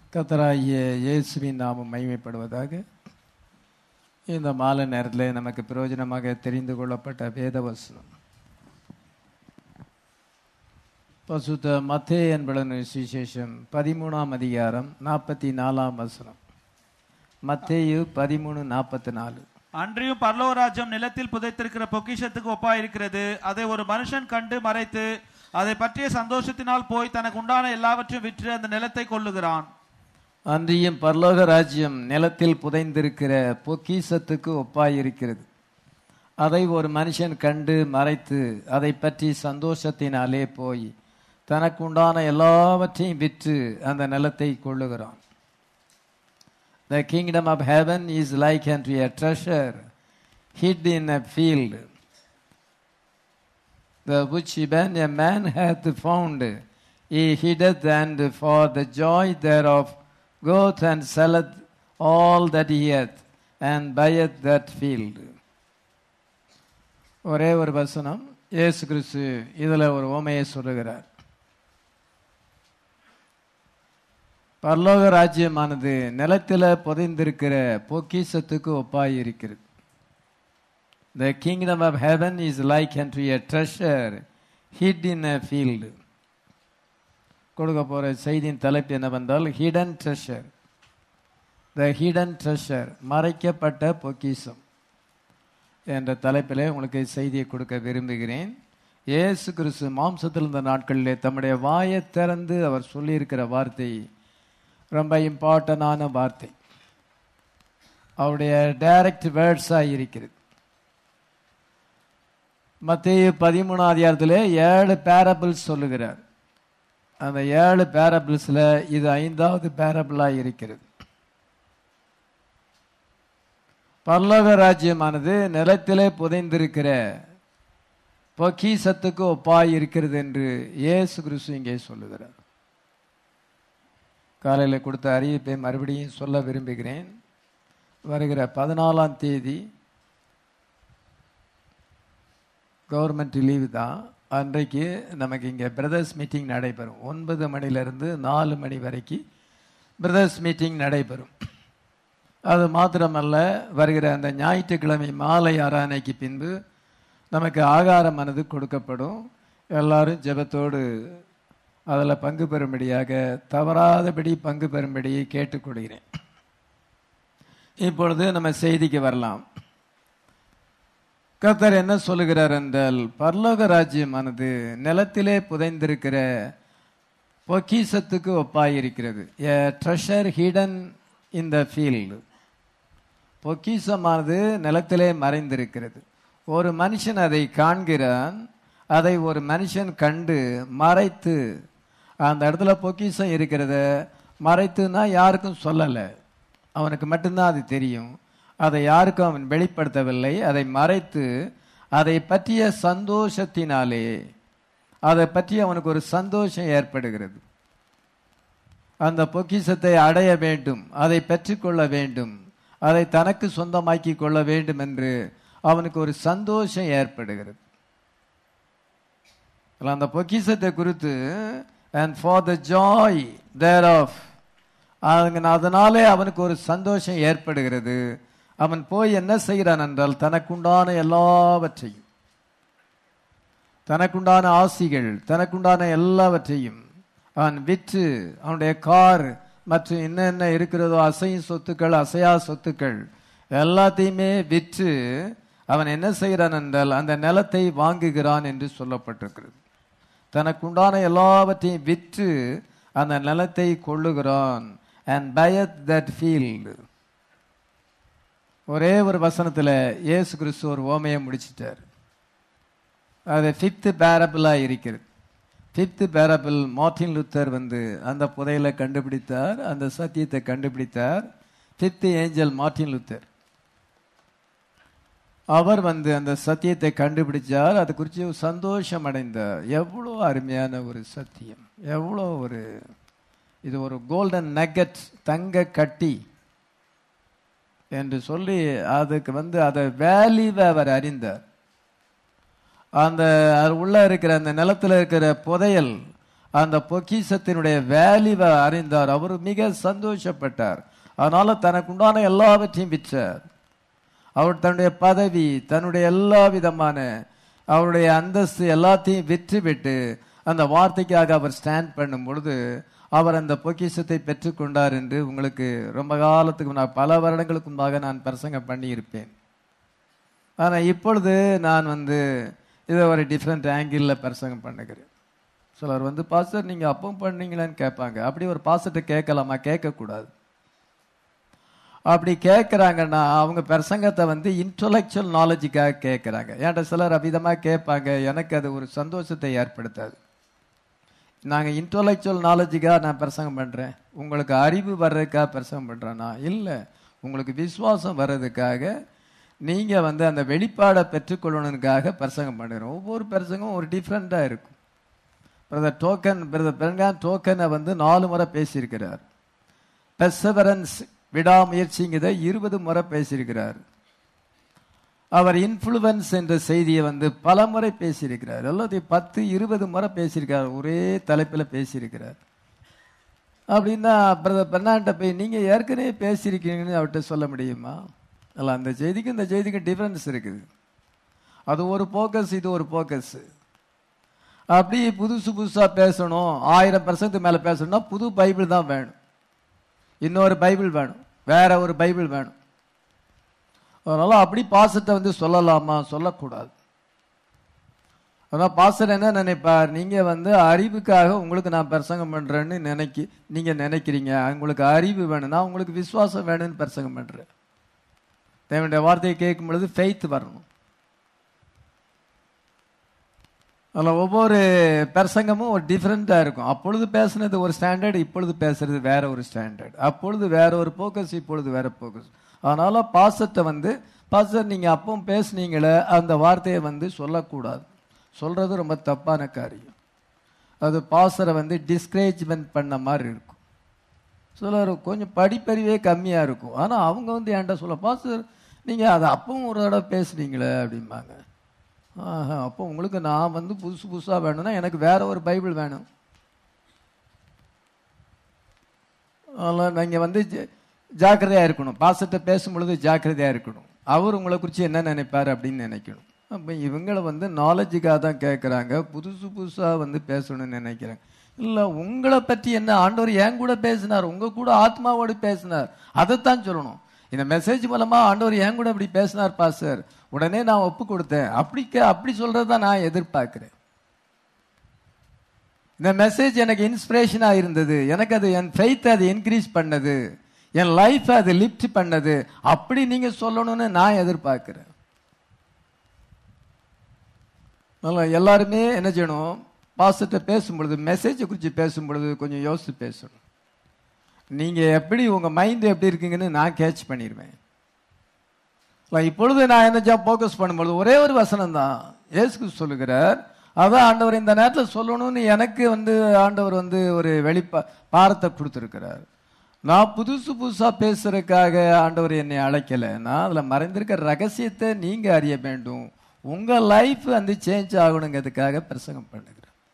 கத்தராகிய இயேசுவின் நாமம் மகிமைப்படுவதாக இந்த மாலை நேரத்தில் நமக்கு பிரயோஜனமாக தெரிந்து கொள்ளப்பட்ட வேத வசனம் பசுத்த மத்தே என்பதன் சுவிசேஷம் பதிமூணாம் அதிகாரம் நாற்பத்தி நாலாம் வசனம் மத்தேயு பதிமூணு நாற்பத்தி நாலு அன்றியும் பரலோக ராஜ்யம் நிலத்தில் புதைத்திருக்கிற பொக்கிஷத்துக்கு ஒப்பாயிருக்கிறது அதை ஒரு மனுஷன் கண்டு மறைத்து அதை பற்றிய சந்தோஷத்தினால் போய் தனக்கு உண்டான எல்லாவற்றையும் விற்று அந்த நிலத்தை கொள்ளுகிறான் அன்றியும் பரலோக ராஜ்யம் நிலத்தில் புதைந்திருக்கிற பொக்கிசத்துக்கு ஒப்பாயிருக்கிறது அதை ஒரு மனுஷன் கண்டு மறைத்து அதை பற்றி சந்தோஷத்தினாலே போய் தனக்குண்டான எல்லாவற்றையும் விற்று அந்த நிலத்தை கொள்ளுகிறான் The kingdom of heaven is like unto a treasure hid in a field, the which when a man hath found, he hideth, and for the joy thereof goeth and selleth all that he hath, and buyeth that field. ஒரே ஒரு வசனம் இயேசு கிறிஸ்து இதுல ஒரு ஓமையை சொல்லுகிறார் பரலோக ராஜ்யமானது நிலத்தில புதைந்திருக்கிற பொக்கிசத்துக்கு ஒப்பாய் இருக்கிறது the kingdom of heaven is like and a treasure hid in a field கொடுக்க போற செய்தியின் தலைப்பு என்னவென்றால் hidden treasure the hidden treasure மறைக்கப்பட்ட பொக்கிசம் என்ற தலைப்பிலே உங்களுக்கு செய்தியை கொடுக்க விரும்புகிறேன் இயேசு கிறிஸ்து மாம்சத்தில் இருந்த நாட்களிலே தம்முடைய வாயை திறந்து அவர் சொல்லியிருக்கிற வார்த்தை ரொம்ப இம்பார்ட்டண்டான வார்த்தை அவருடைய டைரக்ட் வேர்ட்ஸாக இருக்கிறது மத்திய பதிமூணாம் அதிகாரத்தில் ஏழு பேரபிள்ஸ் சொல்லுகிறார் அந்த ஏழு பேரபிள்ஸில் இது ஐந்தாவது பேரபிளாக இருக்கிறது பல்லவ ராஜ்யமானது நிலத்திலே புதைந்திருக்கிற பொக்கீசத்துக்கு ஒப்பாய் இருக்கிறது என்று இயேசு கிறிஸ்து இங்கே சொல்லுகிறார் காலையில் கொடுத்த அறிவிப்பை மறுபடியும் சொல்ல விரும்புகிறேன் வருகிற பதினாலாம் தேதி கவர்மெண்ட் லீவு தான் அன்றைக்கு நமக்கு இங்கே பிரதர்ஸ் மீட்டிங் நடைபெறும் ஒன்பது மணிலிருந்து நாலு மணி வரைக்கும் பிரதர்ஸ் மீட்டிங் நடைபெறும் அது மாத்திரமல்ல வருகிற அந்த ஞாயிற்றுக்கிழமை மாலை ஆராதனைக்கு பின்பு நமக்கு ஆகாரமானது கொடுக்கப்படும் எல்லாரும் ஜெபத்தோடு அதில் பங்கு பெறும்படியாக தவறாதபடி பங்கு பெறும்படி கேட்டுக்கொள்கிறேன் இப்பொழுது நம்ம செய்திக்கு வரலாம் கர்த்தர் என்ன சொல்லுகிறார் என்றால் பரலோக ராஜ்யமானது நிலத்திலே புதைந்திருக்கிற பொக்கிசத்துக்கு ஒப்பாயிருக்கிறது a treasure hidden in the field பொக்கிசமானது நிலத்திலே மறைந்திருக்கிறது ஒரு மனுஷன் அதை காண்கிறான் அதை ஒரு மனுஷன் கண்டு மறைத்து அந்த இடத்துல பொக்கிசம் இருக்கிறத மறைத்துனா யாருக்கும் சொல்லலை அவனுக்கு மட்டும்தான் அது தெரியும் அதை யாருக்கும் அவன் வெளிப்படுத்தவில்லை அதை மறைத்து அதை பற்றிய சந்தோஷத்தினாலே அதை பற்றி அவனுக்கு ஒரு சந்தோஷம் ஏற்படுகிறது அந்த பொக்கிசத்தை அடைய வேண்டும் அதை பெற்றுக்கொள்ள வேண்டும் அதை தனக்கு சொந்தமாக்கி கொள்ள வேண்டும் என்று அவனுக்கு ஒரு சந்தோஷம் ஏற்படுகிறது அந்த பொக்கிசத்தை குறித்து and for the joy thereof அதனாலே அவனுக்கு ஒரு சந்தோஷம் ஏற்படுகிறது அவன் போய் என்ன செய்கிறான் என்றால் தனக்குண்டான எல்லாவற்றையும் தனக்குண்டான ஆசிகள் தனக்குண்டான எல்லாவற்றையும் அவன் விற்று அவனுடைய கார் மற்றும் என்னென்ன இருக்கிறதோ அசையும் சொத்துக்கள் அசையா சொத்துக்கள் எல்லாத்தையுமே விற்று அவன் என்ன செய்கிறான் என்றால் அந்த நிலத்தை வாங்குகிறான் என்று சொல்லப்பட்டிருக்கிறது தனக்குண்டான எல்லாவற்றையும் விற்று அந்த நிலத்தை கொள்ளுகிறான் அண்ட் பயத் தட் ஃபீல்டு ஒரே ஒரு வசனத்தில் இயேசு கிறிஸ்து ஒரு ஓமையை முடிச்சிட்டார் அது ஃபிஃப்த்து பேரபிளாக இருக்கிறது ஃபிஃப்த்து பேரபிள் மார்டின் லுத்தர் வந்து அந்த புதையலை கண்டுபிடித்தார் அந்த சத்தியத்தை கண்டுபிடித்தார் ஃபிஃப்த்து ஏஞ்சல் மார்டின் லுத்தர் அவர் வந்து அந்த சத்தியத்தை கண்டுபிடிச்சார் அது குறித்து சந்தோஷம் அடைந்தார் எவ்வளோ அருமையான ஒரு சத்தியம் எவ்வளோ ஒரு இது ஒரு கோல்டன் நகட் தங்க கட்டி என்று சொல்லி அதுக்கு வந்து அதை வேல்யூவை அவர் அறிந்தார் அந்த அது உள்ள இருக்கிற அந்த நிலத்தில் இருக்கிற புதையல் அந்த பொக்கிஷத்தினுடைய வேல்யூவை அறிந்தார் அவர் மிக சந்தோஷப்பட்டார் அதனால தனக்குண்டான எல்லாவற்றையும் விற்றார் அவர் தன்னுடைய பதவி தன்னுடைய எல்லா விதமான அவருடைய அந்தஸ்து எல்லாத்தையும் விற்றுவிட்டு அந்த வார்த்தைக்காக அவர் ஸ்டாண்ட் பண்ணும் பொழுது அவர் அந்த பொக்கிஷத்தை பெற்றுக்கொண்டார் என்று உங்களுக்கு ரொம்ப காலத்துக்கு முன்னாடி பல வருடங்களுக்கு முன்பாக நான் பிரசங்கம் பண்ணியிருப்பேன் ஆனால் இப்பொழுது நான் வந்து இதை ஒரு டிஃப்ரெண்ட் ஆங்கிளில் பிரசங்கம் பண்ணுகிறேன் சிலர் வந்து பாஸ்டர் நீங்கள் அப்பவும் பண்ணீங்களான்னு கேட்பாங்க அப்படி ஒரு பாஸ்டர்கிட்ட கேட்கலாமா கேட்கக்கூடாது அப்படி கேட்குறாங்கன்னா அவங்க பிரசங்கத்தை வந்து இன்டலெக்சுவல் நாலேஜுக்காக கேட்குறாங்க ஏன்டா சிலர் அவ்விதமாக கேட்பாங்க எனக்கு அது ஒரு சந்தோஷத்தை ஏற்படுத்தாது நாங்கள் இன்டலெக்சுவல் நாலேஜுக்காக நான் பிரசங்கம் பண்ணுறேன் உங்களுக்கு அறிவு வர்றதுக்காக பிரசங்கம் பண்ணுறேன்னா இல்லை உங்களுக்கு விசுவாசம் வர்றதுக்காக நீங்கள் வந்து அந்த வெளிப்பாடை பெற்றுக்கொள்ளணுக்காக பிரசங்கம் பண்ணுறோம் ஒவ்வொரு பிரசங்கம் ஒரு டிஃப்ரெண்ட்டாக இருக்கும் பிரதர் டோக்கன் பிரதர் பெருங்கான் டோக்கனை வந்து நாலு முறை பேசியிருக்கிறார் பெர்சவரன்ஸ் விடாமுயற்சிங்கிறத இருபது முறை பேசியிருக்கிறார் அவர் இன்ஃப்ளூவன்ஸ் என்ற செய்தியை வந்து பல முறை பேசியிருக்கிறார் எல்லாத்தையும் பத்து இருபது முறை பேசியிருக்கார் ஒரே தலைப்பில் பேசியிருக்கிறார் அப்படின்னா பிரதர் பெர்னாண்ட போய் நீங்கள் ஏற்கனவே பேசியிருக்கீங்கன்னு அவர்கிட்ட சொல்ல முடியுமா அல்ல அந்த செய்திக்கும் இந்த செய்திக்கும் டிஃப்ரென்ஸ் இருக்குது அது ஒரு போக்கஸ் இது ஒரு போக்கஸ் அப்படி புதுசு புதுசாக பேசணும் ஆயிரம் பர்சன்ட் மேலே பேசணும்னா புது பைபிள் தான் வேணும் இன்னொரு பைபிள் வேணும் வேற ஒரு பைபிள் வேணும் அதனால அப்படி பாசத்தை வந்து சொல்லலாமா சொல்லக்கூடாது அதான் பாசர் என்ன நினைப்பார் நீங்க வந்து அறிவுக்காக உங்களுக்கு நான் பிரசங்கம் பண்றேன்னு நினைக்கி நீங்க நினைக்கிறீங்க உங்களுக்கு அறிவு வேணும்னா உங்களுக்கு விசுவாசம் வேணும்னு பிரசங்கம் பண்றேன் தேவனுடைய வார்த்தையை கேட்கும் பொழுது ஃபெய்த் வரணும் அதில் ஒவ்வொரு பிரசங்கமும் ஒரு டிஃப்ரெண்ட்டாக இருக்கும் அப்பொழுது பேசுனது ஒரு ஸ்டாண்டர்ட் இப்பொழுது பேசுறது வேற ஒரு ஸ்டாண்டர்ட் அப்பொழுது வேற ஒரு போக்கஸ் இப்பொழுது வேற போக்கஸ் அதனால பாசத்தை வந்து பாசர் நீங்கள் அப்பவும் பேசுனீங்களே அந்த வார்த்தையை வந்து சொல்லக்கூடாது சொல்றது ரொம்ப தப்பான காரியம் அது பாசரை வந்து டிஸ்கரேஜ்மெண்ட் பண்ண மாதிரி இருக்கும் சிலர் கொஞ்சம் படிப்பறிவே கம்மியாக இருக்கும் ஆனால் அவங்க வந்து என்கிட்ட சொல்ல பாசர் நீங்கள் அதை அப்பவும் ஒரு தடவை பேசுனீங்களே அப்படிம்பாங்க ஆஹா அப்போ உங்களுக்கு நான் வந்து புதுசு புதுசாக வேணும்னா எனக்கு வேற ஒரு பைபிள் வேணும் அதனால் நீங்கள் வந்து ஜாக்கிரதையாக இருக்கணும் பாசத்தை பேசும் பொழுது ஜாக்கிரதையாக இருக்கணும் அவர் உங்களை குறித்து என்ன நினைப்பார் அப்படின்னு நினைக்கணும் அப்போ இவங்களை வந்து நாலேஜுக்காக தான் கேட்குறாங்க புதுசு புதுசாக வந்து பேசணும்னு நினைக்கிறாங்க இல்லை உங்களை பற்றி என்ன ஆண்டவர் என் கூட பேசினார் உங்கள் கூட ஆத்மாவோடு பேசினார் அதைத்தான் சொல்லணும் இந்த மெசேஜ் மூலமா ஆண்டவர் என் கூட இப்படி பேசினார் பாஸ்டர் உடனே நான் ஒப்பு கொடுத்தேன் அப்படி அப்படி சொல்றதை நான் எதிர்பார்க்கிறேன் இந்த மெசேஜ் எனக்கு இன்ஸ்பிரேஷனா இருந்தது எனக்கு அது என் ஃபெய்த் அது இன்க்ரீஸ் பண்ணது என் லைஃப் அது லிஃப்ட் பண்ணது அப்படி நீங்க சொல்லணும்னு நான் எதிர்பார்க்கிறேன் நல்லா எல்லாருமே என்ன செய்யணும் பாஸ்டர்கிட்ட பேசும் பொழுது மெசேஜை குறித்து பேசும் பொழுது கொஞ்சம் யோசித்து பேசணும் நீங்க எப்படி உங்க மைண்ட் எப்படி இருக்கீங்கன்னு நான் கேட்ச் பண்ணிடுவேன் இப்பொழுது நான் என்ன போக்கஸ் பண்ணும்பொழுது ஒரே ஒரு வசனம் தான் ஏசுக்கு சொல்லுகிறார் அதான் ஆண்டவர் இந்த நேரத்தில் சொல்லணும்னு எனக்கு வந்து ஆண்டவர் வந்து ஒரு வெளிப்பா பாரத்தை கொடுத்துருக்கிறார் நான் புதுசு புதுசா பேசுறதுக்காக ஆண்டவர் என்னை அழைக்கல நான் அதுல மறைந்திருக்க ரகசியத்தை நீங்க அறிய வேண்டும் உங்க லைஃப் வந்து சேஞ்ச் ஆகணுங்கிறதுக்காக பிரசங்கம் பண்ணுகிறேன்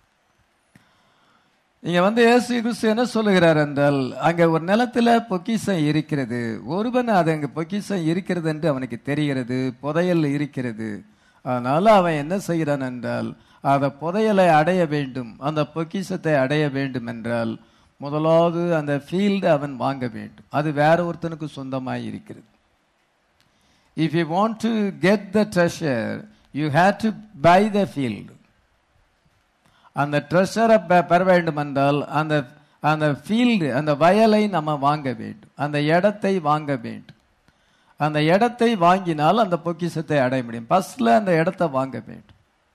இங்க வந்து இயேசு கிறிஸ்து என்ன சொல்லுகிறார் என்றால் அங்க ஒரு நிலத்துல பொக்கிஷம் இருக்கிறது ஒருவன் அது அங்க பொக்கிஷம் இருக்கிறது என்று அவனுக்கு தெரிகிறது புதையல் இருக்கிறது அதனால அவன் என்ன செய்கிறான் என்றால் அந்த புதையலை அடைய வேண்டும் அந்த பொக்கிஷத்தை அடைய வேண்டும் என்றால் முதலாவது அந்த ஃபீல்டு அவன் வாங்க வேண்டும் அது வேற ஒருத்தனுக்கு சொந்தமாய் இருக்கிறது if you want to get the treasure you have to buy the field அந்த ட்ரெஷரை பெற வேண்டும் என்றால் அந்த அந்த ஃபீல்டு அந்த வயலை நம்ம வாங்க வேண்டும் அந்த இடத்தை வாங்க வேண்டும் அந்த இடத்தை வாங்கினால் அந்த பொக்கிஷத்தை அடைய முடியும் ஃபர்ஸ்ட்ல அந்த இடத்தை வாங்க வேண்டும்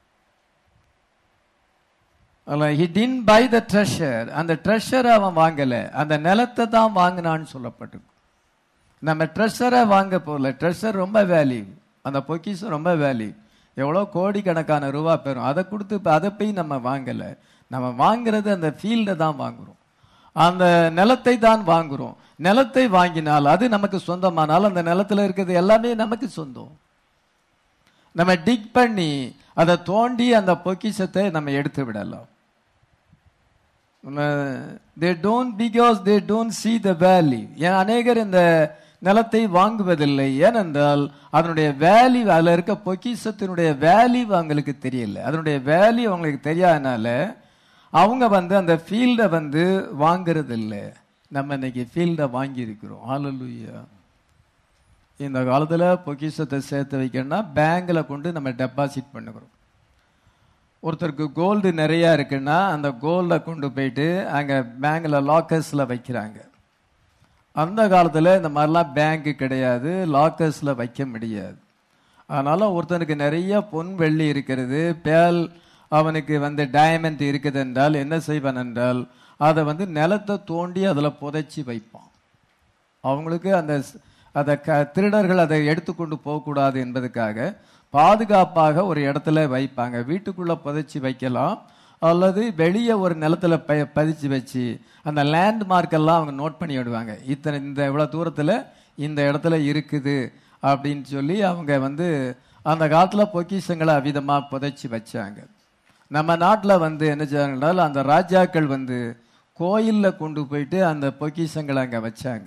he didn't buy the treasure அந்த ட்ரெஷரை அவன் வாங்கல அந்த நிலத்தை தான் வாங்கினான்னு சொல்லப்பட்டிருக்கு நம்ம ட்ரெஷரை வாங்க போகல ட்ரெஷர் ரொம்ப வேல்யூ அந்த பொக்கிஷம் ரொம்ப வேல்யூ எவ்வளோ கோடிக்கணக்கான ரூபா பெறும் அதை கொடுத்து இப்போ அதை போய் நம்ம வாங்கலை நம்ம வாங்குறது அந்த ஃபீல்டை தான் வாங்குறோம் அந்த நிலத்தை தான் வாங்குறோம் நிலத்தை வாங்கினால் அது நமக்கு சொந்தமானால் அந்த நிலத்தில் இருக்கிறது எல்லாமே நமக்கு சொந்தம் நம்ம டிக் பண்ணி அதை தோண்டி அந்த பொக்கிஷத்தை நம்ம எடுத்து விடலாம் they don't because they don't see the value ஏன் அநேகர் இந்த நிலத்தை வாங்குவதில்லை ஏனென்றால் அதனுடைய வேல்யூ அதில் இருக்க பொக்கிஷத்தினுடைய வேல்யூ அவங்களுக்கு தெரியல அதனுடைய வேல்யூ அவங்களுக்கு தெரியாதனால அவங்க வந்து அந்த ஃபீல்டை வந்து வாங்குறது இல்லை நம்ம இன்னைக்கு ஃபீல்டை வாங்கியிருக்கிறோம் ஹalleluya இந்த காலத்தில் பொக்கிஷத்தை சேர்த்து வைக்கணும்னா பேங்கில் கொண்டு நம்ம டெபாசிட் பண்ணுகிறோம் ஒருத்தருக்கு கோல்டு நிறையா இருக்குன்னா அந்த கோல்டை கொண்டு போயிட்டு அங்கே பேங்கில் லாக்கர்ஸில் வைக்கிறாங்க அந்த காலத்தில் இந்த மாதிரிலாம் பேங்க்கு கிடையாது லாக்கர்ஸில் வைக்க முடியாது அதனால் ஒருத்தனுக்கு நிறைய பொன் வெள்ளி இருக்கிறது பேல் அவனுக்கு வந்து டைமண்ட் இருக்குது என்றால் என்ன செய்வான் என்றால் அதை வந்து நிலத்தை தோண்டி அதில் புதைச்சி வைப்பான் அவங்களுக்கு அந்த ஸ்- அதை க திருடர்கள் அதை எடுத்துக்கொண்டு போகக்கூடாது என்பதுக்காக பாதுகாப்பாக ஒரு இடத்துல வைப்பாங்க வீட்டுக்குள்ள புதைச்சி வைக்கலாம் அல்லது வெளியே ஒரு நிலத்துல ப பதிச்சு வச்சு அந்த லேண்ட் எல்லாம் அவங்க நோட் பண்ணி விடுவாங்க இத்தனை இந்த இவ்வளவு தூரத்துல இந்த இடத்துல இருக்குது அப்படின்னு சொல்லி அவங்க வந்து அந்த காலத்துல பொக்கிஷங்களை அவிதமா புதைச்சி வச்சாங்க நம்ம நாட்டுல வந்து என்ன செய்வாங்கன்னா அந்த ராஜாக்கள் வந்து கோயில்ல கொண்டு போயிட்டு அந்த பொக்கிஷங்களை அங்க வச்சாங்க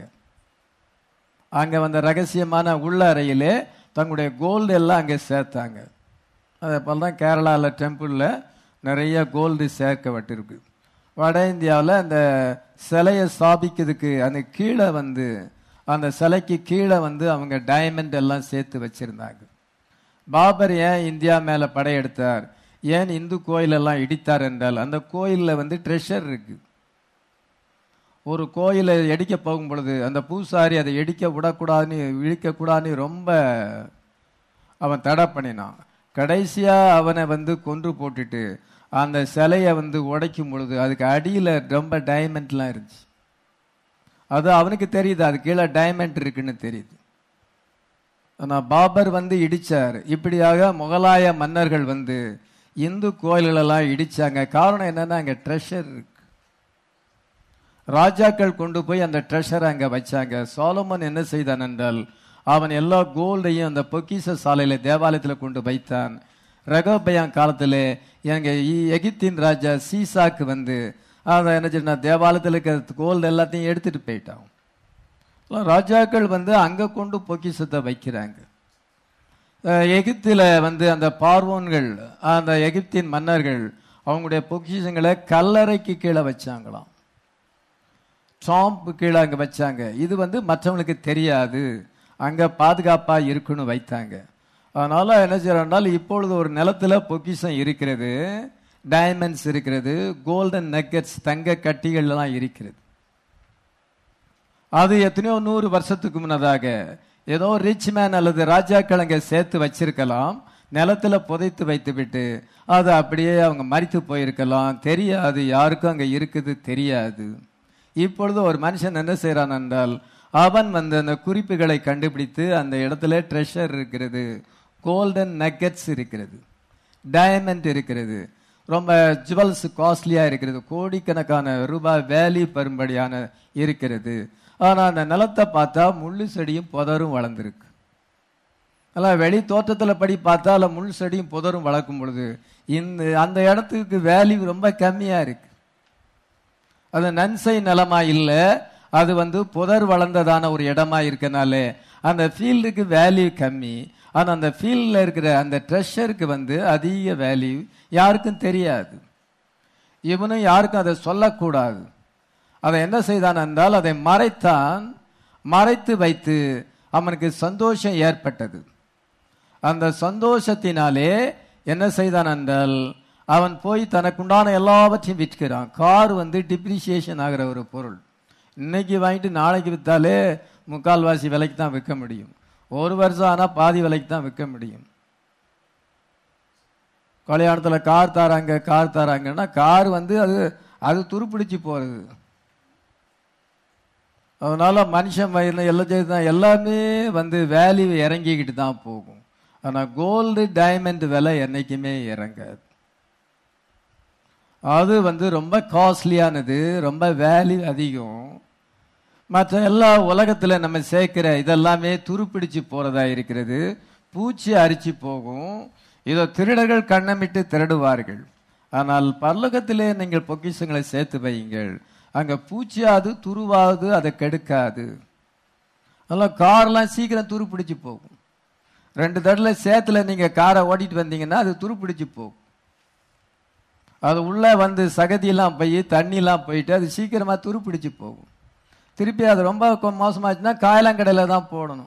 அங்க வந்த ரகசியமான உள்ள அறையிலே தங்களுடைய கோல்டு எல்லாம் அங்கே சேர்த்தாங்க அதே போல தான் கேரளாவில் டெம்பிளில் நிறைய கோல்டு சேர்க்கப்பட்டிருக்கு வட இந்தியாவில் அந்த சிலையை ஸ்தாபிக்கிறதுக்கு அந்த கீழே வந்து அந்த சிலைக்கு கீழே வந்து அவங்க டைமண்ட் எல்லாம் சேர்த்து வச்சிருந்தாங்க பாபர் ஏன் இந்தியா மேலே படையெடுத்தார் ஏன் இந்து கோயிலெல்லாம் இடித்தார் என்றால் அந்த கோயிலில் வந்து ட்ரெஷர் இருக்கு ஒரு கோயிலை இடிக்க போகும் பொழுது அந்த பூசாரி அதை இடிக்க விடக்கூடாதுன்னு இழிக்கக்கூடாதுன்னு ரொம்ப அவன் தடை பண்ணினான் கடைசியா அவனை வந்து கொன்று போட்டுட்டு அந்த சிலையை வந்து உடைக்கும் பொழுது அதுக்கு அடியில ரொம்ப டைமண்ட்லாம் இருந்துச்சு அது அவனுக்கு தெரியுது அது கீழே டைமண்ட் இருக்குன்னு தெரியுது ஆனா பாபர் வந்து இடிச்சார் இப்படியாக முகலாய மன்னர்கள் வந்து இந்து கோயில்களெல்லாம் இடிச்சாங்க காரணம் என்னன்னா அங்க ட்ரெஷர் இருக்கு ராஜாக்கள் கொண்டு போய் அந்த ட்ரெஷரை அங்க வச்சாங்க சோலமன் என்ன செய்தான் என்றால் அவன் எல்லா கோல்டையும் அந்த பொக்கிஷ சாலையில தேவாலயத்துல கொண்டு வைத்தான் ரகோபயான் காலத்திலே எங்க இ- எகிப்தின் ராஜா சீசாக்கு வந்து அதை என்ன சொன்னா தேவாலயத்தில் இருக்கிற கோல்டு எல்லாத்தையும் எடுத்துட்டு போயிட்டான் எல்லாம் ராஜாக்கள் வந்து அங்க கொண்டு பொக்கிஷத்தை வைக்கிறாங்க அஹ் எகிப்தில வந்து அந்த பார்வோன்கள் அந்த எகிப்தின் மன்னர்கள் அவங்களுடைய பொக்கிஷங்களை கல்லறைக்கு கீழே வச்சாங்களாம் ட்ராம்ப் கீழே அங்க வச்சாங்க இது வந்து மற்றவங்களுக்கு தெரியாது அங்க பாதுகாப்பா இருக்குன்னு வைத்தாங்க அதனால என்ன செய்யறால் இப்பொழுது ஒரு நிலத்துல பொக்கிஷம் இருக்கிறது டைமண்ட்ஸ் இருக்கிறது கோல்டன் நெக்கட்ஸ் தங்க கட்டிகள் எல்லாம் இருக்கிறது அது எத்தனையோ நூறு வருஷத்துக்கு முன்னதாக ஏதோ ரிச் மேன் அல்லது ராஜாக்கள் அங்க சேர்த்து வச்சிருக்கலாம் நிலத்துல புதைத்து வைத்து விட்டு அது அப்படியே அவங்க மறித்து போயிருக்கலாம் தெரியாது யாருக்கும் அங்க இருக்குது தெரியாது இப்பொழுது ஒரு மனுஷன் என்ன செய்யறான் என்றால் அவன் வந்து அந்த குறிப்புகளை கண்டுபிடித்து அந்த இடத்துல ட்ரெஷர் இருக்கிறது கோல்டன் நக்கெட்ஸ் இருக்கிறது டைமண்ட் இருக்கிறது ரொம்ப ஜுவல்ஸ் காஸ்ட்லியா இருக்கிறது கோடிக்கணக்கான ரூபாய் வேல்யூ பெறும்படியான இருக்கிறது ஆனா அந்த நிலத்தை பார்த்தா முள்ளு செடியும் புதரும் வளர்ந்துருக்கு அதெல்லாம் வெளி தோற்றத்துல படி பார்த்தா அதுல முள் செடியும் புதரும் வளர்க்கும் பொழுது இந்த அந்த இடத்துக்கு வேல்யூ ரொம்ப கம்மியா இருக்கு அது நன்சை நிலமா இல்ல அது வந்து புதர் வளர்ந்ததான ஒரு இடமா இருக்கனாலே அந்த ஃபீல்டுக்கு வேல்யூ கம்மி ஆனா அந்த ஃபீல்ட்ல இருக்கிற அந்த ட்ரெஷருக்கு வந்து அதிக வேல்யூ யாருக்கும் தெரியாது இவனும் யாருக்கும் அதை சொல்லக்கூடாது அதை என்ன செய்தான் என்றால் அதை மறைத்தான் மறைத்து வைத்து அவனுக்கு சந்தோஷம் ஏற்பட்டது அந்த சந்தோஷத்தினாலே என்ன செய்தான் என்றால் அவன் போய் தனக்குண்டான எல்லாவற்றையும் விற்கிறான் கார் வந்து டிப்ரிசியேஷன் ஆகிற ஒரு பொருள் இன்னைக்கு வாங்கிட்டு நாளைக்கு வித்தாலே முக்கால்வாசி விலைக்கு தான் விற்க முடியும் ஒரு வருஷம் ஆனா பாதி விலைக்கு தான் விற்க முடியும் கல்யாணத்துல கார் தராங்க கார் தராங்கன்னா கார் வந்து அது அது துருப்பிடிச்சு போறது அதனால மனுஷன் வயதில் எல்லாம் செய்தான் எல்லாமே வந்து வேல்யூ இறங்கிக்கிட்டு தான் போகும் ஆனா கோல்டு டைமண்ட் விலை என்னைக்குமே இறங்காது அது வந்து ரொம்ப காஸ்ட்லியானது ரொம்ப வேல்யூ அதிகம் மற்ற எல்லா உலகத்துல நம்ம சேர்க்கிற இதெல்லாமே துருப்பிடிச்சு போறதா இருக்கிறது பூச்சி அரிச்சு போகும் இதோ திருடர்கள் கண்ணமிட்டு திருடுவார்கள் ஆனால் பரலோகத்திலே நீங்கள் பொக்கிஷங்களை சேர்த்து வையுங்கள் அங்க பூச்சியாது துருவாது அதை கெடுக்காது அதெல்லாம் கார்லாம் சீக்கிரம் துரு பிடிச்சு போகும் ரெண்டு தடவை சேத்துல நீங்க காரை ஓட்டிட்டு வந்தீங்கன்னா அது துரு பிடிச்சு போகும் அது உள்ள வந்து சகதியெல்லாம் போய் தண்ணிலாம் போயிட்டு அது சீக்கிரமா துரு பிடிச்சு போகும் திருப்பி அது ரொம்ப கொ- மோசமாச்சுன்னா காயலாங்கடையில தான் போடணும்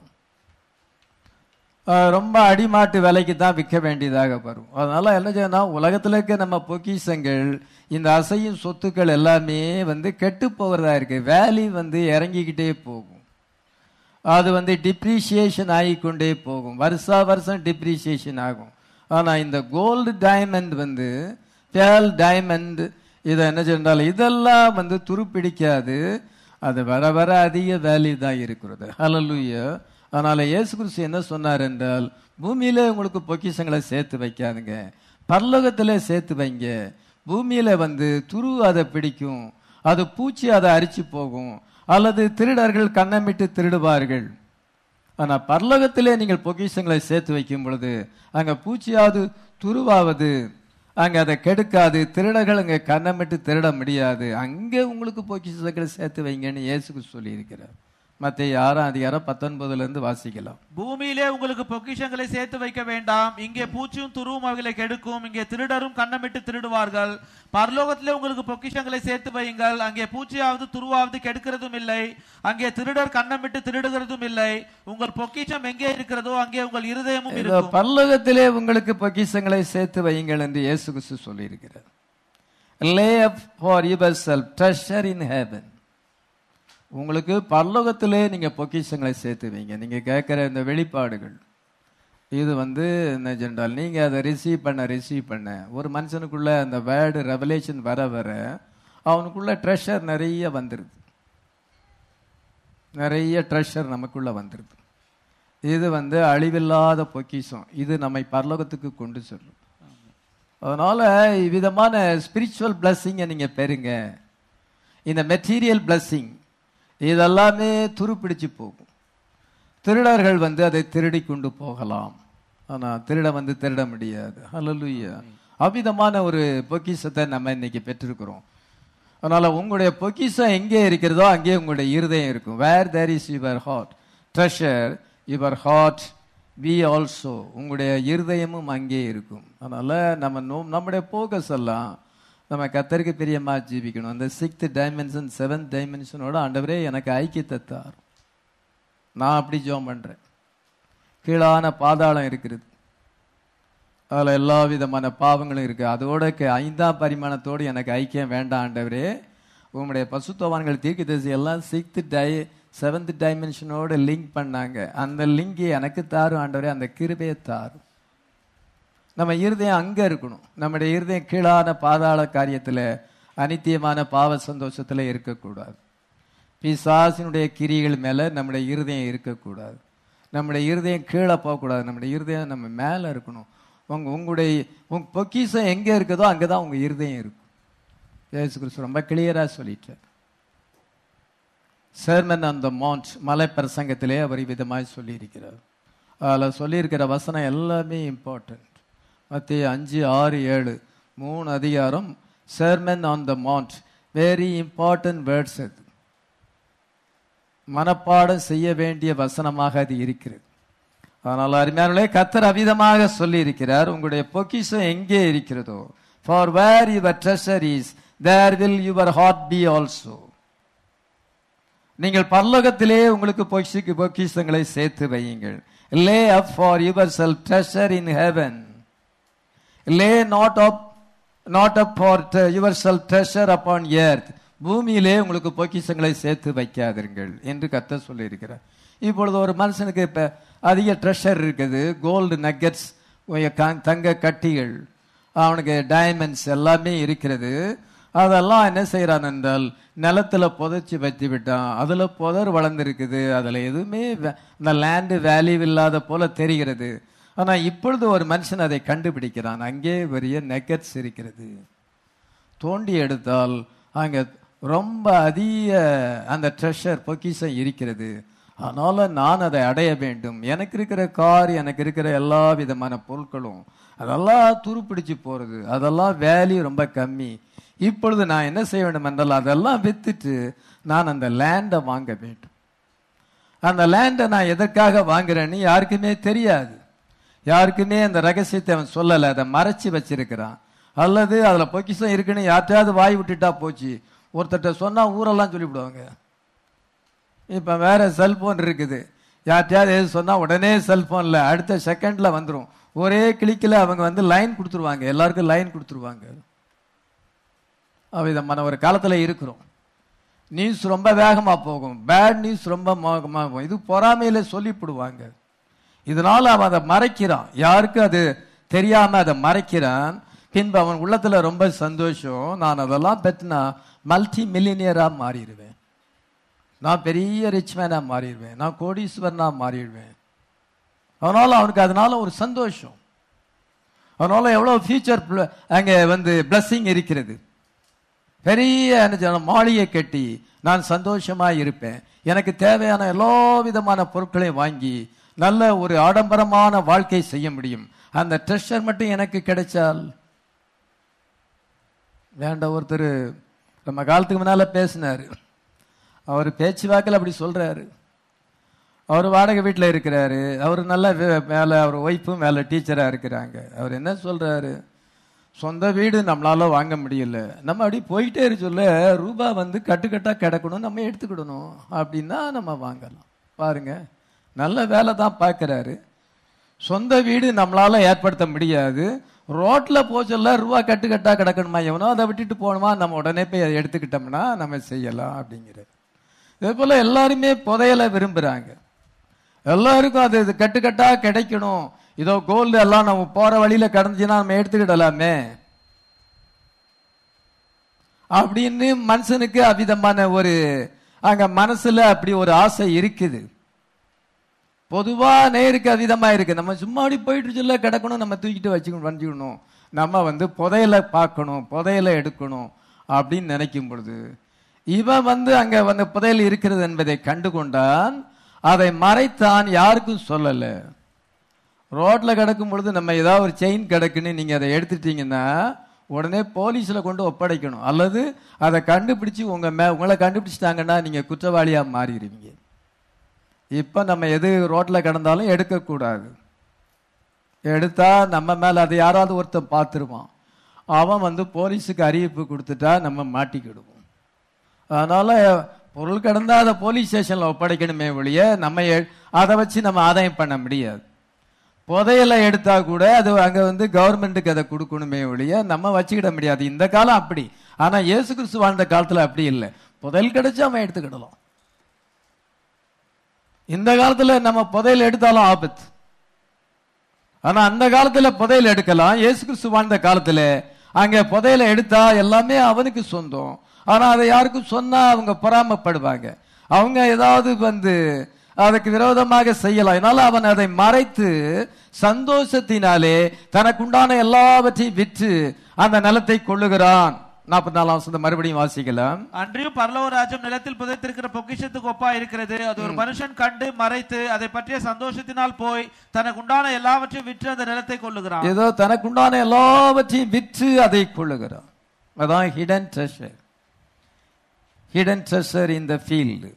அஹ் ரொம்ப அடிமாட்டு விலைக்கு தான் விற்க வேண்டியதாக வரும் அதனால என்ன செய்யணும் உலகத்துல இருக்க நம்ம பொக்கிஷங்கள் இந்த அசையும் சொத்துக்கள் எல்லாமே வந்து கெட்டு போகிறதா இருக்கு வேலி வந்து இறங்கிக்கிட்டே போகும் அது வந்து டிப்ரிசியேஷன் ஆகிக்கொண்டே போகும் வருஷா வருஷம் டிப்ரிசியேஷன் ஆகும் ஆனா இந்த கோல்டு டைமண்ட் வந்து பேல் டைமண்ட் இதை என்ன சொன்னால் இதெல்லாம் வந்து துருப்பிடிக்காது அது வர வர அதிக வேல்யூ தான் இருக்கிறது ஹalleluya அதனால இயேசு கிறிஸ்து என்ன சொன்னார் என்றால் பூமியில உங்களுக்கு பொக்கிஷங்களை சேர்த்து வைக்காதுங்க பரலோகத்திலே சேர்த்து வைங்க பூமியில வந்து துரு அதை பிடிக்கும் அது பூச்சி அதை அரிச்சு போகும் அல்லது திருடர்கள் கண்ணமிட்டு திருடுவார்கள் ஆனா பரலோகத்திலே நீங்கள் பொக்கிஷங்களை சேர்த்து வைக்கும் பொழுது அங்க பூச்சியாவது துருவாவது அங்க அதை கெடுக்காது திருடர்கள் அங்க கண்ணமிட்டு திருட முடியாது அங்கே உங்களுக்கு பொக்கிஷங்களை சேர்த்து வைங்கன்னு இயேசுக்கு சொல்லி இருக்கிறார் மத்திய ஆறாம் அதிகாரம் பத்தொன்பதுல இருந்து வாசிக்கலாம் பூமியிலே உங்களுக்கு பொக்கிஷங்களை சேர்த்து வைக்க வேண்டாம் இங்கே பூச்சியும் துருவும் அவைகளை கெடுக்கும் இங்கே திருடரும் கண்ணமிட்டு திருடுவார்கள் பரலோகத்திலே உங்களுக்கு பொக்கிஷங்களை சேர்த்து வையுங்கள் அங்கே பூச்சியாவது துருவாவது கெடுக்கிறதும் இல்லை அங்கே திருடர் கண்ணமிட்டு திருடுகிறதும் இல்லை உங்கள் பொக்கிஷம் எங்கே இருக்கிறதோ அங்கே உங்கள் இருதயமும் இதோ இருக்கும் பரலோகத்திலே உங்களுக்கு பொக்கிஷங்களை சேர்த்து வையுங்கள் என்று இயேசு கிறிஸ்து சொல்லியிருக்கிறார் lay up for yourself treasure in heaven உங்களுக்கு பரலோகத்திலே நீங்க பொக்கிஷங்களை சேர்த்து வைங்க நீங்க கேட்கிற இந்த வெளிப்பாடுகள் இது வந்து என்ன ஜென்றால் நீங்க அதை ரிசீவ் பண்ண ரிசீவ் பண்ண ஒரு மனுஷனுக்குள்ள அந்த வேர்டு ரெவலேஷன் வர வர அவனுக்குள்ள ட்ரெஷர் நிறைய வந்துருது நிறைய ட்ரெஷர் நமக்குள்ள வந்துருது இது வந்து அழிவில்லாத பொக்கிஷம் இது நம்மை பரலோகத்துக்கு கொண்டு செல்லும் அதனால இவ்விதமான ஸ்பிரிச்சுவல் பிளஸ்ஸிங்கை நீங்க பெறுங்க இந்த மெட்டீரியல் பிளஸ்ஸிங் இதெல்லாமே துருப்பிடிச்சு போகும் திருடர்கள் வந்து அதை திருடி கொண்டு போகலாம் ஆனா திருட வந்து திருட முடியாது ஹalleluya அவ்விதமான ஒரு பொக்கிஷத்தை நம்ம இன்னைக்கு பெற்றிருக்கிறோம் அதனால உங்களுடைய பொக்கிஷம் எங்கே இருக்கிறதோ அங்கே உங்களுடைய இருதயம் இருக்கும் where there is your heart treasure your heart be also உங்களுடைய இருதயமும் அங்கே இருக்கும் அதனால நம்ம நோ- நம்முடைய போக்கஸ் எல்லாம் நம்ம கத்தருக்கு பிரியமா ஜீவிக்கணும் அந்த சிக்ஸ்த் டைமென்ஷன் செவன்த் டைமென்ஷனோட ஆண்டவரே எனக்கு ஐக்கியத்தை தார் நான் அப்படி ஜெபம் பண்றேன் கீழான பாதாளம் இருக்கிறது அதுல எல்லா விதமான பாவங்களும் இருக்கு அதோட க- ஐந்தாம் பரிமாணத்தோடு எனக்கு ஐக்கியம் வேண்டாம் ஆண்டவரே உங்களுடைய பசுத்தவான்கள் தீர்க்கதரிசி எல்லாம் சிக்ஸ்த் டை செவன்த் டைமென்ஷனோட லிங்க் பண்ணாங்க அந்த லிங்க் எனக்கு தாரும் ஆண்டவரே அந்த கிருபையை தாரும் நம்ம இருதயம் அங்க இருக்கணும் நம்முடைய இருதயம் கீழான பாதாள காரியத்துல அனித்தியமான பாவ சந்தோஷத்துல இருக்கக்கூடாது பிசாசினுடைய கிரிகள் மேல நம்முடைய இருதயம் இருக்கக்கூடாது நம்முடைய இருதயம் கீழே போகக்கூடாது நம்முடைய இருதயம் நம்ம மேல இருக்கணும் உங்க உங்களுடைய உங்க பொக்கிஷம் எங்க இருக்குதோ அங்கதான் உங்க இருதயம் இருக்கும் இயேசு கிறிஸ்து ரொம்ப கிளியரா சொல்லிட்டார் சேர்மன் அந்த மவுண்ட் மலை பிரசங்கத்திலே அவர் விதமாய் சொல்லியிருக்கிறார் அதில் சொல்லியிருக்கிற வசனம் எல்லாமே இம்பார்ட்டன்ட் மத்திய அஞ்சு ஆறு ஏழு மூணு அதிகாரம் sermon on the mount very important words அது மனப்பாடம் செய்ய வேண்டிய வசனமாக அது இருக்கிறது ஆனால் அருமையானே கத்தர் அவிதமாக சொல்லி இருக்கிறார் உங்களுடைய பொக்கிஷம் எங்கே இருக்கிறதோ for where your treasure is there will your heart be also நீங்கள் பரலோகத்திலே உங்களுக்கு பொக்கிஷ பொக்கிஷங்களை சேர்த்து வையுங்கள் lay up for yourself treasure in heaven lay not up not up for yourself treasure upon earth பூமியிலே உங்களுக்கு பொக்கிஷங்களை சேர்த்து வைக்காதீர்கள் என்று கத்த சொல்லியிருக்கிறார் இப்பொழுது ஒரு மனுஷனுக்கு இப்ப அதிக ட்ரெஷர் இருக்குது கோல்டு நக்கெட்ஸ் தங்க கட்டிகள் அவனுக்கு டைமண்ட்ஸ் எல்லாமே இருக்கிறது அதெல்லாம் என்ன செய்யறான் என்றால் நிலத்துல புதைச்சி வச்சு விட்டான் அதுல புதர் வளர்ந்துருக்குது அதுல எதுவுமே வே- அந்த லேண்டு வேல்யூ இல்லாத போல தெரிகிறது ஆனா இப்பொழுது ஒரு மனுஷன் அதை கண்டுபிடிக்கிறான் அங்கே பெரிய நெக்கட்ஸ் இருக்கிறது தோண்டி எடுத்தால் அங்க ரொம்ப அதிக அந்த ட்ரெஷர் பொக்கிஷம் இருக்கிறது அதனால நான் அதை அடைய வேண்டும் எனக்கு இருக்கிற கார் எனக்கு இருக்கிற எல்லா விதமான பொருட்களும் அதெல்லாம் துருப்பிடிச்சு போறது அதெல்லாம் வேல்யூ ரொம்ப கம்மி இப்பொழுது நான் என்ன செய்ய வேண்டும் என்றால் அதெல்லாம் வித்துட்டு நான் அந்த லேண்டை வாங்க வேண்டும் அந்த லேண்டை நான் எதற்காக வாங்குறேன்னு யாருக்குமே தெரியாது யாருக்குமே அந்த ரகசியத்தை அவன் சொல்லலை அதை மறைச்சு வச்சிருக்கிறான் அல்லது அதுல பொக்கிஷம் இருக்குன்னு யார்ட்டையாவது வாய் விட்டுட்டா போச்சு ஒருத்தர்ட்ட சொன்னா ஊரெல்லாம் சொல்லிவிடுவாங்க இப்ப வேற செல்போன் இருக்குது யார்ட்டையாவது எது சொன்னா உடனே செல்போன்ல அடுத்த செகண்ட்ல வந்துரும் ஒரே கிளிக்கில் அவங்க வந்து லைன் கொடுத்துருவாங்க எல்லாருக்கும் லைன் கொடுத்துருவாங்க அவ்விதமான ஒரு காலத்துல இருக்கிறோம் நியூஸ் ரொம்ப வேகமா போகும் பேட் நியூஸ் ரொம்ப மோகமா போகும் இது பொறாமையில சொல்லிவிடுவாங்க இதனால அவன் அதை மறைக்கிறான் யாருக்கு அது தெரியாம அதை மறைக்கிறான் பின்பு அவன் உள்ளத்துல ரொம்ப சந்தோஷம் நான் அதெல்லாம் பெற்றுனா மல்டி மில்லினியரா மாறிடுவேன் நான் பெரிய ரிச் மேனா மாறிடுவேன் நான் கோடீஸ்வரனா மாறிடுவேன் அதனால அவனுக்கு அதனால ஒரு சந்தோஷம் அதனால எவ்வளவு ஃபியூச்சர் அங்க வந்து பிளஸ்ஸிங் இருக்கிறது பெரிய என்ன சொல்லணும், மாளிகை கட்டி நான் சந்தோஷமா இருப்பேன் எனக்கு தேவையான எல்லா விதமான பொருட்களையும் வாங்கி நல்ல ஒரு ஆடம்பரமான வாழ்க்கை செய்ய முடியும் அந்த ட்ரெஷர் மட்டும் எனக்கு கிடைச்சால் வேண்டாம் ஒருத்தர் நம்ம காலத்துக்கு முன்னால பேசினாரு அவர் பேச்சு வாக்கில் அப்படி சொல்றாரு அவர் வாடகை வீட்டில் இருக்கிறாரு அவர் நல்ல வே- வேலை அவர் ஒய்ஃபும் வேலை டீச்சராக இருக்கிறாங்க அவர் என்ன சொல்றாரு சொந்த வீடு நம்மளால வாங்க முடியல நம்ம அப்படி போயிட்டே இருக்க சொல்ல ரூபா வந்து கட்டுக்கட்டா கிடக்கணும் நம்ம எடுத்துக்கிடணும் அப்படின்னா நம்ம வாங்கலாம் பாருங்க நல்ல வேலை தான் பார்க்கறாரு சொந்த வீடு நம்மளால ஏற்படுத்த முடியாது ரோட்ல போச்சல்ல ரூபா கட்டுக்கட்டா கிடக்கணுமா எவனோ அதை விட்டுட்டு போகணுமா நம்ம உடனே போய் அதை எடுத்துக்கிட்டோம்னா நம்ம செய்யலாம் அப்படிங்கிறது இதே போல எல்லாருமே புதையலை விரும்புறாங்க எல்லாருக்கும் அது இது கட்டுக்கட்டா கிடைக்கணும் இதோ கோல்டு எல்லாம் நம்ம போற வழியில கடந்துச்சுன்னா நம்ம எடுத்துக்கிடலாமே அப்படின்னு மனுஷனுக்கு அவ்விதமான ஒரு அங்க மனசுல அப்படி ஒரு ஆசை இருக்குது பொதுவா நேருக்கு அவிதமா இருக்கு நம்ம சும்மா அப்படி போயிட்டு சொல்ல கிடக்கணும் நம்ம தூக்கிட்டு வச்சுக்கணும் வஞ்சிக்கணும் நம்ம வந்து புதையல பார்க்கணும் புதையல எடுக்கணும் அப்படின்னு நினைக்கும் பொழுது இவன் வந்து அங்க வந்து புதையல் இருக்கிறது என்பதை கண்டு கொண்டான் அதை மறைத்தான் யாருக்கும் சொல்லல ரோட்ல கிடக்கும் பொழுது நம்ம ஏதாவது ஒரு செயின் கிடக்குன்னு நீங்க அதை எடுத்துட்டீங்கன்னா உடனே போலீஸ்ல கொண்டு ஒப்படைக்கணும் அல்லது அதை கண்டுபிடிச்சு உங்க மே உங்களை கண்டுபிடிச்சிட்டாங்கன்னா நீங்க குற்றவாளியா மாறிடுவீங்க இப்ப நம்ம எது ரோட்ல கிடந்தாலும் எடுக்கக்கூடாது எடுத்தா நம்ம மேல அதை யாராவது ஒருத்தன் பார்த்துருவான் அவன் வந்து போலீஸுக்கு அறிவிப்பு கொடுத்துட்டா நம்ம மாட்டிக்கிடுவோம் அதனால பொருள் கிடந்தா அதை போலீஸ் ஸ்டேஷன்ல ஒப்படைக்கணுமே ஒழிய நம்ம எ- அதை வச்சு நம்ம ஆதாயம் பண்ண முடியாது புதையலை எடுத்தா கூட அது அங்க வந்து கவர்மெண்ட்டுக்கு அதை கொடுக்கணுமே ஒழிய நம்ம வச்சுக்கிட முடியாது இந்த காலம் அப்படி ஆனா இயேசு கிறிஸ்து வாழ்ந்த காலத்துல அப்படி இல்லை புதையல் கிடைச்சா அவன் எடுத்துக்கிடலாம் இந்த காலத்துல நம்ம புதையல் எடுத்தாலும் ஆபத்து ஆனா அந்த காலத்துல புதையல் எடுக்கலாம் இயேசு கிறிஸ்து வாழ்ந்த காலத்துல அங்க புதையல எடுத்தா எல்லாமே அவனுக்கு சொந்தம் ஆனா அதை யாருக்கும் சொன்னா அவங்க பொறாமப்படுவாங்க அவங்க ஏதாவது வந்து அதுக்கு விரோதமாக செய்யலாம் அதனால அவன் அதை மறைத்து சந்தோஷத்தினாலே தனக்குண்டான எல்லாவற்றையும் விற்று அந்த நிலத்தை கொள்ளுகிறான் நாற்பத்தி நாலாம் வசனத்தை மறுபடியும் வாசிக்கலாம் அன்றியும் பரலோக ராஜ்யம் நிலத்தில் புதைத்திருக்கிற பொக்கிஷத்துக்கு ஒப்பா இருக்கிறது அது ஒரு மனுஷன் கண்டு மறைத்து அதை பற்றிய சந்தோஷத்தினால் போய் தனக்கு உண்டான எல்லாவற்றையும் விற்று அந்த நிலத்தை கொள்ளுகிறான் ஏதோ தனக்குண்டான எல்லாவற்றையும் விற்று அதை கொள்ளுகிறான் அதான் hidden treasure hidden treasure in the field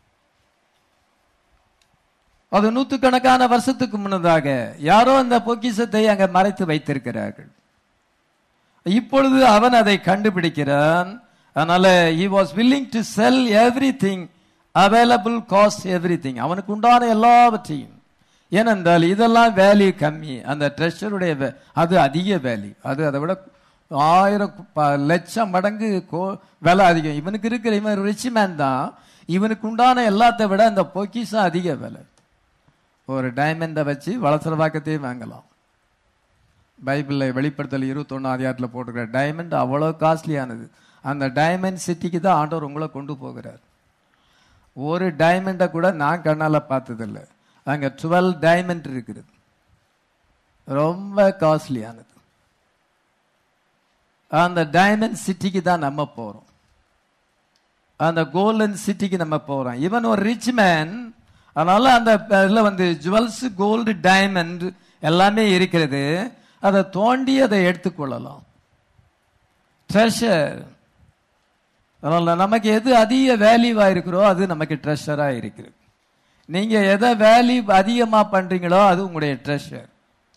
அது நூற்றுக்கணக்கான வருஷத்துக்கு முன்னதாக யாரோ அந்த பொக்கிஷத்தை அங்க மறைத்து வைத்திருக்கிறார்கள் இப்பொழுது அவன் அதை கண்டுபிடிக்கிறான் அதனால he was willing to sell everything available cost everything அவனுக்கு உண்டான எல்லாவற்றையும் ஏனென்றால் இதெல்லாம் வேல்யூ கம்மி அந்த ட்ரெஷருடைய அது அதிக வேல்யூ அது அதை விட ஆயிரம் ப- லட்சம் மடங்கு கோ- விலை அதிகம் இவனுக்கு இருக்கிற இவன் ரிச் மேன் தான் இவனுக்கு உண்டான எல்லாத்தை விட அந்த பொக்கிஷம் அதிக விலை ஒரு டைமண்டை வச்சு வளசரவாக்கத்தையும் வாங்கலாம் பைபிளில் வெளிப்படுத்தல் இருபத்தொன்னு அதிகாரத்தில் போட்டிருக்கிற டைமண்ட் அவ்வளோ காஸ்ட்லியானது அந்த டைமண்ட் சிட்டிக்கு தான் ஆண்டவர் உங்களை கொண்டு போகிறார் ஒரு டைமண்டை கூட நான் கண்ணால் பார்த்ததில்ல அங்கே டுவெல் டைமண்ட் இருக்குது ரொம்ப காஸ்ட்லியானது அந்த டைமண்ட் சிட்டிக்கு தான் நம்ம போகிறோம் அந்த கோல்டன் சிட்டிக்கு நம்ம போறோம் இவன் ஒரு ரிச் மேன் அதனால அந்த இதுல வந்து ஜுவல்ஸ் கோல்டு டைமண்ட் எல்லாமே இருக்கிறது அதை தோண்டி அதை எடுத்துக்கொள்ளலாம் ட்ரெஷர் அதனால நமக்கு எது அதிக வேல்யூவா இருக்கிறோ அது நமக்கு ட்ரெஷரா இருக்குது நீங்க எதை வேல்யூ அதிகமா பண்றீங்களோ அது உங்களுடைய ட்ரெஷர்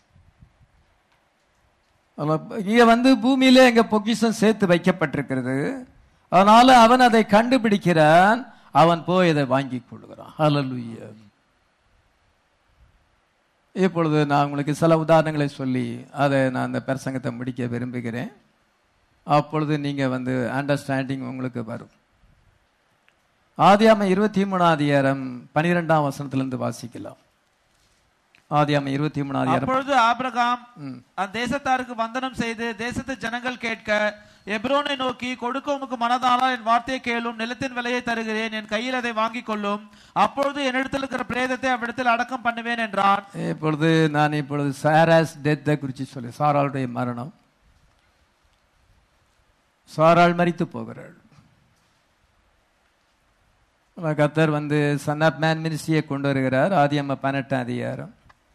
இங்க வந்து பூமியில எங்க பொக்கிஷம் சேர்த்து வைக்கப்பட்டிருக்கிறது அதனால அவன் அதை கண்டுபிடிக்கிறான் அவன் போய் இதை வாங்கிக் கொள்கிறான் ஹalleluya இப்பொழுது நான் உங்களுக்கு சில உதாரணங்களை சொல்லி அதை நான் அந்த பிரசங்கத்தை முடிக்க விரும்புகிறேன் அப்பொழுது நீங்க வந்து அண்டர்ஸ்டாண்டிங் உங்களுக்கு வரும் ஆதியாம இருபத்தி மூணாம் அதிகாரம் பனிரெண்டாம் வசனத்திலிருந்து வாசிக்கலாம் ஆதியாம இருபத்தி மூணாம் அதிகாரம் அப்பொழுது ஆபிரகாம் ம். அந்த தேசத்தாருக்கு வந்தனம் செய்து தேசத்து ஜனங்கள் கேட்க எப்ரோனை நோக்கி கொடுக்க உமக்கு மனதானால் என் வார்த்தையை கேளும் நிலத்தின் விலையை தருகிறேன் என் கையில் அதை வாங்கிக் கொள்ளும் அப்பொழுது என்னிடத்தில் இருக்கிற பிரேதத்தை அவ்விடத்தில் அடக்கம் பண்ணுவேன் என்றான் இப்பொழுது நான் இப்பொழுது சாராஸ் டெத்தை குறித்து சொல்லி சாராளுடைய மரணம் சாராள் மரித்து போகிறாள் அப்ப கர்த்தர் வந்து சன் ஆஃப் மேன் மினிஸ்ட்ரியை கொண்டு வருகிறார் ஆதியம்ம பதினெட்டாம் அதிகாரம்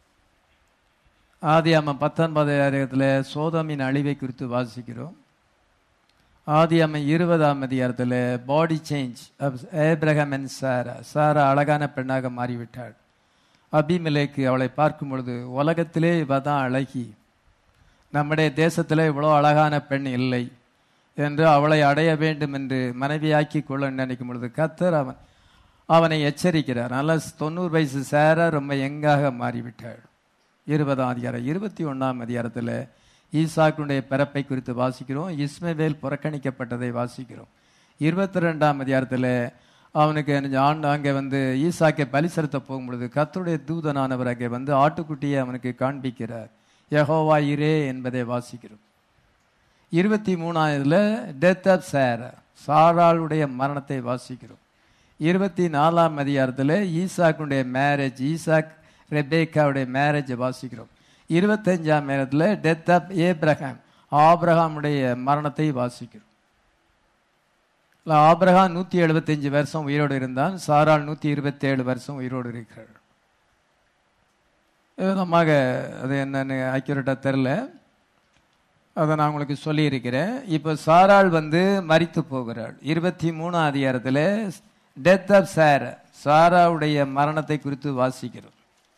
ஆதியாம பத்தொன்பது அதிகாரத்தில் சோதமின் அழிவை குறித்து வாசிக்கிறோம் ஆதியாம இருபதாம் அதிகாரத்தில் body change Abraham and Sarah Sarah அழகான பெண்ணாக மாறிவிட்டாள் அபிமலேக்கு அவளை பார்க்கும் பொழுது உலகத்திலே இவ தான் அழகி நம்முடைய தேசத்தில் இவ்வளோ அழகான பெண் இல்லை என்று அவளை அடைய வேண்டும் என்று மனைவியாக்கி கொள்ள நினைக்கும் பொழுது கத்தர் அவன் அவனை எச்சரிக்கிறார் நல்ல தொண்ணூறு வயசு சேர ரொம்ப யங்காக மாறிவிட்டாள் இருபதாம் அதிகாரம் இருபத்தி ஒன்றாம் அதிகாரத்தில் ஈசாக்குடைய பிறப்பை குறித்து வாசிக்கிறோம் இஸ்மவேல் புறக்கணிக்கப்பட்டதை வாசிக்கிறோம் இருபத்தி ரெண்டாம் அதிகாரத்தில் அவனுக்கு ஆண்டு அங்கே வந்து ஈசாக்கை பலி செலுத்த போகும்பொழுது கர்த்தருடைய தூதனானவர் அங்கே வந்து ஆட்டுக்குட்டியை அவனுக்கு காண்பிக்கிறார் யெகோவா இரே என்பதை வாசிக்கிறோம் இருபத்தி மூணாவதுல டெத் ஆஃப் சாரா சாராளுடைய மரணத்தை வாசிக்கிறோம் இருபத்தி நாலாம் அதிகாரத்தில் ஈசாக்குடைய மேரேஜ் ஈசாக் ரெபேக்காவுடைய மேரேஜை வாசிக்கிறோம் இருபத்தஞ்சாம் நேரத்தில் டெத் ஆஃப் ஏப்ரஹாம் ஆபிரகாமுடைய மரணத்தை வாசிக்கிறோம் இல்ல, ஆபிரகாம் நூற்றி எழுபத்தஞ்சு வருஷம் உயிரோடு இருந்தான் சாராள் நூற்றி இருபத்தேழு வருஷம் உயிரோடு இருக்கிறார் விதமாக அது என்னன்னு அக்யூரேட்டாக தெரில அதை நான் உங்களுக்கு சொல்லியிருக்கிறேன் இப்போ சாராள் வந்து மரித்து போகிறாள் இருபத்தி மூணாம் அதிகாரத்தில் டெத் ஆஃப் சாரா சாராவுடைய மரணத்தை குறித்து வாசிக்கிறோம்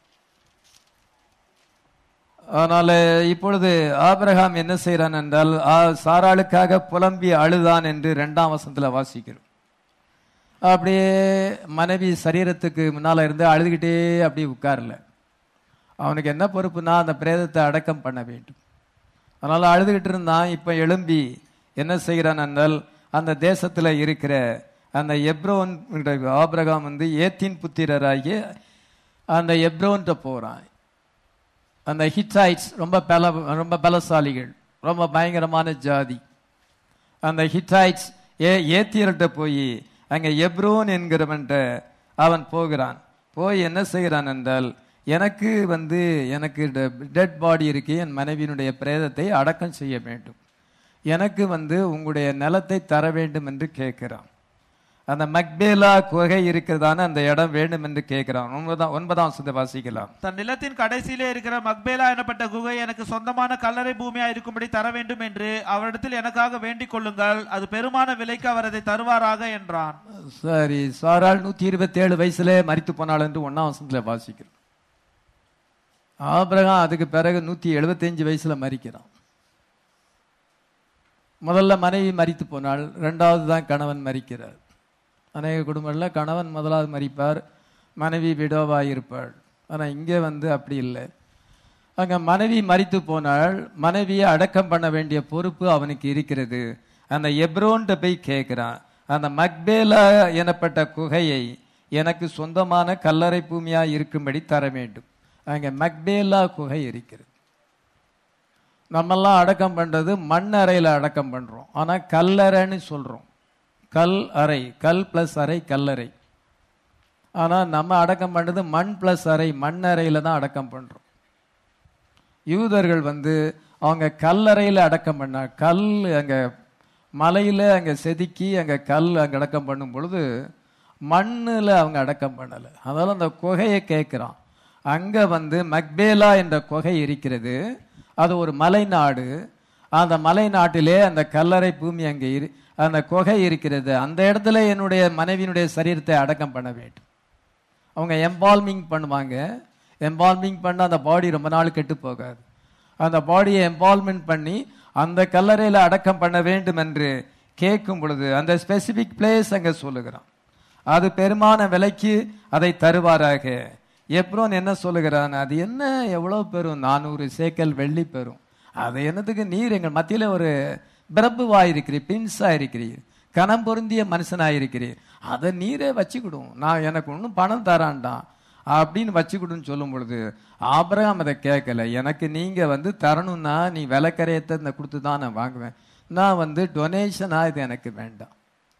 அதனால இப்பொழுது ஆபிரகாம் என்ன செய்கிறான் என்றால் ஆ, சாராளுக்காக புலம்பி அழுதான் என்று இரண்டாம் வசனத்துல வாசிக்கிறோம் அப்படியே மனைவி சரீரத்துக்கு முன்னால இருந்து அழுதுகிட்டே அப்படியே உட்காரல அவனுக்கு என்ன பொறுப்புனா அந்த பிரேதத்தை அடக்கம் பண்ண வேண்டும் அதனால அழுதுகிட்டு இருந்தான் இப்ப எழும்பி என்ன செய்கிறான் என்றால் அந்த தேசத்துல இருக்கிற அந்த எப்ரோன் ஆபிரகாம் வந்து ஏத்தின் புத்திரராகி அந்த எப்ரோன்ட்ட போறான் அந்த ஹிட்டைட்ஸ் ரொம்ப பல ரொம்ப பலசாலிகள் ரொம்ப பயங்கரமான ஜாதி அந்த ஹிட்டைட்ஸ் ஏ ஏத்தியர்கிட்ட போய் அங்க எப்ரோன் என்கிறவன்ட்ட அவன் போகிறான் போய் என்ன செய்கிறான் என்றால் எனக்கு வந்து எனக்கு டெட் பாடி இருக்கு என் மனைவியினுடைய பிரேதத்தை அடக்கம் செய்ய வேண்டும் எனக்கு வந்து உங்களுடைய நிலத்தை தர வேண்டும் என்று கேட்கிறான் அந்த மக்பேலா குகை இருக்கிறதான அந்த இடம் வேண்டும் என்று கேட்கிறான் ஒன்பதாம் ஒன்பதாம் வசனத்தை வாசிக்கலாம் தன் நிலத்தின் கடைசியிலே இருக்கிற மக்பேலா எனப்பட்ட குகை எனக்கு சொந்தமான கல்லறை பூமியா இருக்கும்படி தர வேண்டும் என்று அவரிடத்தில் எனக்காக வேண்டிக் கொள்ளுங்கள் அது பெருமான விலைக்கு அவர் அதை தருவாராக என்றான் சரி சாராள் நூத்தி இருபத்தி ஏழு வயசுல மரித்து போனாள் என்று ஒன்னாம் வசனத்துல வாசிக்கிறோம் ஆபிரகாம் அதுக்கு பிறகு நூத்தி எழுபத்தஞ்சு வயசுல மரிக்கிறான் முதல்ல மனைவி மரித்து போனாள் ரெண்டாவது தான் கணவன் மரிக்கிறார் அநேக குடும்பங்களில் கணவன் முதலாவது மரிப்பார் மனைவி விடோவாக இருப்பாள் ஆனால் இங்கே வந்து அப்படி இல்லை அங்கே மனைவி மரித்து போனாள் மனைவியை அடக்கம் பண்ண வேண்டிய பொறுப்பு அவனுக்கு இருக்கிறது அந்த எப்ரோன்ட்ட போய் கேட்கிறான் அந்த மக்பேலா எனப்பட்ட குகையை எனக்கு சொந்தமான கல்லறை பூமியா இருக்கும்படி தர வேண்டும் அங்கே மக்பேலா குகை இருக்கிறது நம்மெல்லாம் அடக்கம் பண்றது மண் அறையில் அடக்கம் பண்றோம் ஆனா கல்லறைன்னு சொல்றோம் கல் அறை கல் பிளஸ் அறை கல்லறை ஆனா நம்ம அடக்கம் பண்றது மண் பிளஸ் அறை மண் அறையில தான் அடக்கம் பண்றோம் யூதர்கள் வந்து அவங்க கல்லறையில அடக்கம் பண்ண கல் அங்க மலையில அங்க செதுக்கி அங்க கல் அங்க அடக்கம் பண்ணும் பொழுது மண்ணுல அவங்க அடக்கம் பண்ணல அதனால அந்த குகையை கேட்கிறான் அங்க வந்து மக்பேலா என்ற குகை இருக்கிறது அது ஒரு மலைநாடு அந்த மலைநாட்டிலே அந்த கல்லறை பூமி அங்கே இரு அந்த குகை இருக்கிறது அந்த இடத்துல என்னுடைய மனைவியினுடைய சரீரத்தை அடக்கம் பண்ண வேண்டும் அவங்க எம்பால்மிங் பண்ணுவாங்க எம்பால்மிங் பண்ண அந்த பாடி ரொம்ப நாள் கெட்டு போகாது அந்த பாடியை எம்பால்மெண்ட் பண்ணி அந்த கல்லறையில் அடக்கம் பண்ண வேண்டும் என்று கேட்கும் பொழுது அந்த ஸ்பெசிபிக் பிளேஸ் அங்கே சொல்லுகிறான் அது பெருமான விலைக்கு அதை தருவாராக எப்ரோன் என்ன சொல்லுகிறான் அது என்ன எவ்வளோ பெறும் நானூறு சேக்கல் வெள்ளி பெறும் அது என்னத்துக்கு நீர் எங்கள் மத்தியில் ஒரு பிரபுவாக இருக்கிறீர் பின்ஸாக இருக்கிறீர் கனம் பொருந்திய மனுஷனாக இருக்கிறீர் அதை நீரே வச்சுக்கிடும் நான் எனக்கு ஒன்றும் பணம் தரான்டான் அப்படின்னு வச்சுக்கிடுன்னு சொல்லும் பொழுது ஆபிரகாம் அதை கேட்கல எனக்கு நீங்க வந்து தரணும்னா நீ விலைக்கரையத்தை இந்த கொடுத்து தான் நான் வாங்குவேன் நான் வந்து டொனேஷனா இது எனக்கு வேண்டாம்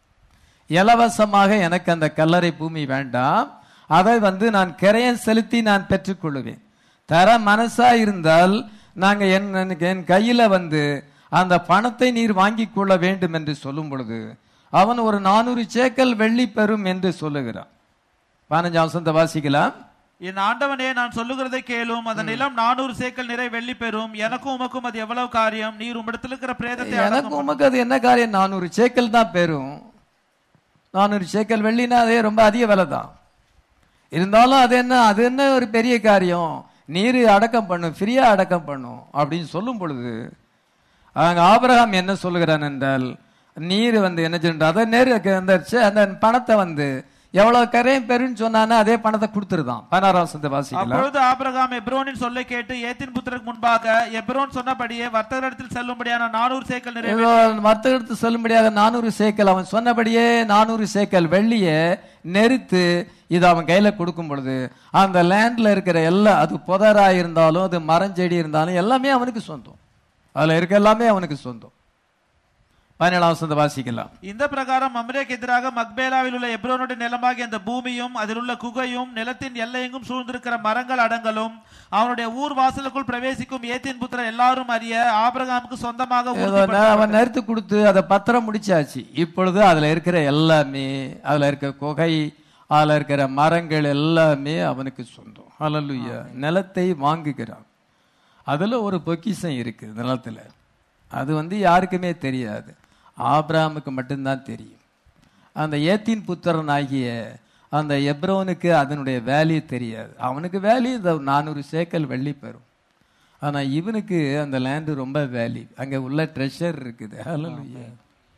இலவசமாக எனக்கு அந்த கல்லறை பூமி வேண்டாம் அதை வந்து நான் கிரையம் செலுத்தி நான் பெற்றுக்கொள்ளுவேன் தர மனசா இருந்தால் நாங்க என் எனக்கு என் கையில வந்து அந்த பணத்தை நீர் வாங்கிக் கொள்ள வேண்டும் என்று சொல்லும் பொழுது அவன் ஒரு நானூறு சேக்கல் வெள்ளி பெறும் என்று சொல்லுகிறான் பதினஞ்சாம் வசந்த வாசிக்கலாம் என் ஆண்டவனே நான் சொல்லுகிறதை கேளும் அந்த நிலம் நானூறு சேக்கல் நிறை வெள்ளி பெறும் எனக்கும் உமக்கும் அது எவ்வளவு காரியம் நீர் உம்மிடத்தில் இருக்கிற பிரேதத்தை எனக்கு அடக்கம் உமக்கு அது என்ன காரியம் நானூறு சேக்கல் தான் பெறும் நானூறு சேக்கல் வெள்ளினா அதே ரொம்ப அதிக விலை தான் இருந்தாலும் அது என்ன அது என்ன ஒரு பெரிய காரியம் நீர் அடக்கம் பண்ணும் ஃப்ரீயா அடக்கம் பண்ணும் அப்படின்னு சொல்லும் பொழுது அங்க ஆபிரகாம் என்ன சொல்லுகிறான் என்றால் நீர் வந்து என்ன சொல்ற அதை நேரு அந்த சே- அந்த பணத்தை வந்து எவ்வளவு கரையும் பெருன்னு சொன்னானே அதே பணத்தை கொடுத்துருதான் பதினாறாம் வசனத்தை வாசிக்கலாம் அப்பொழுது ஆபிரகாம் எப்ரோனின் சொல்லை கேட்டு ஏத்தின் புத்திரருக்கு முன்பாக எப்ரோன் சொன்னபடியே வர்த்தகரிடத்தில் செல்லும்படியான நானூறு சேக்கல் நிறை ஏதோ மர்த்தகத்து சொல்லும்படியாக நானூறு சேக்கல் அவன் சொன்னபடியே நானூறு சேக்கல் வெள்ளிய நெரித்து இது அவன் கையில கொடுக்கும் பொழுது அந்த லேண்ட்ல இருக்கிற எல்லா அது புதரா இருந்தாலும் அது மரஞ்செடி இருந்தாலும் எல்லாமே அவனுக்கு சொந்தம் அதுல இருக்க எல்லாமே அவனுக்கு சொந்தம் பதினேழாம் வசனத்தை வாசிக்கலாம் இந்த பிரகாரம் மம்ரேக்கு எதிராக மக்பேலாவில் உள்ள எப்ரோனுடைய நிலமாகிய அந்த பூமியும் அதில் உள்ள குகையும் நிலத்தின் எல்லையெங்கும் சூழ்ந்திருக்கிற மரங்கள் அடங்கலும் அவனுடைய ஊர் வாசலுக்குள் பிரவேசிக்கும் ஏத்தின் புத்திரர் எல்லாரும் அறிய ஆபிரகாமுக்கு சொந்தமாக ஏதோ உறுதிப்படுத்தப்பட்டது. ந- அவன் நிறுத்து கொடுத்து அதை பத்திரம் முடிச்சாச்சு இப்பொழுது அதுல இருக்கிற எல்லாமே அதுல இருக்க குகை அதுல இருக்கிற மரங்கள் எல்லாமே அவனுக்கு சொந்தம் ஹalleluya நிலத்தை வாங்குகிறான் அதுல ஒரு பொக்கிஷம் இருக்கு நிலத்துல அது வந்து யாருக்குமே தெரியாது ஆபிரகாமுக்கு மட்டும்தான் தெரியும் அந்த ஏத்தின் புத்திரன் ஆகிய அந்த எப்ரோனுக்கு அதனுடைய வேல்யூ தெரியாது அவனுக்கு வேல்யூ இந்த நானூறு சேக்கல் வெள்ளி பெறும் ஆனா இவனுக்கு அந்த லேண்டு ரொம்ப வேல்யூ அங்க உள்ள ட்ரெஷர் இருக்குது ஹalleluya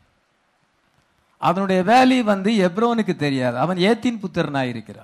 அதனுடைய வேல்யூ வந்து எப்ரோனுக்கு தெரியாது அவன் ஏத்தின் புத்திரனாய் இருக்கிறான்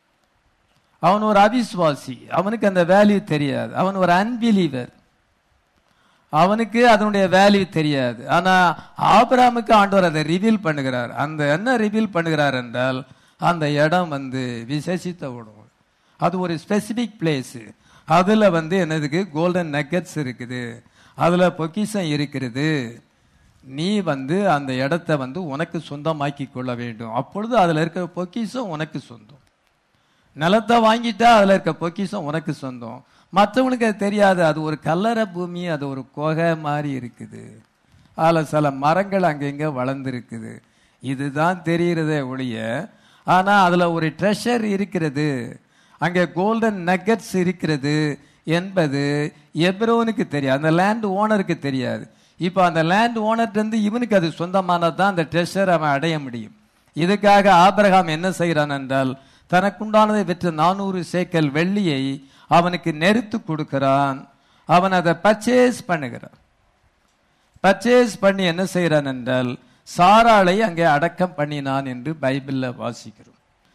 அவன் ஒரு அவிஸ்வாசி அவனுக்கு அந்த வேல்யூ தெரியாது அவன் ஒரு அன்பிலீவர் அவனுக்கு அதனுடைய வேல்யூ தெரியாது ஆனா ஆபிரகாமுக்கு ஆண்டவர் அதை ரிவீல் பண்ணுகிறார் அந்த என்ன ரிவீல் பண்ணுகிறார் என்றால் அந்த இடம் வந்து விசேஷித்த இடம் அது ஒரு ஸ்பெசிபிக் பிளேஸ் அதுல வந்து என்னதுக்கு கோல்டன் நக்கெட்ஸ் இருக்குது அதுல பொக்கிஷம் இருக்கிறது நீ வந்து அந்த இடத்த வந்து உனக்கு சொந்தமாக்கி கொள்ள வேண்டும் அப்பொழுது அதுல இருக்கிற பொக்கிஷம் உனக்கு சொந்தம் நிலத்தை வாங்கிட்டா அதுல இருக்க பொக்கிஷம் உனக்கு சொந்தம் மற்றவனுக்கு அது தெரியாது அது ஒரு கல்லறை பூமி அது ஒரு குகை மாதிரி இருக்குது அதுல சில மரங்கள் அங்கங்க வளர்ந்துருக்குது இதுதான் தெரிகிறதே ஒழிய ஆனா அதுல ஒரு ட்ரெஷர் இருக்கிறது அங்கே கோல்டன் நக்கெட்ஸ் இருக்கிறது என்பது எப்ரோனுக்கு தெரியாது அந்த லேண்ட் ஓனருக்கு தெரியாது இப்போ அந்த லேண்ட் ஓனர்ட்ட இருந்து இவனுக்கு அது சொந்தமானது தான் அந்த ட்ரெஷர் அவன் அடைய முடியும் இதுக்காக ஆபிரகாம் என்ன செய்கிறான் என்றால் தனக்குண்டானதை விற்ற நானூறு சேக்கல் வெள்ளியை அவனுக்கு நெருத்து கொடுக்கிறான் அவன் அதை பர்ச்சேஸ் பண்ணுகிறான் பர்ச்சேஸ் பண்ணி என்ன செய்கிறான் என்றால் சாராளை அங்கே அடக்கம் பண்ணினான் என்று பைபிள்ல வாசிக்கிறோம்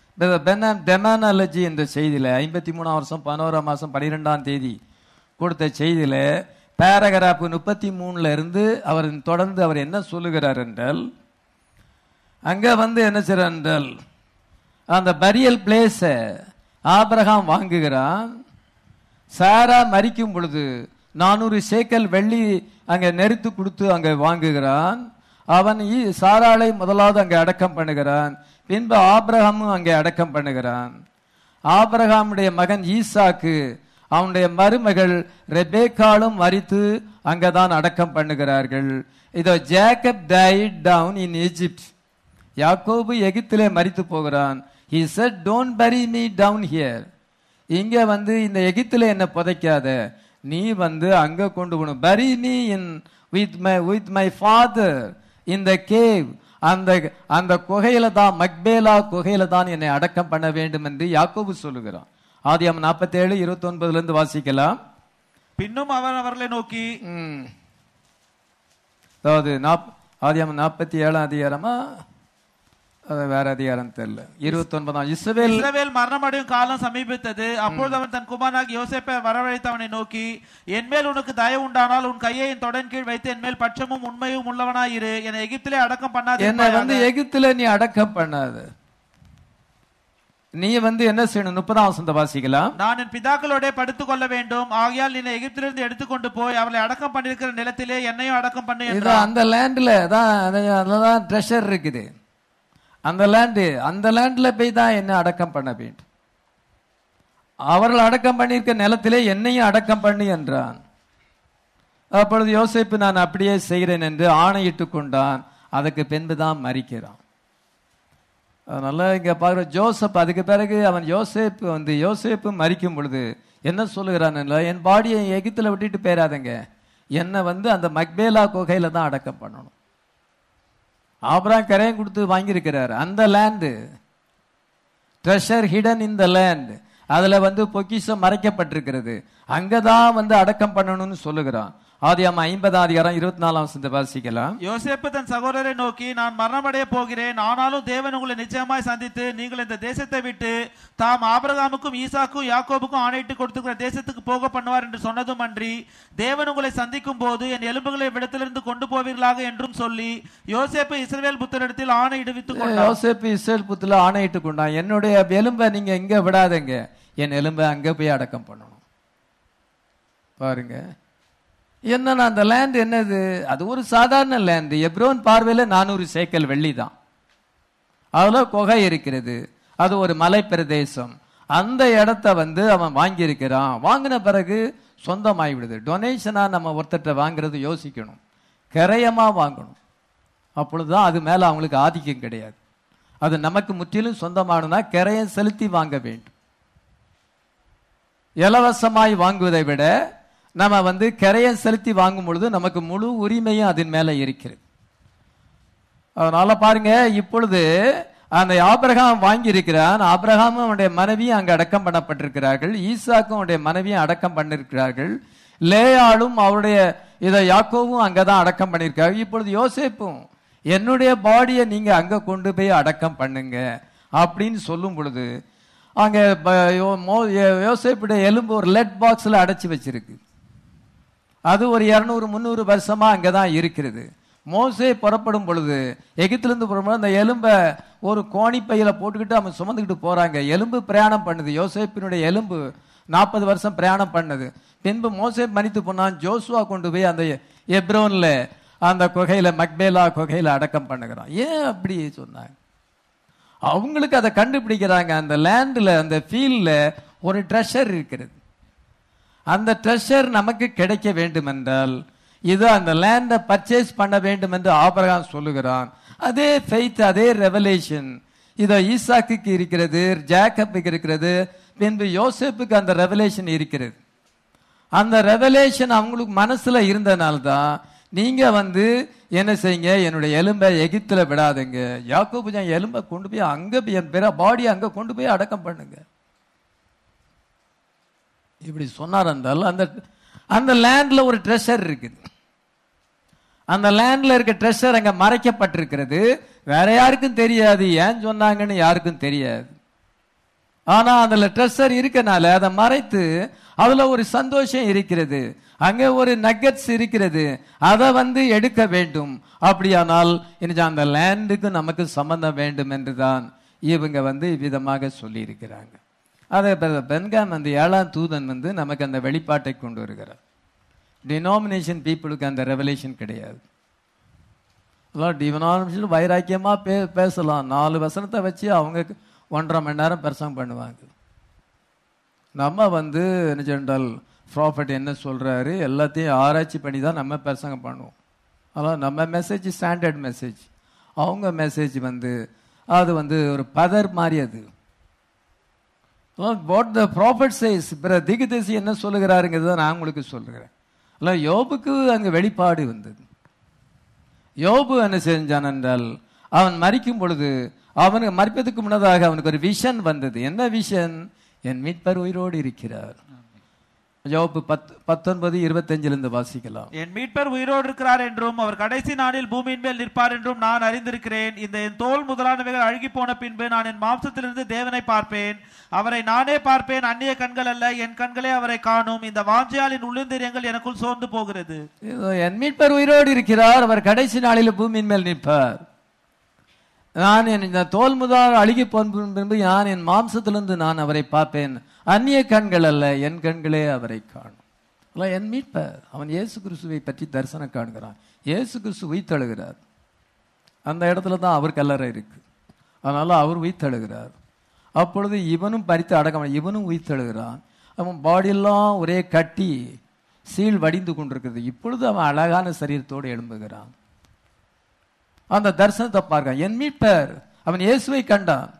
டெமானாலஜி என்ற செய்தியில ஐம்பத்தி மூணாம் வருஷம் பதினோராம் மாசம் பனிரெண்டாம் தேதி கொடுத்த செய்தியில பேராகிராஃப் முப்பத்தி மூணுல இருந்து அவர் தொடர்ந்து அவர் என்ன சொல்லுகிறார் என்றால் அங்க வந்து என்ன செய்றார் என்றால் அந்த பரியல் பிளேஸ ஆபிரகாம் வாங்குகிறான் சாரா மரிக்கும் பொழுது நானூறு சேக்கல் வெள்ளி அங்க நெருத்து கொடுத்து அங்க வாங்குகிறான் அவன் ஈ- சாராளை முதலாவது அங்கே அடக்கம் பண்ணுகிறான் பின்பு ஆபிரகாமும் அங்கே அடக்கம் பண்ணுகிறான் ஆபிரகாமுடைய மகன் ஈசாக்கு அவனுடைய மருமகள் ரெபேக்காலும் மரித்து அங்கதான் அடக்கம் பண்ணுகிறார்கள் இதோ Jacob died down in Egypt யாக்கோபு எகிப்திலே மரித்து போகிறான் he said don't bury me down here இங்க வந்து இந்த எகிப்திலே என்ன புதைக்காத நீ வந்து அங்க கொண்டு போகணும் bury me in with my with my father in the cave அந்த அந்த குகையில தான் மக்பேலா குகையில தான் என்னை அடக்கம் பண்ண வேண்டும் என்று யாக்கோபு சொல்லுகிறான் ஆதியாம் நாற்பத்தி ஏழு இருபத்தி ஒன்பதுல இருந்து வாசிக்கலாம் பின்னும் அவர் அவர்களை நோக்கி ம். அதாவது நாப் ஆதியாமம் நாற்பத்தி ஏழாம் அதிகாரமா அது வேற அதிகாரம் தெரியல இருபத்தி ஒன்பதாம் இஸ்ரவேல் இஸ்ரவேல் மரணமடையும் காலம் சமீபித்தது அப்பொழுது அவன் தன் குமாரனாக யோசேப்பை வரவழைத்து அவனை நோக்கி என்மேல் உனக்கு தயவு உண்டானால் உன் கையை என் தொடன் கீழ் வைத்து என்மேல் பட்சமும் உண்மையும் உள்ளவனாயிரு என்னை எகிப்திலே அடக்கம் என்னை வந்து பண்ணாது எகிப்துல நீ அடக்கம் பண்ணாத நீ வந்து என்ன செய்யணும் முப்பதாம் வசந்த வாசிக்கலாம் நான் என் பிதாக்களோட படுத்துக் கொள்ள வேண்டும் ஆகையால் என்னை எகிப்திலிருந்து எடுத்துக்கொண்டு போய் அவளை அடக்கம் பண்ணிருக்கிற நிலத்திலே என்னையும் அடக்கம் பண்ணு இது என்றான் அந்த லேண்ட்ல தான் அது- அதுலதான் ட்ரெஷர் இருக்குது அந்த லேண்டு அந்த லேண்ட்ல போய் தான் என்ன அடக்கம் பண்ண வேண்டும் அவர்கள் அடக்கம் பண்ணியிருக்க நிலத்திலே என்னையும் அடக்கம் பண்ணு என்றான் அப்பொழுது யோசேப்பு நான் அப்படியே செய்கிறேன் என்று ஆணையிட்டு கொண்டான் அதுக்கு பின்பு தான் மறிக்கிறான் அதனால இங்க பாக்குற ஜோசப் அதுக்கு பிறகு அவன் யோசேப்பு வந்து யோசேப்பு மறிக்கும் பொழுது என்ன சொல்லுகிறான் என் பாடியை எகித்துல விட்டுட்டு போயிடாதங்க என்னை வந்து அந்த மக்பேலா குகையில தான் அடக்கம் பண்ணணும் ஆபராம் கரையம் கொடுத்து வாங்கியிருக்கிறார் அந்த land treasure hidden in the land அதுல வந்து பொக்கிஷம் மறைக்கப்பட்டிருக்கிறது அங்கதான் வந்து அடக்கம் பண்ணணும்னு சொல்லுகிறான் ஆதியாம ஐம்பதாம் அதிகாரம் இருபத்தி நாலாம் வசனத்தை வாசிக்கலாம் யோசேப்பு தன் சகோதரரை நோக்கி நான் மரணமடைய போகிறேன் ஆனாலும் தேவன் உங்களை நிச்சயமாய் சந்தித்து நீங்கள் இந்த தேசத்தை விட்டு தாம் ஆபிரகாமுக்கும் ஈசாக்கும் யாக்கோபுக்கும் ஆணையிட்டு கொடுத்துக்கிற தேசத்துக்கு போக பண்ணுவார் என்று சொன்னதும் அன்றி தேவன் உங்களை சந்திக்கும் போது என் எலும்புகளை இவ்விடத்திலிருந்து கொண்டு போவீர்களாக என்றும் சொல்லி யோசேப்பு இஸ்ரவேல் புத்தரிடத்தில் ஆணையிடுவித்துக் கொண்டார் யோசேப்பு இஸ்ரேல் புத்துல ஆணையிட்டு கொண்டான் என்னுடைய எலும்பை நீங்க இங்க விடாதீங்க என் எலும்பை அங்க போய் அடக்கம் பண்ணணும் பாருங்க என்னன்னா அந்த லேண்ட் என்னது அது ஒரு சாதாரண லேண்ட் எப்ரோன் பார்வையில நானூறு சேக்கல் வெள்ளி தான் அதுல குகை இருக்கிறது அது ஒரு மலை பிரதேசம் அந்த இடத்த வந்து அவன் வாங்கியிருக்கிறான் வாங்கின பிறகு சொந்தமாகி விடுது டொனேஷனா நம்ம ஒருத்தர்ட்ட வாங்குறது யோசிக்கணும் கிரயமா வாங்கணும் அப்பொழுதுதான் அது மேல அவங்களுக்கு ஆதிக்கம் கிடையாது அது நமக்கு முற்றிலும் சொந்தமானதுனா கிரயம் செலுத்தி வாங்க வேண்டும் இலவசமாய் வாங்குவதை விட நம்ம வந்து கிரயம் செலுத்தி வாங்கும் பொழுது நமக்கு முழு உரிமையும் அதன் மேல இருக்கிறது அதனால பாருங்க இப்பொழுது அந்த ஆபிரகாம் வாங்கி இருக்கிறான் ஆபிரகாமும் அவனுடைய மனைவியும் அங்க அடக்கம் பண்ணப்பட்டிருக்கிறார்கள் ஈசாக்கும் அவனுடைய மனைவியும் அடக்கம் பண்ணிருக்கிறார்கள் லேயாளும் அவருடைய இதை யாக்கோவும் அங்கதான் அடக்கம் பண்ணிருக்காங்க இப்பொழுது யோசேப்பும் என்னுடைய பாடியை நீங்க அங்க கொண்டு போய் அடக்கம் பண்ணுங்க அப்படின்னு சொல்லும் பொழுது அங்க ப- யோ- மோ- யோ- யோசேப்புடைய எலும்பு ஒரு லெட் பாக்ஸ்ல அடைச்சு வச்சிருக்கு அது ஒரு இருநூறு முந்நூறு வருஷமா அங்கதான் இருக்கிறது மோசே புறப்படும் பொழுது எகிப்திலிருந்து புறப்படும் அந்த எலும்பை ஒரு கோணி பையில போட்டுக்கிட்டு அவன் சுமந்துக்கிட்டு போறாங்க எலும்பு பிரயாணம் பண்ணுது யோசேப்பினுடைய எலும்பு நாற்பது வருஷம் பிரயாணம் பண்ணது பின்பு மோசே மனித்து போனான் ஜோசுவா கொண்டு போய் அந்த எப்ரோன்ல அந்த குகையில மக்பேலா குகையில அடக்கம் பண்ணுகிறான் ஏன் அப்படி சொன்னாங்க அவங்களுக்கு அதை கண்டுபிடிக்கிறாங்க அந்த லேண்ட்ல அந்த ஃபீல்ட்ல ஒரு ட்ரெஷர் இருக்கிறது அந்த ட்ரெஷர் நமக்கு கிடைக்க வேண்டும் என்றால் இது அந்த லேண்டை பர்ச்சேஸ் பண்ண வேண்டும் என்று ஆபிரகாம் சொல்லுகிறான் அதே ஃபெய்த் அதே ரெவலேஷன் இதோ ஈசாக்குக்கு இருக்கிறது ஜேக்கப்புக்கு இருக்கிறது பின்பு யோசேப்புக்கு அந்த ரெவலேஷன் இருக்கிறது அந்த ரெவலேஷன் அவங்களுக்கு மனசுல இருந்தனால தான் நீங்க வந்து என்ன செய்யுங்க என்னுடைய எலும்பை எகிப்துல விடாதீங்க யாக்கோபு என் எலும்பை கொண்டு போய் அங்க போய் என் பிற பாடி அங்க கொண்டு போய் அடக்கம் பண்ணுங்க இப்படி சொன்னார் என்றால் அந்த அந்த லேண்ட்ல ஒரு ட்ரெஷர் இருக்குது அந்த லேண்ட்ல இருக்க ட்ரெஷர் அங்க மறைக்கப்பட்டிருக்கிறது வேற யாருக்கும் தெரியாது ஏன் சொன்னாங்கன்னு யாருக்கும் தெரியாது ஆனா அதுல ட்ரெஷர் இருக்கனால அதை மறைத்து அதுல ஒரு சந்தோஷம் இருக்கிறது அங்க ஒரு நக்கட்ஸ் இருக்கிறது அதை வந்து எடுக்க வேண்டும் அப்படியானால் இன்னைக்கு அந்த லேண்டுக்கு நமக்கு சம்பந்தம் வேண்டும் என்றுதான் இவங்க வந்து விதமாக சொல்லி இருக்கிறாங்க அதே போல பென்காம் அந்த ஏழாம் தூதன் வந்து நமக்கு அந்த வெளிப்பாட்டை கொண்டு வருகிறார் டினாமினேஷன் பீப்புளுக்கு அந்த ரெவலேஷன் கிடையாது டினாமினேஷன் வைராக்கியமா பே பேசலாம் நாலு வசனத்தை வச்சு அவங்க ஒன்றரை மணி நேரம் பிரசங்கம் பண்ணுவாங்க நம்ம வந்து என்ன சொன்னால் ப்ராஃபட் என்ன சொல்றாரு எல்லாத்தையும் ஆராய்ச்சி பண்ணி தான் நம்ம பிரசங்கம் பண்ணுவோம் அதான் நம்ம மெசேஜ் ஸ்டாண்டர்ட் மெசேஜ் அவங்க மெசேஜ் வந்து அது வந்து ஒரு பதர் மாதிரி அது வாட் த ப்ராஃபட் சேஸ் பிற திகுதேசி என்ன சொல்லுகிறாருங்கிறத நான் உங்களுக்கு சொல்லுகிறேன் இல்லை யோபுக்கு அங்கே வெளிப்பாடு வந்தது யோபு என்ன செஞ்சான் என்றால் அவன் மறிக்கும் பொழுது அவனுக்கு மறிப்பதற்கு முன்னதாக அவனுக்கு ஒரு விஷன் வந்தது என்ன விஷன் என் மீட்பர் உயிரோடு இருக்கிறார் யோபு பத் பத்தொன்பது இருபத்தஞ்சிலிருந்து வாசிக்கலாம் என் மீட்பர் உயிரோடு இருக்கிறார் என்றும் அவர் கடைசி நாளில் பூமியின் மேல் நிற்பார் என்றும் நான் அறிந்திருக்கிறேன் இந்த என் தோல் முதலானவைகள் அழுகி போன பின்பு நான் என் மாம்சத்திலிருந்து தேவனை பார்ப்பேன் அவரை நானே பார்ப்பேன் அந்நிய கண்கள் அல்ல என் கண்களே அவரை காணும் இந்த வாஞ்சையாலின் உள்ளிந்திரியங்கள் எனக்குள் சோர்ந்து போகிறது இதோ என் மீட்பர் உயிரோடு இருக்கிறார் அவர் கடைசி நாளில் பூமியின் மேல் நிற்பார் நான் என் இந்த தோல் முதல் அழுகி போன பின்பு நான் என் மாம்சத்திலிருந்து நான் அவரை பார்ப்பேன் அந்நிய கண்கள் அல்ல என் கண்களே அவரை காணும் அல்ல என் மீட்பர் அவன் இயேசு கிறிஸ்துவை பற்றி தரிசனம் காண்கிறான் இயேசு கிறிஸ்து உயிர்த்தழுகிறார் அந்த இடத்துல தான் அவர் கல்லறை இருக்கு அதனால அவர் உயிர்த்தழுகிறார் அப்பொழுது இவனும் பறித்து அடக்கம் இவனும் உயிர்த்தழுகிறான் அவன் பாடியெல்லாம் ஒரே கட்டி சீல் வடிந்து கொண்டிருக்கிறது இப்பொழுது அவன் அழகான சரீரத்தோடு எழும்புகிறான் அந்த தரிசனத்தை பார்க்க என் மீட்பர் அவன் இயேசுவை கண்டான்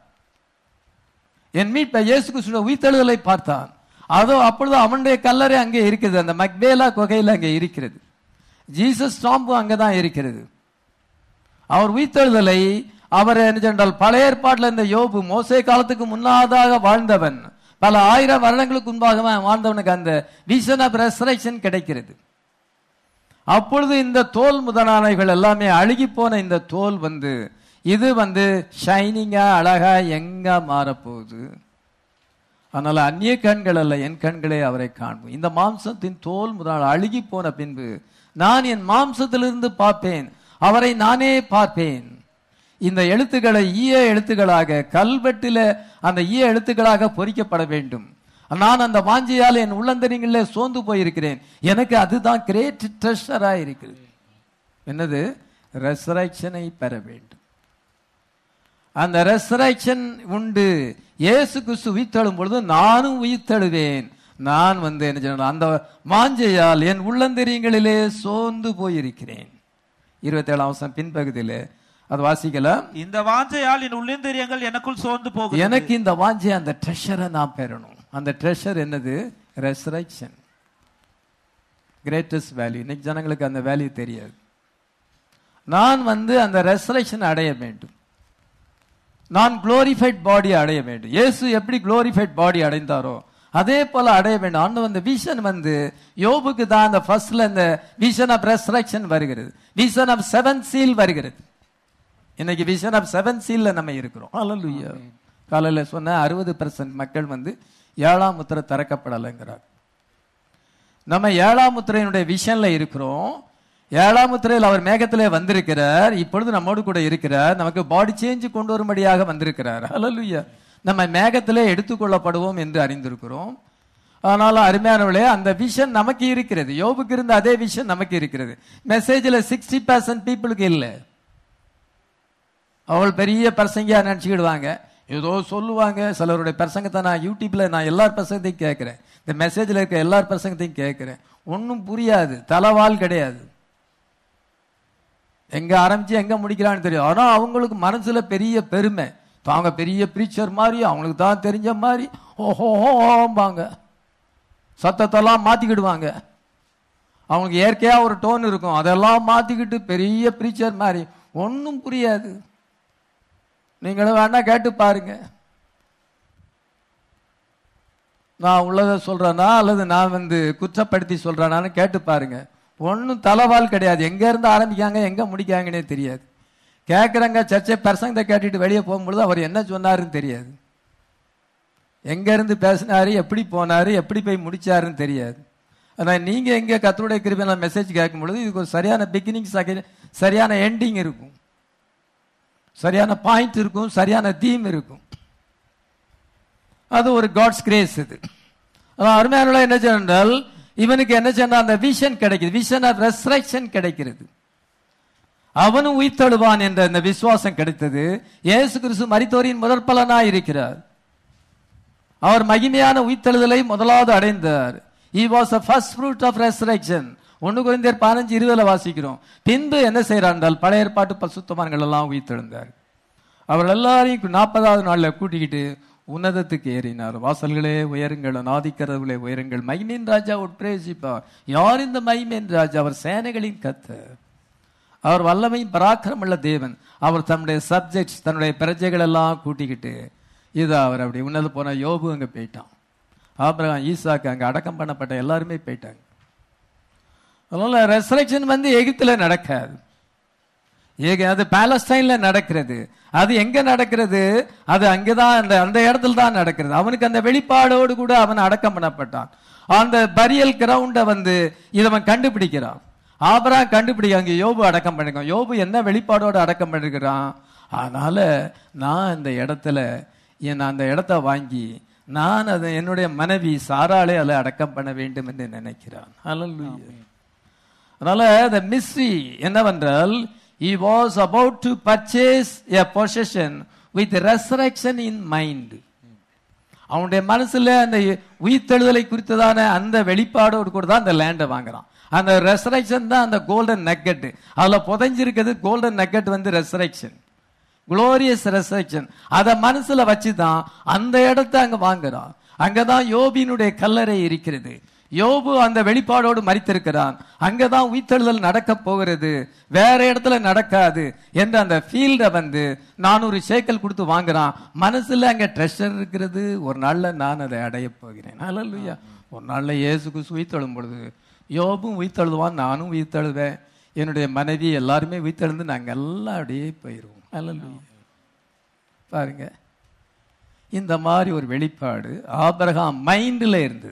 என் மீட்பர் இயேசு கிறிஸ்துவோட உயிர்த்தெழுதலை பார்த்தான் அதோ அப்பொழுது அவனுடைய கல்லறை அங்கே இருக்கிறது அந்த மக்பேலா குகையில் அங்கே இருக்கிறது ஜீசஸ் ஸ்டாம்பு அங்கே தான் இருக்கிறது அவர் உயிர்த்தெழுதலை அவர் என்ன சொன்னால் பழைய ஏற்பாட்டில் இந்த யோபு மோசே காலத்துக்கு முன்னாதாக வாழ்ந்தவன் பல ஆயிரம் வருடங்களுக்கு முன்பாக வாழ்ந்தவனுக்கு அந்த விஷன் ஆஃப் ரெசரேஷன் கிடைக்கிறது அப்பொழுது இந்த தோல் முதலானவைகள் எல்லாமே அழுகி போன இந்த தோல் வந்து இது வந்து ஷைனிங்கா அழகா எங்க மாறப்போகுது அதனால அந்நிய கண்கள் அல்ல என் கண்களே அவரை காண்போம் இந்த மாம்சத்தின் தோல் முதல் அழுகி போன பின்பு நான் என் மாம்சத்திலிருந்து பார்ப்பேன் அவரை நானே பார்ப்பேன் இந்த எழுத்துக்களை ஈய எழுத்துக்களாக கல்வெட்டில அந்த ஈய எழுத்துக்களாக பொறிக்கப்பட வேண்டும் நான் அந்த வாஞ்சியால் என் உள்ளந்தரிங்களில் சோர்ந்து போயிருக்கிறேன் எனக்கு அதுதான் கிரேட் ட்ரெஷரா இருக்கிறது என்னது ரெசரக்ஷனை பெற வேண்டும் அந்த ரெசரக்ஷன் உண்டு இயேசு கிறிஸ்து உயிர்த்தெழும் பொழுது நானும் உயிர்த்தெழுவேன் நான் வந்து என்ன சொன்ன அந்த வாஞ்சையால் என் உள்ளந்தரியங்களிலே சோர்ந்து போயிருக்கிறேன் இருபத்தி ஏழாம் வருஷம் பின்பகுதியிலே அது வாசிக்கலாம் இந்த வாஞ்சையால் என் உள்ளிந்திரியங்கள் எனக்குள் சோர்ந்து போகிறது எனக்கு இந்த வாஞ்சை அந்த ட்ரெஷரை நான் பெறணும் அந்த ட்ரெஷர் என்னது ரெசரக்ஷன் கிரேட்டஸ்ட் வேல்யூ இன்னைக்கு ஜனங்களுக்கு அந்த வேல்யூ தெரியாது நான் வந்து அந்த ரெசரக்ஷன் அடைய வேண்டும் நான் குளோரிஃபைட் பாடி அடைய வேண்டும் இயேசு எப்படி குளோரிஃபைட் பாடி அடைந்தாரோ அதே போல அடைய வேண்டும் ஆண்டு அந்த விஷன் வந்து யோபுக்கு தான் அந்த ஃபர்ஸ்ட்ல இந்த விஷன் ஆஃப் ரெசரக்ஷன் வருகிறது விஷன் ஆஃப் செவன் சீல் வருகிறது இன்னைக்கு விஷன் ஆஃப் செவன் சீல்ல நம்ம இருக்கிறோம் அல்லலுயா காலையில சொன்ன அறுபது பெர்சன்ட் மக்கள் வந்து ஏழாம் முத்திரை திறக்கப்படலைங்கிறார் நம்ம ஏழாம் முத்திரையினுடைய விஷன்ல இருக்கிறோம் ஏழாம் முத்திரையில் அவர் மேகத்திலே வந்திருக்கிறார் இப்பொழுது நம்மோடு கூட இருக்கிறார் நமக்கு பாடி சேஞ்ச் கொண்டு வரும்படியாக வந்திருக்கிறார் அல்லலுயா நம்ம மேகத்திலே எடுத்துக்கொள்ளப்படுவோம் என்று அறிந்திருக்கிறோம் ஆனாலும் அருமையானவளே அந்த விஷன் நமக்கு இருக்கிறது யோபுக்கு இருந்த அதே விஷன் நமக்கு இருக்கிறது மெசேஜில் சிக்ஸ்டி பர்சன்ட் பீப்புளுக்கு இல்லை அவள் பெரிய பிரசங்கியா நினச்சிக்கிடுவாங்க ஏதோ சொல்லுவாங்க சிலருடைய பிரசங்கத்தை நான் யூடியூப்ல நான் எல்லார் பிரசங்கத்தையும் கேட்கிறேன் இந்த மெசேஜில் இருக்க எல்லார் பிரசங்கத்தையும் கேட்கிறேன் ஒன்றும் புரியாது தலைவால் கிடையாது எங்க ஆரம்பிச்சு எங்க முடிக்கிறான்னு தெரியும் ஆனா அவங்களுக்கு மனசுல பெரிய பெருமை தாங்க பெரிய பிரீச்சர் மாதிரி அவங்களுக்கு தான் தெரிஞ்ச மாதிரி ஓஹோம்பாங்க சத்தத்தெல்லாம் மாத்திக்கிடுவாங்க அவங்களுக்கு இயற்கையா ஒரு டோன் இருக்கும் அதெல்லாம் மாத்திக்கிட்டு பெரிய பிரீச்சர் மாதிரி ஒன்றும் புரியாது நீங்களும் வேணா கேட்டு பாருங்க நான் உள்ளதை சொல்றேனா அல்லது நான் வந்து குற்றப்படுத்தி சொல்றேனான்னு கேட்டு பாருங்க ஒன்றும் தலைவால் கிடையாது எங்க இருந்து ஆரம்பிக்காங்க எங்க முடிக்காங்கன்னே தெரியாது கேட்குறங்க சர்ச்சை பிரசங்கத்தை கேட்டுட்டு வெளியே போகும்பொழுது அவர் என்ன சொன்னாருன்னு தெரியாது எங்க இருந்து பேசினாரு எப்படி போனாரு எப்படி போய் முடிச்சாருன்னு தெரியாது ஆனால் நீங்க எங்க கத்தருடைய கிருபையில மெசேஜ் கேட்கும் பொழுது இதுக்கு ஒரு சரியான பிகினிங் சரியான எண்டிங் இருக்கும் சரியான பாயிண்ட் இருக்கும் சரியான தீம் இருக்கும் அது ஒரு காட்ஸ் கிரேஸ் இது அதான் அருமையான என்ன சொன்னால் இவனுக்கு என்ன சொன்னா அந்த விஷன் கிடைக்குது விஷன் ஆஃப் ரெஸ்ட்ரக்ஷன் கிடைக்கிறது அவனும் உயிர்த்தெழுவான் என்ற இந்த விசுவாசம் கிடைத்தது இயேசு கிறிஸ்து மரித்தோரின் முதற் பலனாய் இருக்கிறார் அவர் மகிமையான உயிர்த்தெழுதலை முதலாவது அடைந்தார் he was the first fruit of resurrection ஒன்று குறைந்தர் பதினஞ்சு இருபதுல வாசிக்கிறோம் பின்பு என்ன செய்கிறார் என்றால் பழைய ஏற்பாட்டு பசுத்தமான்கள் எல்லாம் உயிர்த்தெழுந்தார் அவர் எல்லாரையும் நாற்பதாவது நாள்ல கூட்டிக்கிட்டு உன்னதத்துக்கு ஏறினார் வாசல்களே உயருங்கள் நாதிக்கிறவர்களே உயருங்கள் மைமேன் ராஜா உட்பிரவேசிப்பார் யார் இந்த மைமேன் ராஜா அவர் சேனைகளின் கத்தர் அவர் வல்லமையும் பராக்கிரமுள்ள தேவன் அவர் தன்னுடைய சப்ஜெக்ட்ஸ் தன்னுடைய பிரஜைகள் எல்லாம் கூட்டிக்கிட்டு இது அவர் அப்படி உன்னத போன யோபு அங்க போயிட்டான் ஆபிரகாம் ஈசாக்கு அங்க அடக்கம் பண்ணப்பட்ட எல்லாருமே போயிட்டாங்க அதனால ரெசரக்ஷன் வந்து எகிப்துல நடக்காது ஏக அது பாலஸ்டைன்ல நடக்கிறது அது எங்க நடக்கிறது அது அங்கதான் அந்த அந்த இடத்துல தான் நடக்கிறது அவனுக்கு அந்த வெளிப்பாடோடு கூட அவன் அடக்கம் பண்ணப்பட்டான் அந்த பரியல் கிரவுண்ட வந்து இதை அவன் கண்டுபிடிக்கிறான் ஆபரா கண்டுபிடிக்க அங்க யோபு அடக்கம் பண்ணிருக்கான் யோபு என்ன வெளிப்பாடோடு அடக்கம் பண்ணிருக்கிறான் அதனால நான் இந்த இடத்துல என் அந்த இடத்த வாங்கி நான் அதை என்னுடைய மனைவி சாராளே அதை அடக்கம் பண்ண வேண்டும் என்று நினைக்கிறான் Hallelujah. அதனால the mystery என்னவென்றால் he was about to purchase a possession with resurrection in mind அவனுடைய மனசுல அந்த உயிர்த்தெழுதலை குறித்ததான அந்த வெளிப்பாடோடு கூட தான் அந்த லேண்டை வாங்குறான் அந்த ரெசரக்ஷன் தான் அந்த கோல்டன் நக்கெட் அதுல புதைஞ்சிருக்கிறது கோல்டன் நக்கெட் வந்து ரெசரக்ஷன் குளோரியஸ் ரெசரக்ஷன் அத மனசுல வச்சுதான் அந்த இடத்தை அங்க வாங்குறான் அங்கதான் யோபினுடைய கல்லறை இருக்கிறது யோபு அந்த வெளிப்பாடோடு மறித்திருக்கிறான் அங்கதான் உயிர்த்தெழுதல் நடக்க போகிறது வேற இடத்துல நடக்காது என்ற அந்த ஃபீல்ட வந்து நானூறு சேக்கல் கொடுத்து வாங்குறான் மனசுல அங்க ட்ரெஷர் இருக்கிறது ஒரு நாள்ல நான் அதை அடைய போகிறேன் அல்லையா ஒரு நாள்ல இயேசுக்கு உயிர்த்தெழும் பொழுது யோபும் உயிர்த்தெழுதுவான் நானும் உயிர்த்தெழுவேன் என்னுடைய மனைவி எல்லாருமே உயிர்த்தெழுந்து நாங்க எல்லாம் அப்படியே போயிடுவோம் அல்லையா பாருங்க இந்த மாதிரி ஒரு வெளிப்பாடு ஆபிரகாம் மைண்ட்ல இருந்தது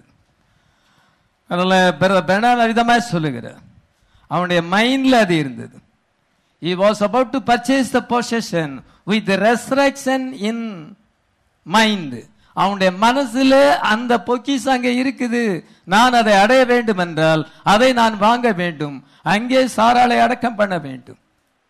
அதனால பெர்னான் விதமா சொல்லுகிறார் அவனுடைய மைண்ட்ல அது இருந்தது he was about to purchase the possession with the resurrection in mind அவனுடைய மனசுல அந்த பொக்கிஸ் அங்க இருக்குது நான் அதை அடைய வேண்டும் என்றால் அதை நான் வாங்க வேண்டும் அங்கே சாராளை அடக்கம் பண்ண வேண்டும்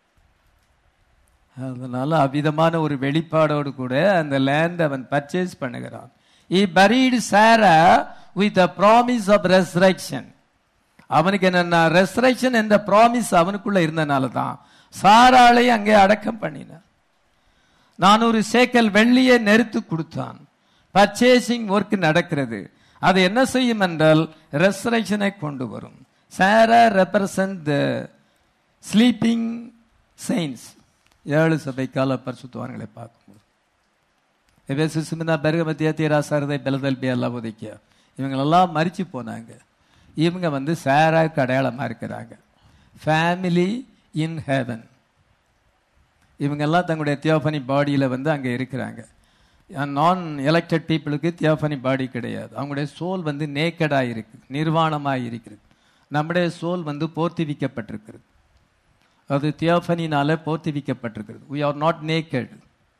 அதனால அவ்விதமான ஒரு வெளிப்பாடோடு கூட அந்த லேண்ட் அவன் பர்ச்சேஸ் பண்ணுகிறான் he buried Sarah with a promise of resurrection அவனுக்கு என்னன்னா ரெசரக்ஷன் என்ற ப்ராமிஸ் அவனுக்குள்ள இருந்தனால தான் சாராளை அங்கே அடக்கம் பண்ணினான் நானூறு சேக்கல் வெள்ளியை நெருத்து கொடுத்தான் பர்ச்சேசிங் ஒர்க் நடக்கிறது அது என்ன செய்யும் என்றால் ரெசரக்ஷனை கொண்டு வரும் Sarah represent the sleeping saints ஏழு சபை கால பரிசுத்தவான்களை பார்க்கும்போது எபேசு சிமினா பெருகமத்திய தீராசாரதை பெலதல்பி எல்லாம் உதைக்கிய இவங்களெல்லாம் மறிச்சு போனாங்க இவங்க வந்து சாராக்கு அடையாளமா இருக்கிறாங்க ஃபேமிலி இன் ஹெவன் இவங்கெல்லாம் தங்களுடைய தியோபனி பாடியில வந்து அங்க இருக்கிறாங்க நான் எலெக்டட் பீப்புளுக்கு தியோபனி பாடி கிடையாது அவங்களுடைய சோல் வந்து நேக்கடா இருக்கு நிர்வாணமாக இருக்கிறது நம்முடைய சோல் வந்து போர்த்திவிக்கப்பட்டிருக்கிறது அது தியோபனினால போர்த்திவிக்கப்பட்டிருக்கிறது we are not naked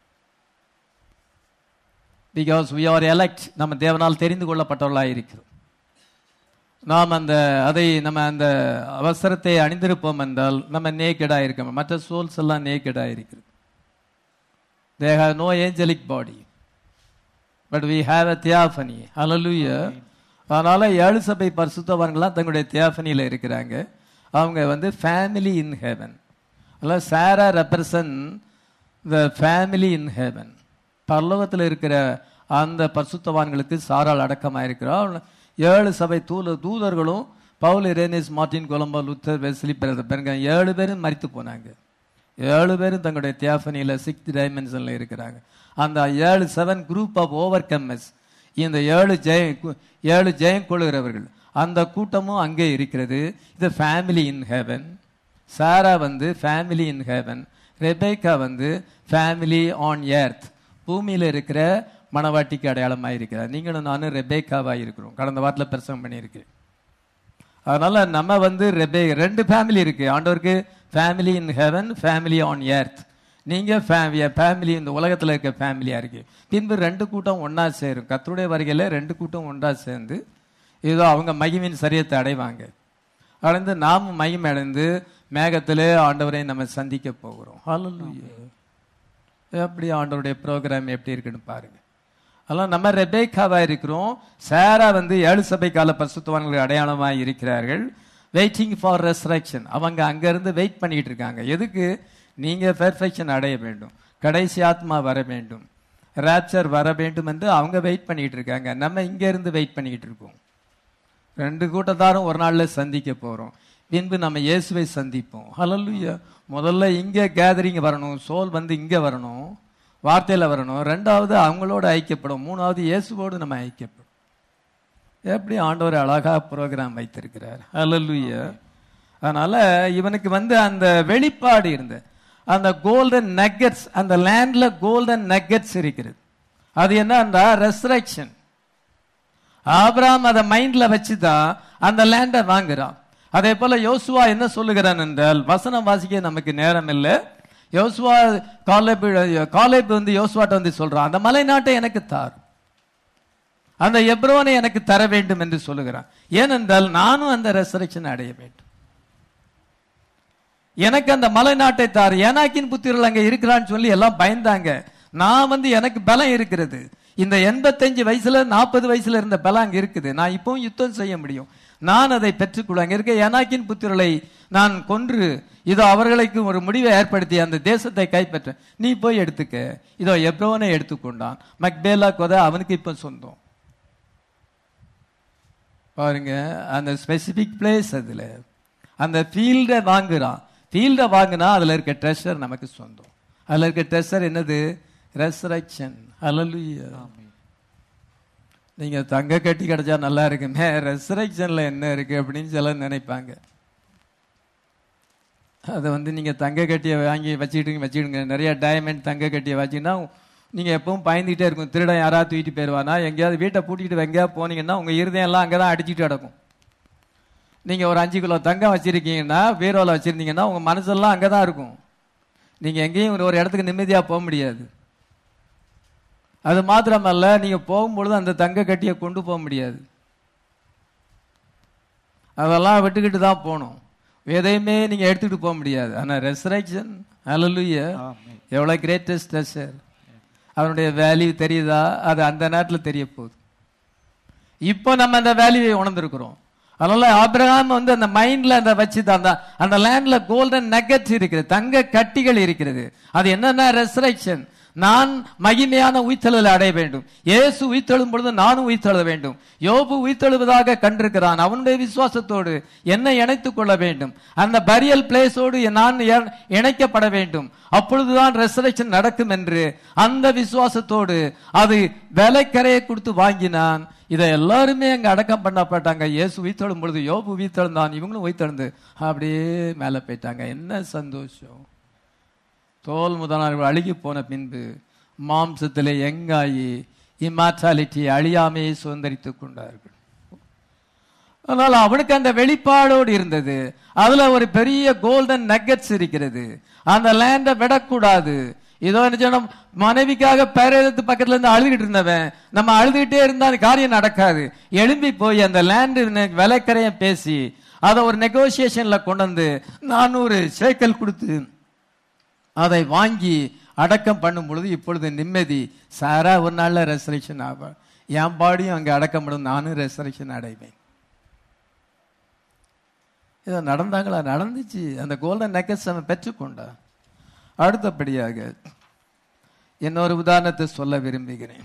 because we are elect நம்ம தேவனால் தெரிந்து கொள்ளப்பட்டவர்களாக இருக்கிறோம் நாம் அந்த அதை நம்ம அந்த அவசரத்தை அணிந்திருப்போம் என்றால் நம்ம நேக்கடாக இருக்க மற்ற சோல்ஸ் எல்லாம் நேக்கடாக இருக்கிறது they have no angelic body but we have a theophany hallelujah அதனால ஏழு சபை பரிசுத்தவான்கள்லாம் தங்களுடைய தியாஃபனியில் இருக்கிறாங்க அவங்க வந்து ஃபேமிலி இன் ஹெவன் அதனால் Sarah represent the family in heaven பரலோகத்தில் இருக்கிற அந்த பரிசுத்தவான்களுக்கு சாரால் அடக்கமாக இருக்கிறார் ஏழு சபை தூல தூதர்களும் Paul Irenaeus Martin Columba Luther Wesley பெருங்க ஏழு பேரும் மறித்து போனாங்க ஏழு பேரும் தங்களுடைய தியாஃபனியில் சிக்ஸ்த் டைமென்ஷனில் இருக்கிறாங்க அந்த ஏழு seven group of overcomers இந்த ஏழு ஜெய ஏழு ஜெயம் கொள்கிறவர்கள் அந்த கூட்டமும் அங்கே இருக்கிறது இது ஃபேமிலி இன் ஹெவன் சாரா வந்து ஃபேமிலி இன் ஹெவன் ரெபேக்கா வந்து ஃபேமிலி ஆன் எர்த் பூமியில் இருக்கிற மணவாட்டிக்கு அடையாளமாக இருக்கிறார் நீங்களும் நானும் ரெபேக்காவாக இருக்கிறோம் கடந்த வாரத்தில் பிரசங்கம் பண்ணியிருக்கேன் அதனால நம்ம வந்து ரெபே ரெண்டு ஃபேமிலி இருக்கு ஆண்டவருக்கு family in heaven family on earth நீங்க ஃபேமிலி இந்த உலகத்துல இருக்க ஃபேமிலியா இருக்கு பின்பு ரெண்டு கூட்டம் ஒண்ணா சேரும் கத்தருடைய வருகையில ரெண்டு கூட்டம் ஒன்றா சேர்ந்து ஏதோ அவங்க மகிமின் சரியத்தை அடைவாங்க அடைந்து நாமும் மகிமை அடைந்து மேகத்திலே ஆண்டவரை நம்ம சந்திக்க போகிறோம் ஹalleluya எப்படி ஆண்டவருடைய ப்ரோக்ராம் எப்படி இருக்குன்னு பாருங்க அதெல்லாம் நம்ம ரெபேக்காவா இருக்கிறோம் சாரா வந்து ஏழு சபை கால பரிசுத்தவான்களுக்கு அடையாளமாக இருக்கிறார்கள் வெயிட்டிங் ஃபார் ரெசரக்ஷன் அவங்க அங்கிருந்து வெயிட் பண்ணிட்டு இருக்காங்க எதுக்கு நீங்க பெர்ஃபெக்ஷன் அடைய வேண்டும் கடைசி ஆத்மா வர வேண்டும் ராப்சர் வர வேண்டும் என்று அவங்க வெயிட் பண்ணிட்டு இருக்காங்க நம்ம இங்க இருந்து வெயிட் பண்ணிட்டு இருக்கோம் ரெண்டு கூட்டத்தாரும் ஒரு நாள்ல சந்திக்க போறோம் பின்பு நம்ம இயேசுவை சந்திப்போம் ஹalleluya முதல்ல இங்க கேதரிங் வரணும் சோல் வந்து இங்க வரணும் வார்த்தையில வரணும் ரெண்டாவது அவங்களோட ஐக்கியப்படும் மூணாவது இயேசுவோடு நம்ம ஐக்கியப்படும் எப்படி ஆண்டவர் அழகா ப்ரோக்ராம் வைத்திருக்கிறார் ஹalleluya அதனால இவனுக்கு வந்து அந்த வெளிப்பாடு இருந்த அந்த கோல்டன் நக்கெட்ஸ் அந்த லேண்ட்ல கோல்டன் நக்கெட்ஸ் இருக்கிறது அது என்னன்னா ரெசரக்ஷன் ஆபிராம் அதை மைண்ட்ல வச்சுதான் அந்த லேண்டை வாங்குறான் அதே போல யோசுவா என்ன சொல்லுகிறான் என்றால் வசனம் வாசிக்க நமக்கு நேரம் இல்லை யோசுவா காலேப் காலேப் வந்து யோசுவாட்ட வந்து சொல்றான் அந்த மலை நாட்டை எனக்கு தார் அந்த எப்ரோனை எனக்கு தர வேண்டும் என்று சொல்லுகிறான் ஏனென்றால் நானும் அந்த ரெசரக்ஷன் அடைய வேண்டும் எனக்கு அந்த மலை நாட்டை தார் ஏனாக்கின் புத்திரர்கள் அங்க இருக்கிறான்னு சொல்லி எல்லாம் பயந்தாங்க நான் வந்து எனக்கு பலம் இருக்கிறது இந்த எண்பத்தஞ்சு வயசுல நாற்பது வயசுல இருந்த பலம் அங்க இருக்குது நான் இப்பவும் யுத்தம் செய்ய முடியும் நான் அதை பெற்றுக்கொள்ள அங்க இருக்க ஏனாக்கின் புத்திரர்களை நான் கொன்று இதோ அவர்களுக்கு ஒரு முடிவை ஏற்படுத்தி அந்த தேசத்தை கைப்பற்ற நீ போய் எடுத்துக்க இதோ எப்ரோனை எடுத்துக்கொண்டான் மக்பேலா கொதை அவனுக்கு இப்ப சொந்தம் பாருங்க அந்த ஸ்பெசிபிக் பிளேஸ் அதுல அந்த ஃபீல்டை வாங்குறான் ஃபீல்டை வாங்கினா அதுல இருக்க ட்ரெஷர் நமக்கு சொந்தம் அதுல இருக்க ட்ரெஷர் என்னது ரெசரக்ஷன் ஹalleluya நீங்க தங்க கட்டி கிடைச்சா நல்லா இருக்குமே ரெசரக்ஷன்ல என்ன இருக்கு அப்படின்னு சிலர் நினைப்பாங்க அதை வந்து நீங்க தங்க கட்டியை வாங்கி வச்சுக்கிட்டு வச்சுக்கிடுங்க நிறைய டைமண்ட் தங்க கட்டியை வச்சுக்கிட்டா நீங்க எப்பவும் பயந்துகிட்டே இருக்கும் திருடன் யாராவது தூக்கிட்டு போயிடுவானா எங்கேயாவது வீட்டை பூட்டிட்டு எங்கேயாவது போனீங்கன்னா உங்க இருதயம் எல்லாம் அங்கதான் அடிச்சிட்டு கிடக்கும் நீங்க ஒரு அஞ்சு கிலோ தங்கம் வச்சிருக்கீங்கன்னா பீரோல வச்சிருந்தீங்கன்னா உங்க மனசெல்லாம் அங்கதான் இருக்கும் நீங்க எங்கேயும் ஒரு- ஒரு இடத்துக்கு நிம்மதியா போக முடியாது அது மாத்திரமல்ல நீங்க போகும்பொழுது அந்த தங்க கட்டியை கொண்டு போக முடியாது அதெல்லாம் விட்டுக்கிட்டு தான் போகணும் எதையுமே நீங்க எடுத்துக்கிட்டு போக முடியாது ஆனா ரெசரக்ஷன் ஹalleluya எவ்வளவு கிரேட்டஸ்ட் ட்ரெஷர் அவனுடைய வேல்யூ தெரியுதா அது அந்த நேரத்துல தெரிய போகுது இப்போ நம்ம அந்த வேல்யூவை உணர்ந்திருக்கிறோம் அதனால ஆபிரகாம் வந்து அந்த மைண்ட்ல அந்த வச்சு அந்த அந்த லேண்ட்ல கோல்டன் நகட் இருக்கிறது தங்க கட்டிகள் இருக்கிறது அது என்னன்னா ரெசரக்ஷன் நான் மகிமையான உயிர்த்தெழுதலை அடைய வேண்டும் இயேசு உயிர்த்தெழும் பொழுது நானும் உயிர்த்தெழ வேண்டும் யோபு உயிர்த்தெழுவதாக கண்டிருக்கிறான் அவனுடைய விசுவாசத்தோடு என்னை இணைத்துக் கொள்ள வேண்டும் அந்த பரியல் பிளேஸோடு நான் இ- இணைக்கப்பட வேண்டும் அப்பொழுதுதான் ரெசரக்ஷன் நடக்கும் என்று அந்த விசுவாசத்தோடு அது விலைக்கரையை கொடுத்து வாங்கினான் இதை எல்லாருமே அங்க அடக்கம் பண்ணப்பட்டாங்க இயேசு உயிர்த்தெழும் பொழுது யோபு உயிர்த்தெழுந்தான் இவங்களும் உயிர்த்தெழுந்து அப்படியே மேலே போயிட்டாங்க என்ன சந்தோஷம் தோல் முதலாளர்கள் அழுகி போன பின்பு மாம்சத்திலே எங்காயி இம்மார்டாலிட்டி அழியாமையை சுதந்திரித்துக் கொண்டார்கள் அதனால அவனுக்கு அந்த வெளிப்பாடோடு இருந்தது அதுல ஒரு பெரிய கோல்டன் நக்கெட்ஸ் இருக்கிறது அந்த லேண்டை விடக்கூடாது இதோ என்ன சொன்னோம், மனைவிக்காக பேரத்து பக்கத்துல இருந்து அழுதுகிட்டு இருந்தவன் நம்ம அழுதுகிட்டே இருந்தா அந்த காரியம் நடக்காது எழும்பி போய் அந்த லேண்டு விலைக்கரைய பேசி அதை ஒரு நெகோசியேஷன்ல கொண்டு வந்து நானூறு சேக்கல் கொடுத்து அதை வாங்கி அடக்கம் பண்ணும் பொழுது இப்பொழுது நிம்மதி சாரா ஒரு நாள்ல ரெசரேஷன் ஆவா என் பாடியும் அங்க அடக்கம் பண்ணும் நானும் ரெசரேஷன் அடைவேன் இதை நடந்தாங்களா நடந்துச்சு அந்த கோல்டன் நெக்கஸ் அவன் பெற்றுக்கொண்டா அடுத்தபடியாக இன்னொரு உதாரணத்தை சொல்ல விரும்புகிறேன்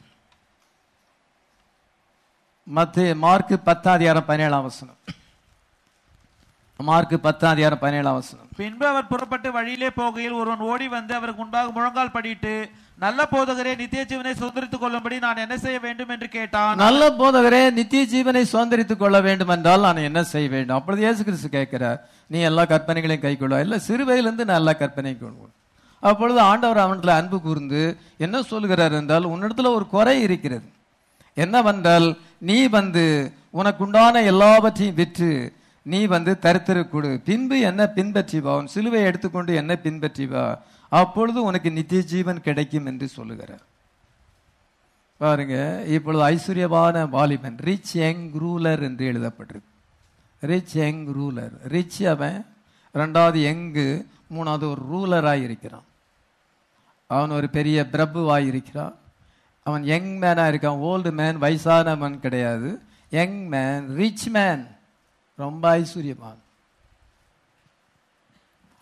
மத்திய மார்க் பத்தாம் அதிகாரம் பதினேழாம் வசனம் மார்க் பத்தாம் அதிகாரம் பதினேழாம் வசனம் பின்பு அவர் புறப்பட்டு வழியிலே போகையில் ஒருவன் ஓடி வந்து அவருக்கு முன்பாக முழங்கால் படிட்டு நல்ல போதகரே நித்திய ஜீவனை சுதந்திரித்துக் கொள்ளும்படி நான் என்ன செய்ய வேண்டும் என்று கேட்டான் நல்ல போதகரே நித்திய ஜீவனை சுதந்திரித்துக் கொள்ள வேண்டும் என்றால் நான் என்ன செய்ய வேண்டும் அப்பொழுது இயேசு கிறிஸ்து கேட்கிறார் நீ எல்லா கற்பனைகளையும் கை கொள்ள இல்ல சிறுவையிலிருந்து நான் எல்லா கற்பனையும் கொள்வோம் அப்பொழுது ஆண்டவர் அவனிடத்துல அன்பு கூர்ந்து என்ன சொல்லுகிறார் என்றால் உன்னிடத்துல ஒரு குறை இருக்கிறது என்னவென்றால் நீ வந்து உனக்குண்டான எல்லாவற்றையும் விற்று நீ வந்து தரித்திரு கொடு பின்பு என்ன பின்பற்றி வா உன் சிலுவை எடுத்துக்கொண்டு என்ன பின்பற்றி வா அப்பொழுது உனக்கு நித்திய ஜீவன் கிடைக்கும் என்று சொல்லுகிறார் பாருங்க இப்பொழுது ஐஸ்வர்யவான வாலிபன் ரிச் யங் ரூலர் என்று எழுதப்பட்டிருக்கு ரிச் யங் ரூலர் ரிச் அவன் ரெண்டாவது யங்கு மூணாவது ஒரு ரூலராக இருக்கிறான் அவன் ஒரு பெரிய பிரபுவாய் இருக்கிறான் அவன் யங் மேனா இருக்கான் ஓல்டு மேன் வயசானவன் கிடையாது யங் மேன் ரிச் மேன் ரொம்ப ஐஸ்வர்யவான்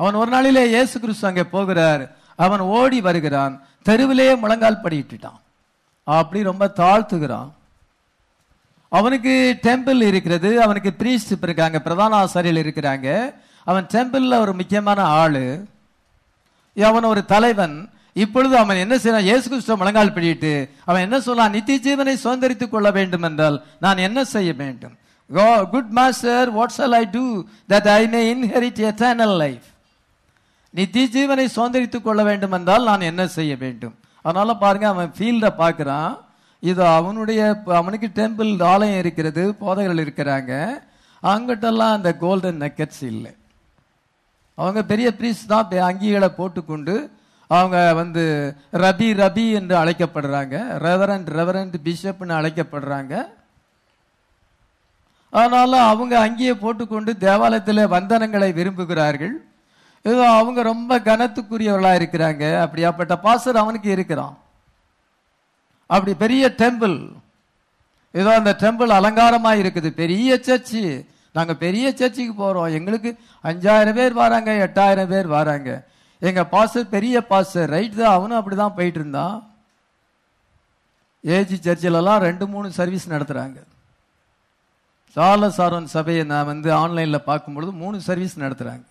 அவன் ஒரு நாளிலே இயேசு கிறிஸ்து அங்கே போகிறார் அவன் ஓடி வருகிறான் தெருவிலேயே முழங்கால் படியிட்டுட்டான் அப்படி ரொம்ப தாழ்த்துகிறான் அவனுக்கு டெம்பிள் இருக்கிறது அவனுக்கு பிரீஸ்ட் இருக்காங்க பிரதான ஆசாரியர்கள் இருக்கிறாங்க அவன் டெம்பிள்ல ஒரு முக்கியமான ஆளு அவன் ஒரு தலைவன் இப்பொழுது அவன் என்ன செய்யறான் இயேசு கிறிஸ்துவ முழங்கால் பிடிட்டு அவன் என்ன சொல்றான் நித்திய ஜீவனை சுதந்திரித்துக் கொள்ள வேண்டும் என்றால் நான் என்ன செய்ய வேண்டும் good master what shall I do that I may inherit eternal life நித்திய ஜீவனை சுதந்திரித்துக் கொள்ள வேண்டும் என்றால் நான் என்ன செய்ய வேண்டும் அதனால பாருங்க அவன் ஃபீல்ட பார்க்கறான் இது அவனுடைய அவனுக்கு டெம்பிள் ஆலயம் இருக்கிறது போதைகள் இருக்கிறாங்க அங்கிட்டெல்லாம் அந்த கோல்டன் நெக்கட்ஸ் இல்லை அவங்க பெரிய பிரீஸ் தான் பெ- அங்கிகளை போட்டுக்கொண்டு அவங்க வந்து ரபி ரபி என்று அழைக்கப்படுறாங்க ரெவரண்ட் ரெவரண்ட் பிஷப்னு அழைக்கப்படுறாங்க அதனால அவங்க அங்கேயே போட்டுக்கொண்டு தேவாலயத்தில் வந்தனங்களை விரும்புகிறார்கள் ஏதோ அவங்க ரொம்ப கனத்துக்குரியவர்களா இருக்கிறாங்க அப்படியாப்பட்ட பாசர் அவனுக்கு இருக்கிறான் அப்படி பெரிய டெம்பிள் ஏதோ அந்த டெம்பிள் அலங்காரமா இருக்குது பெரிய சர்ச்சு நாங்க பெரிய சர்ச்சுக்கு போறோம் எங்களுக்கு அஞ்சாயிரம் பேர் வராங்க எட்டாயிரம் பேர் வராங்க எங்க பாஸ்டர் பெரிய பாஸ்டர் ரைட் தான் அவனும் அப்படிதான் போயிட்டு இருந்தான் ஏஜி சர்ச்சில் எல்லாம் ரெண்டு மூணு சர்வீஸ் நடத்துறாங்க சார்லஸ் ஆரோன் சபையை நான் வந்து ஆன்லைன்ல பார்க்கும் பொழுது மூணு சர்வீஸ் நடத்துறாங்க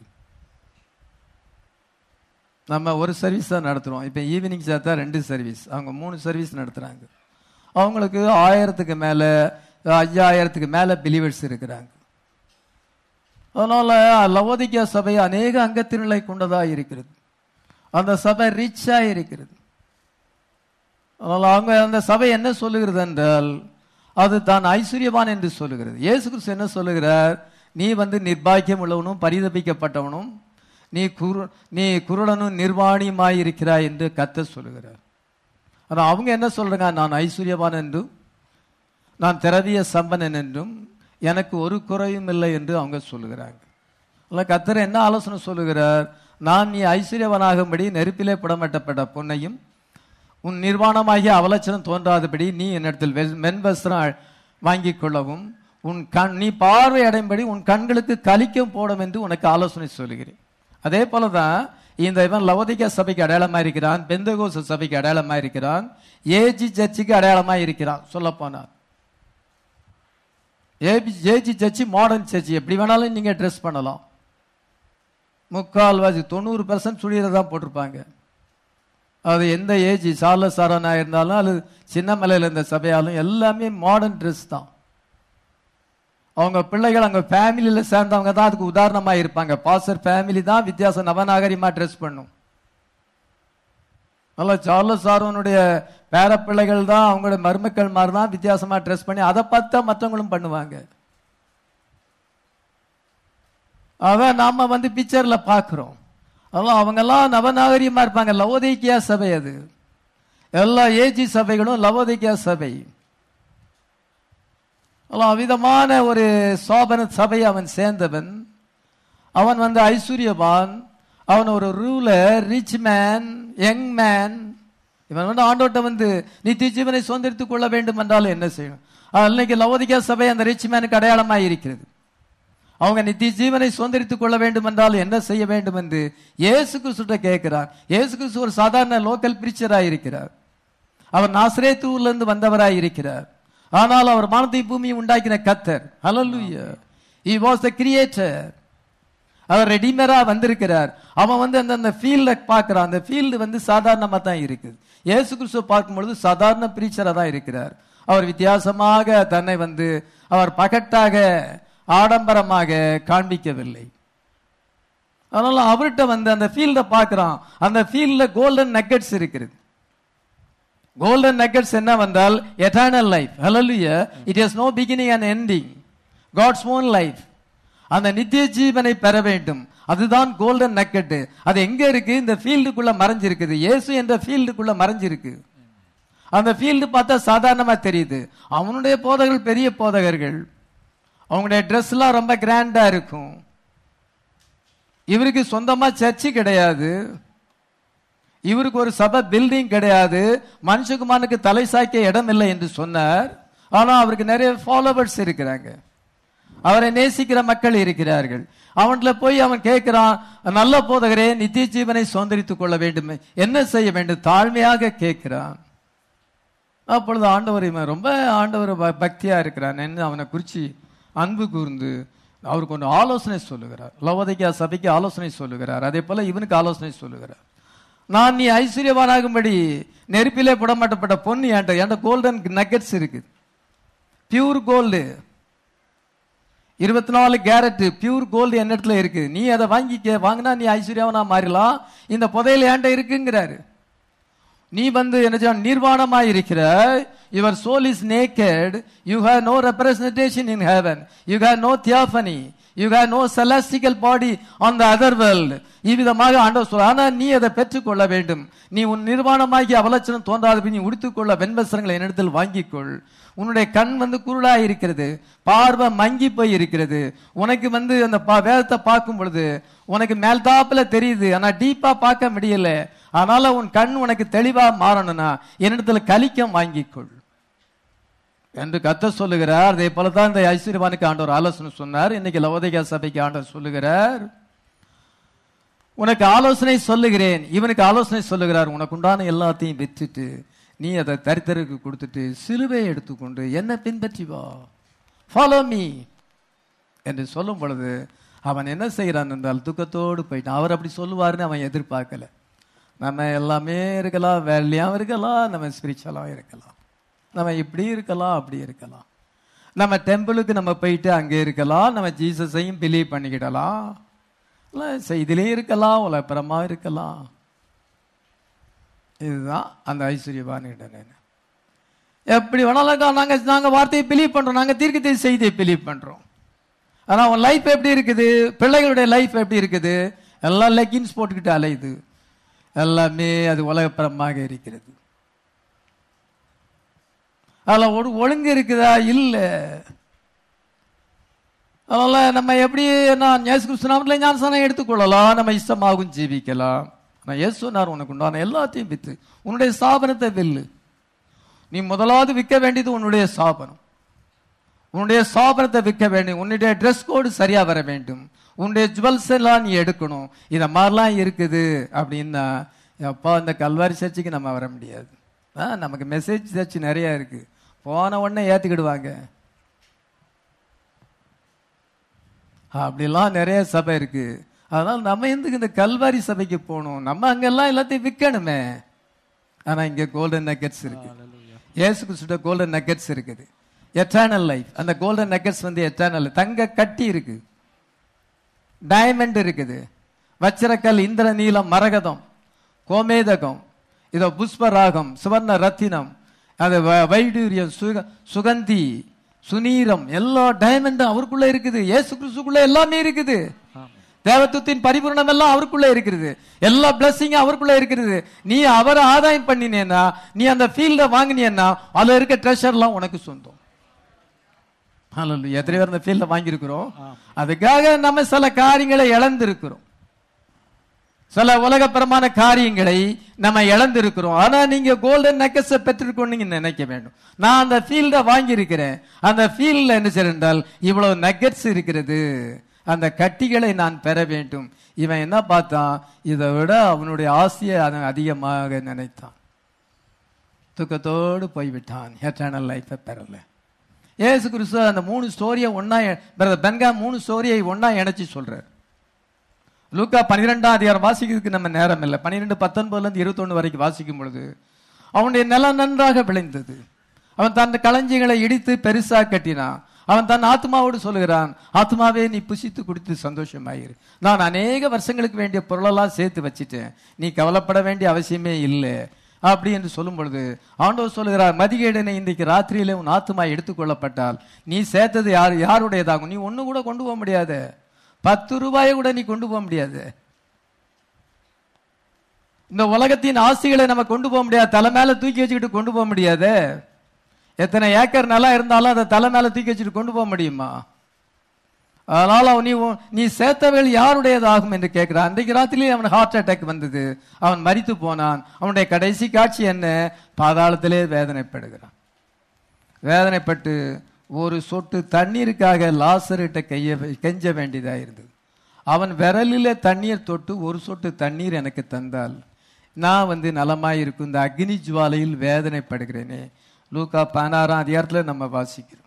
நம்ம ஒரு சர்வீஸ் தான் நடத்துறோம் இப்போ ஈவினிங் சேர்த்தா ரெண்டு சர்வீஸ் அவங்க மூணு சர்வீஸ் நடத்துறாங்க அவங்களுக்கு ஆயிரத்துக்கு மேல ஐயாயிரத்துக்கு மேல பிலிவர்ஸ் இருக்கிறாங்க அதனால லவோதிக்கா சபை அநேக அங்கத்தினரை கொண்டதா இருக்கிறது அந்த சபை ரிச்சா இருக்கிறது அதனால அவங்க அந்த சபை என்ன சொல்லுகிறது என்றால் அது தான் ஐஸ்வர்யவான் என்று சொல்லுகிறது இயேசு கிறிஸ்து என்ன சொல்லுகிறார் நீ வந்து நிர்பாக்கியம் உள்ளவனும் பரிதபிக்கப்பட்டவனும் நீ குரு நீ குருடனும் நிர்வாணியுமாய் இருக்கிறாய் என்று கத்த சொல்லுகிறார் ஆனா அவங்க என்ன சொல்றாங்க நான் ஐஸ்வர்யவான் என்றும் நான் திரவிய சம்பனன் என்றும் எனக்கு ஒரு குறையும் இல்லை என்று அவங்க சொல்லுகிறாங்க அல்ல கத்தர் என்ன ஆலோசனை சொல்லுகிறார் நான் நீ ஐஸ்வர்யவனாகும்படி நெருப்பிலே புடமட்டப்பட்ட பொன்னையும் உன் நிர்வாணமாகிய அவலட்சணம் தோன்றாதபடி நீ என்னிடத்தில் வெ- மென்வஸ்திரம் அ- வாங்கிக் கொள்ளவும் உன் கண் நீ பார்வை அடையும்படி உன் கண்களுக்கு கலிக்கம் போடும் என்று உனக்கு ஆலோசனை சொல்லுகிறேன் அதே போலதான் இந்த இவன் லவோதிகா சபைக்கு அடையாளமா இருக்கிறான் பெந்தகோச சபைக்கு அடையாளமா இருக்கிறான் ஏஜி சர்ச்சுக்கு அடையாளமா இருக்கிறான் சொல்ல போனார் AP AG church modern church எப்படி வேணாலும் நீங்க ட்ரெஸ் பண்ணலாம் முக்கால்வாசி தொண்ணூறு பர்சன்ட் சுடியரை தான் போட்டிருப்பாங்க அது எந்த ஏஜ் சார்ல சாரானா இருந்தாலும் அல்லது சின்னமலையில் இருந்த சபையாலும் எல்லாமே மாடர்ன் ட்ரெஸ் தான் அவங்க பிள்ளைகள் அவங்க ஃபேமிலியில சேர்ந்தவங்க தான் அதுக்கு உதாரணமா இருப்பாங்க பாசர் ஃபேமிலி தான் வித்தியாசம் நவநாகரிகமா ட்ரெஸ் பண்ணும் நல்லா சார்லஸ் சாரோனுடைய பேர பிள்ளைகள் தான் அவங்களோட மருமக்கள் மாதிரி தான் வித்தியாசமா ட்ரெஸ் பண்ணி அதை பார்த்து தான் மற்றவங்களும் பண்ணுவாங்க அதான் நாம வந்து பிக்சர்ல பாக்குறோம் அதெல்லாம் அவங்கெல்லாம் நவநாகரிகமா இருப்பாங்க லவோதைக்கியா சபை அது எல்லா ஏஜி சபைகளும் லவோதைக்கியா சபை அதெல்லாம் அவ்விதமான ஒரு சோபன சபை அவன் சேர்ந்தவன் அவன் வந்து ஐஸ்வர்யவான் அவன் ஒரு ruler rich man young man இவன் வந்து ஆண்டோட்ட வந்து நித்திய ஜீவனை சுதந்திரித்துக் கொள்ள வேண்டும் என்றால் என்ன செய்யணும் அன்னைக்கு லவோதிகா சபை அந்த ரிச் மேனுக்கு அடையாளமாய் இருக்கிறது அவங்க நித்திய ஜீவனை சுதந்திரித்துக் கொள்ள வேண்டும் என்றால் என்ன செய்ய வேண்டும் என்று இயேசு கிறிஸ்துட்ட கேட்கிறார் இயேசு கிறிஸ்து ஒரு சாதாரண லோக்கல் பிரீச்சராய் இருக்கிறார் அவர் நாசரேத்தூர்ல இருந்து வந்தவராய் இருக்கிறார் ஆனால் அவர் வானத்தை பூமியை உண்டாக்கின கத்தர் ஹalleluya he was the creator அவர் ரெடிமேரா வந்திருக்கிறார் அவன் வந்து அந்த அந்த ஃபீல்ட பார்க்கறான் அந்த ஃபீல்டு வந்து சாதாரணமா தான் இருக்குது இயேசு கிறிஸ்துவ பார்க்கும் பொழுது சாதாரண பிரீச்சரா தான் இருக்கிறார் அவர் வித்தியாசமாக தன்னை வந்து அவர் பகட்டாக ஆடம்பரமாக காண்பிக்கவில்லை அதனால அவர்கிட்ட வந்து அந்த ஃபீல்ட பார்க்கறான் அந்த ஃபீல்ட்ல கோல்டன் நக்கெட்ஸ் இருக்கிறது கோல்டன் நக்கெட்ஸ் என்ன வந்தால் எட்டர்னல் லைஃப் ஹalleluya it has no beginning and ending God's own life அந்த நித்திய ஜீவனை பெற வேண்டும் அதுதான் கோல்டன் நக்கெட் அது எங்க இருக்கு இந்த ஃபீல்டுக்குள்ள மறைஞ்சிருக்குது இயேசு என்ற ஃபீல்டுக்குள்ள மறைஞ்சிருக்கு அந்த ஃபீல்டு பார்த்தா சாதாரணமா தெரியுது அவனுடைய போதகர்கள் பெரிய போதகர்கள் அவங்களுடைய ட்ரெஸ் எல்லாம் ரொம்ப கிராண்டா இருக்கும் இவருக்கு சொந்தமா சர்ச்சு கிடையாது இவருக்கு ஒரு சபை பில்டிங் கிடையாது மனுஷகுமாரனுக்கு தலை சாய்க்க இடம் இல்லை என்று சொன்னார் ஆனா அவருக்கு நிறைய ஃபாலோவர்ஸ் இருக்கிறாங்க அவரை நேசிக்கிற மக்கள் இருக்கிறார்கள் அவன்ல போய் அவன் கேட்கிறான் நல்ல போதகரே நித்திய ஜீவனை சுதந்திரித்துக் கொள்ள வேண்டும் என்ன செய்ய வேண்டும் தாழ்மையாக கேட்கிறான் அப்பொழுது ஆண்டவர் இவன் ரொம்ப ஆண்டவர் ப- பக்தியா இருக்கிறான் என்று அவனை குறிச்சு அன்பு கூர்ந்து அவருக்கு ஒன்று ஆலோசனை சொல்லுகிறார் லவோதிக்கா சபைக்கு ஆலோசனை சொல்லுகிறார் அதே போல இவனுக்கு ஆலோசனை சொல்லுகிறார் நான் நீ ஐஸ்வர்யவானாகும்படி நெருப்பிலே புடமாட்டப்பட்ட பொண்ணு என்கிட்ட என்கிட்ட கோல்டன் நக்கெட்ஸ் இருக்குது பியூர் கோல்டு இருபத்தி நாலு கேரட் பியூர் கோல்டு என்ன இடத்துல இருக்கு நீ அதை வாங்கிக்க வாங்கினா நீ ஐஸ்வர்யாவனா மாறிலாம் இந்த புதையல் என்கிட்ட இருக்குங்கிறாரு நீ வந்து என்ன செய்ய நிர்வாணமாய் இருக்கிற your soul is naked you have no representation in heaven you have no theophany you have no celestial body on the other world இவ்விதமாக ஆண்டவர் சொல்ல ஆனா நீ அதை பெற்றுக்கொள்ள வேண்டும் நீ உன் நிர்வாணமாகி அவலட்சணம் தோன்றாத நீ உடுத்துக்கொள்ள வெண்வஸ்திரங்களை என்னிடத்தில் வாங்கிக்கொள் உன்னுடைய கண் வந்து குருடா இருக்கிறது பார்வை மங்கி போய் இருக்கிறது உனக்கு வந்து அந்த பா- வேதத்தை பார்க்கும் பொழுது உனக்கு மேல்தாப்புல தெரியுது ஆனா டீப்பா பார்க்க முடியல அதனால உன் கண் உனக்கு தெளிவா மாறணும்னா என்னிடத்துல கலிக்கம் வாங்கிக்கொள் என்று கத்த சொல்லுகிறார் அதே போலதான் இந்த ஐஸ்வர்யவானுக்கு ஆண்டவர் ஆலோசனை சொன்னார் இன்னைக்கு லவோதிகா சபைக்கு ஆண்டவர் சொல்லுகிறார் உனக்கு ஆலோசனை சொல்லுகிறேன் இவனுக்கு ஆலோசனை சொல்லுகிறார் உனக்கு உண்டான எல்லாத்தையும் விற்றுட்டு நீ அதை தரித்திற்கு கொடுத்துட்டு சிலுவை எடுத்துக்கொண்டு என்ன பின்பற்றி வா ஃபாலோ மீ என்று சொல்லும் பொழுது அவன் என்ன செய்கிறான் என்றால் துக்கத்தோடு போயிட்டான் அவர் அப்படி சொல்லுவாருன்னு அவன் எதிர்பார்க்கல நம்ம எல்லாமே இருக்கலாம் வேலையாகவும் இருக்கலாம் நம்ம ஸ்பிரிச்சுவலாகவும் இருக்கலாம் நம்ம இப்படி இருக்கலாம் அப்படி இருக்கலாம் நம்ம டெம்பிளுக்கு நம்ம போயிட்டு அங்கே இருக்கலாம் நம்ம ஜீசஸையும் பிலீவ் பண்ணிக்கிடலாம் இல்லை செய்திலையும் இருக்கலாம் உலகப்புறமாக இருக்கலாம் இதுதான் அந்த ஐஸ்வர்யவான்கிட்ட நான் எப்படி வேணாலும் நாங்க நாங்க வார்த்தையை பிலீவ் பண்றோம் நாங்க தீர்க்கத்தை செய்தியை பிலீவ் பண்றோம் ஆனா உன் லைஃப் எப்படி இருக்குது பிள்ளைகளுடைய லைஃப் எப்படி இருக்குது எல்லாம் லெக்கின்ஸ் போட்டுக்கிட்டு அலையுது எல்லாமே அது உலகப்புறமாக இருக்கிறது அதுல ஒரு ஒழுங்கு இருக்குதா இல்ல அதனால நம்ம எப்படி நான் இயேசு கிறிஸ்து நாமத்தில் ஞானசானம் எடுத்துக்கொள்ளலாம் நம்ம இஷ்டமாகவும் ஜீவிக்கலாம் நான் இயேசு சொன்னார் உனக்கு உண்டான எல்லாத்தையும் வித்து உன்னுடைய ஸ்தாபனத்தை வெல்லு நீ முதலாவது விற்க வேண்டியது உன்னுடைய ஸ்தாபனம் உன்னுடைய ஸ்தாபனத்தை விற்க வேண்டும் உன்னுடைய ட்ரெஸ் கோடு சரியா வர வேண்டும் உன்னுடைய ஜுவல்ஸ் எல்லாம் நீ எடுக்கணும் இத மாதிரிலாம் இருக்குது அப்படின்னா அப்பா இந்த கல்வாரி சர்ச்சுக்கு நம்ம வர முடியாது ஆ, நமக்கு மெசேஜ் சர்ச் நிறைய இருக்கு போன உடனே ஏத்துக்கிடுவாங்க அப்படிலாம் நிறைய சபை இருக்கு அதனால நம்ம எதுக்கு இந்த கல்வாரி சபைக்கு போகணும் நம்ம அங்கெல்லாம் எல்லாத்தையும் விற்கணுமே ஆனா இங்க கோல்டன் நக்கெட்ஸ் இருக்கு இயேசு கிறிஸ்துட கோல்டன் நக்கெட்ஸ் இருக்குது எட்டர்னல் லைஃப் அந்த கோல்டன் நக்கெட்ஸ் வந்து எட்டர்னல் தங்க கட்டி இருக்கு டைமண்ட் இருக்குது வச்சிரக்கல் இந்திர நீலம் மரகதம் கோமேதகம் இதோ புஷ்பராகம் சுவர்ண ரத்தினம் அது வ- வைடூரியம் சுக சுகந்தி சுனீரம் எல்லா டைமண்டும் அவருக்குள்ள இருக்குது இயேசு கிறிஸ்துக்குள்ள எல்லாமே இருக்குது தேவத்துவத்தின் பரிபூரணம் எல்லாம் அவருக்குள்ள இருக்கிறது எல்லா பிளஸிங்கும் அவருக்குள்ள இருக்கிறது நீ அவரை ஆதாயம் பண்ணினேன்னா நீ அந்த ஃபீல்ட வாங்கினீன்னா அதுல இருக்க ட்ரெஷர்லாம் உனக்கு சொந்தம் ஹalleluya. எத்தனை பேர் அந்த ஃபீல்ட வாங்கியிருக்கிறோம் அதுக்காக நம்ம சில காரியங்களை இழந்திருக்கிறோம் சில உலகப்பரமான காரியங்களை நம்ம இழந்திருக்கிறோம் ஆனா நீங்க கோல்டன் நெக்கஸ பெற்றிருக்கோம் நினைக்க வேண்டும் நான் அந்த ஃபீல்ட வாங்கி இருக்கிறேன் அந்த ஃபீல்ட்ல என்ன செய்யறால் இவ்வளவு நெக்கட்ஸ் இருக்கிறது அந்த கட்டிகளை நான் பெற வேண்டும் இவன் என்ன பார்த்தான் இதை விட அவனுடைய ஆசையை அவன் அதிகமாக நினைத்தான் துக்கத்தோடு போய்விட்டான் எட்டர்னல் லைஃபை பெறல ஏசு கிறிஸ்து அந்த மூணு ஸ்டோரியை ஒன்னா பிரதர் பென்கா மூணு ஸ்டோரியை ஒன்னா இணைச்சு சொல்றார் லூக்கா பன்னிரெண்டாம் அதிகாரம் வாசிக்கிறதுக்கு நம்ம நேரம் இல்லை பன்னிரெண்டு பத்தொன்பதுல இருந்து இருபத்தொன்னு வரைக்கும் வாசிக்கும் பொழுது அவனுடைய நிலம் நன்றாக விளைந்தது அவன் தன் களஞ்சியங்களை இடித்து பெருசா கட்டினான் அவன் தன் ஆத்மாவோடு சொல்லுகிறான் ஆத்மாவே நீ புசித்து குடித்து சந்தோஷமாயிரு நான் அநேக வருஷங்களுக்கு வேண்டிய பொருளெல்லாம் சேர்த்து வச்சிட்டேன் நீ கவலைப்பட வேண்டிய அவசியமே இல்லை அப்படி என்று சொல்லும் பொழுது ஆண்டவர் சொல்லுகிறார் மதிகேடனை இன்றைக்கு ராத்திரியிலே உன் ஆத்மா எடுத்துக்கொள்ளப்பட்டால் நீ சேர்த்தது யார் யாருடையதாகும் நீ ஒண்ணு கூட கொண்டு போக முடியாது பத்து ரூபாயை கூட நீ கொண்டு போக முடியாது இந்த உலகத்தின் ஆசைகளை நம்ம கொண்டு போக முடியாது தலை மேல தூக்கி வச்சுக்கிட்டு கொண்டு போக முடியாது எத்தனை ஏக்கர் நிலம் இருந்தாலும் அதை தலை மேல தூக்கி வச்சுட்டு கொண்டு போக முடியுமா அதனால அவன் நீ உன்- நீ சேர்த்தவள் யாருடையதாகும் என்று கேட்கிறான் அன்றைக்கு ராத்திரிலே அவன் ஹார்ட் அட்டாக் வந்தது அவன் மரித்து போனான் அவனுடைய கடைசி காட்சி என்ன பாதாளத்திலே வேதனைப்படுகிறான் வேதனைப்பட்டு ஒரு சொட்டு தண்ணீருக்காக லாசர்கிட்ட கைய கெஞ்ச வேண்டியதா இருந்தது அவன் விரலில தண்ணீர் தொட்டு ஒரு சொட்டு தண்ணீர் எனக்கு தந்தால் நான் வந்து நலமாய் இருக்கும் இந்த அக்னி ஜுவாலையில் வேதனைப்படுகிறேனே லூக்கா பதினாறாம் அதிகாரத்துல நம்ம வாசிக்கிறோம்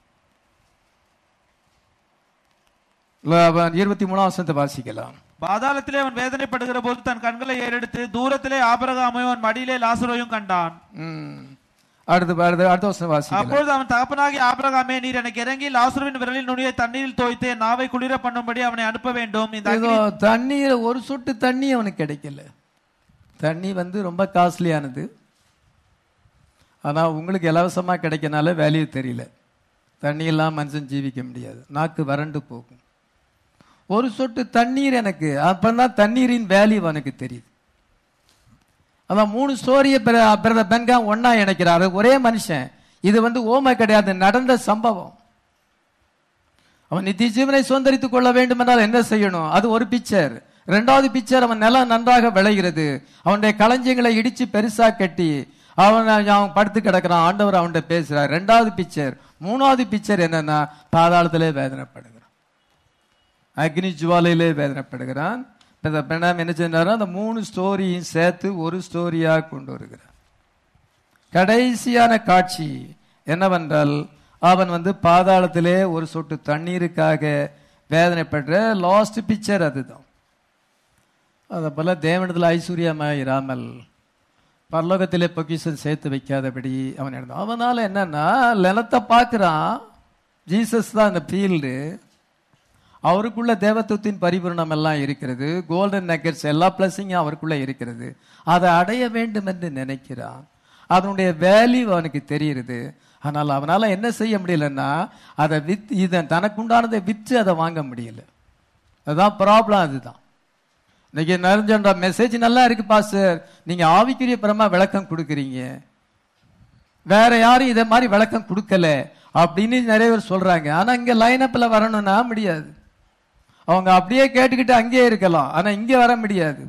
ல- இருபத்தி மூணாம் வசனத்தை வாசிக்கலாம் பாதாளத்திலே அவன் வேதனைப்படுகிற போது தன் கண்களை ஏறெடுத்து தூரத்திலே ஆபரகாமையும் அவன் மடியிலே லாசரோயும் கண்டான் ம். அடுத்து அடுத்து அடுத்த வசனம் வாசிக்கலாம் அப்பொழுது அவன் தகப்பனாகி ஆபிரகாமே நீர் எனக்கு இறங்கி லாசருவின் விரலில் நுனியை தண்ணீரில் தோய்த்து என் நாவை குளிர பண்ணும்படி அவனை அனுப்ப வேண்டும் இந்த ஏதோ அக்னி- தண்ணீர் ஒரு சொட்டு தண்ணி அவனுக்கு கிடைக்கல தண்ணி வந்து ரொம்ப காஸ்ட்லியானது ஆனா உங்களுக்கு இலவசமா கிடைக்கனால வேல்யூ தெரியல தண்ணி எல்லாம் மனுஷன் ஜீவிக்க முடியாது நாக்கு வறண்டு போகும் ஒரு சொட்டு தண்ணீர் எனக்கு அப்பதான் தண்ணீரின் வேல்யூ அவனுக்கு தெரியுது அதான் மூணு ஸ்டோரிய பிரதர் பென்கா ஒன்னா இணைக்கிறாரு ஒரே மனுஷன் இது வந்து ஓமை கிடையாது நடந்த சம்பவம் அவன் நித்திய ஜீவனை சுதந்திரித்துக் கொள்ள வேண்டும் என்றால் என்ன செய்யணும் அது ஒரு பிக்சர் இரண்டாவது பிக்சர் அவன் நிலம் நன்றாக விளைகிறது அவனுடைய களஞ்சியங்களை இடிச்சு பெருசா கட்டி அவன் அவன் படுத்து கிடக்கிறான் ஆண்டவர் அவன்கிட்ட பேசுறார் ரெண்டாவது பிக்சர் மூணாவது பிக்சர் என்னன்னா பாதாளத்திலே வேதனைப்படுகிறான் அக்னி ஜுவாலையிலே வேதனைப்படுகிறான் இப்ப இந்த பெண்ணாம் என்ன செஞ்சாரு அந்த மூணு ஸ்டோரியும் சேர்த்து ஒரு ஸ்டோரியா கொண்டு வருகிறார் கடைசியான காட்சி என்னவென்றால் அவன் வந்து பாதாளத்திலே ஒரு சொட்டு தண்ணீருக்காக வேதனைப்படுற லாஸ்ட் பிக்சர் அதுதான் அதை போல தேவனத்தில் ஐஸ்வர்யமாய் இராமல் பரலோகத்திலே பொக்கிஷன் சேர்த்து வைக்காதபடி அவன் இருந்தான் அவனால என்னன்னா நிலத்தை பார்க்கிறான் ஜீசஸ் தான் அந்த ஃபீல்டு அவருக்குள்ள தேவத்துவத்தின் பரிபூரணம் எல்லாம் இருக்கிறது கோல்டன் நக்கெட்ஸ் எல்லா பிளஸிங்கும் அவருக்குள்ள இருக்கிறது அதை அடைய வேண்டும் என்று நினைக்கிறான் அதனுடைய வேல்யூ அவனுக்கு தெரியுது ஆனால் அவனால என்ன செய்ய முடியலன்னா அதை வித் இதை தனக்குண்டானதை விற்று அதை வாங்க முடியல அதுதான் ப்ராப்ளம் அதுதான் இன்னைக்கு நிறைஞ்சன்ற மெசேஜ் நல்லா இருக்கு பாஸ்டர் நீங்க ஆவிக்குரிய பிரமா விளக்கம் கொடுக்குறீங்க வேற யாரும் இதை மாதிரி விளக்கம் கொடுக்கல அப்படின்னு நிறைய பேர் சொல்றாங்க ஆனா இங்க லைனப்ல வரணும்னா முடியாது அவங்க அப்படியே கேட்டுக்கிட்டு அங்கேயே இருக்கலாம் ஆனா இங்க வர முடியாது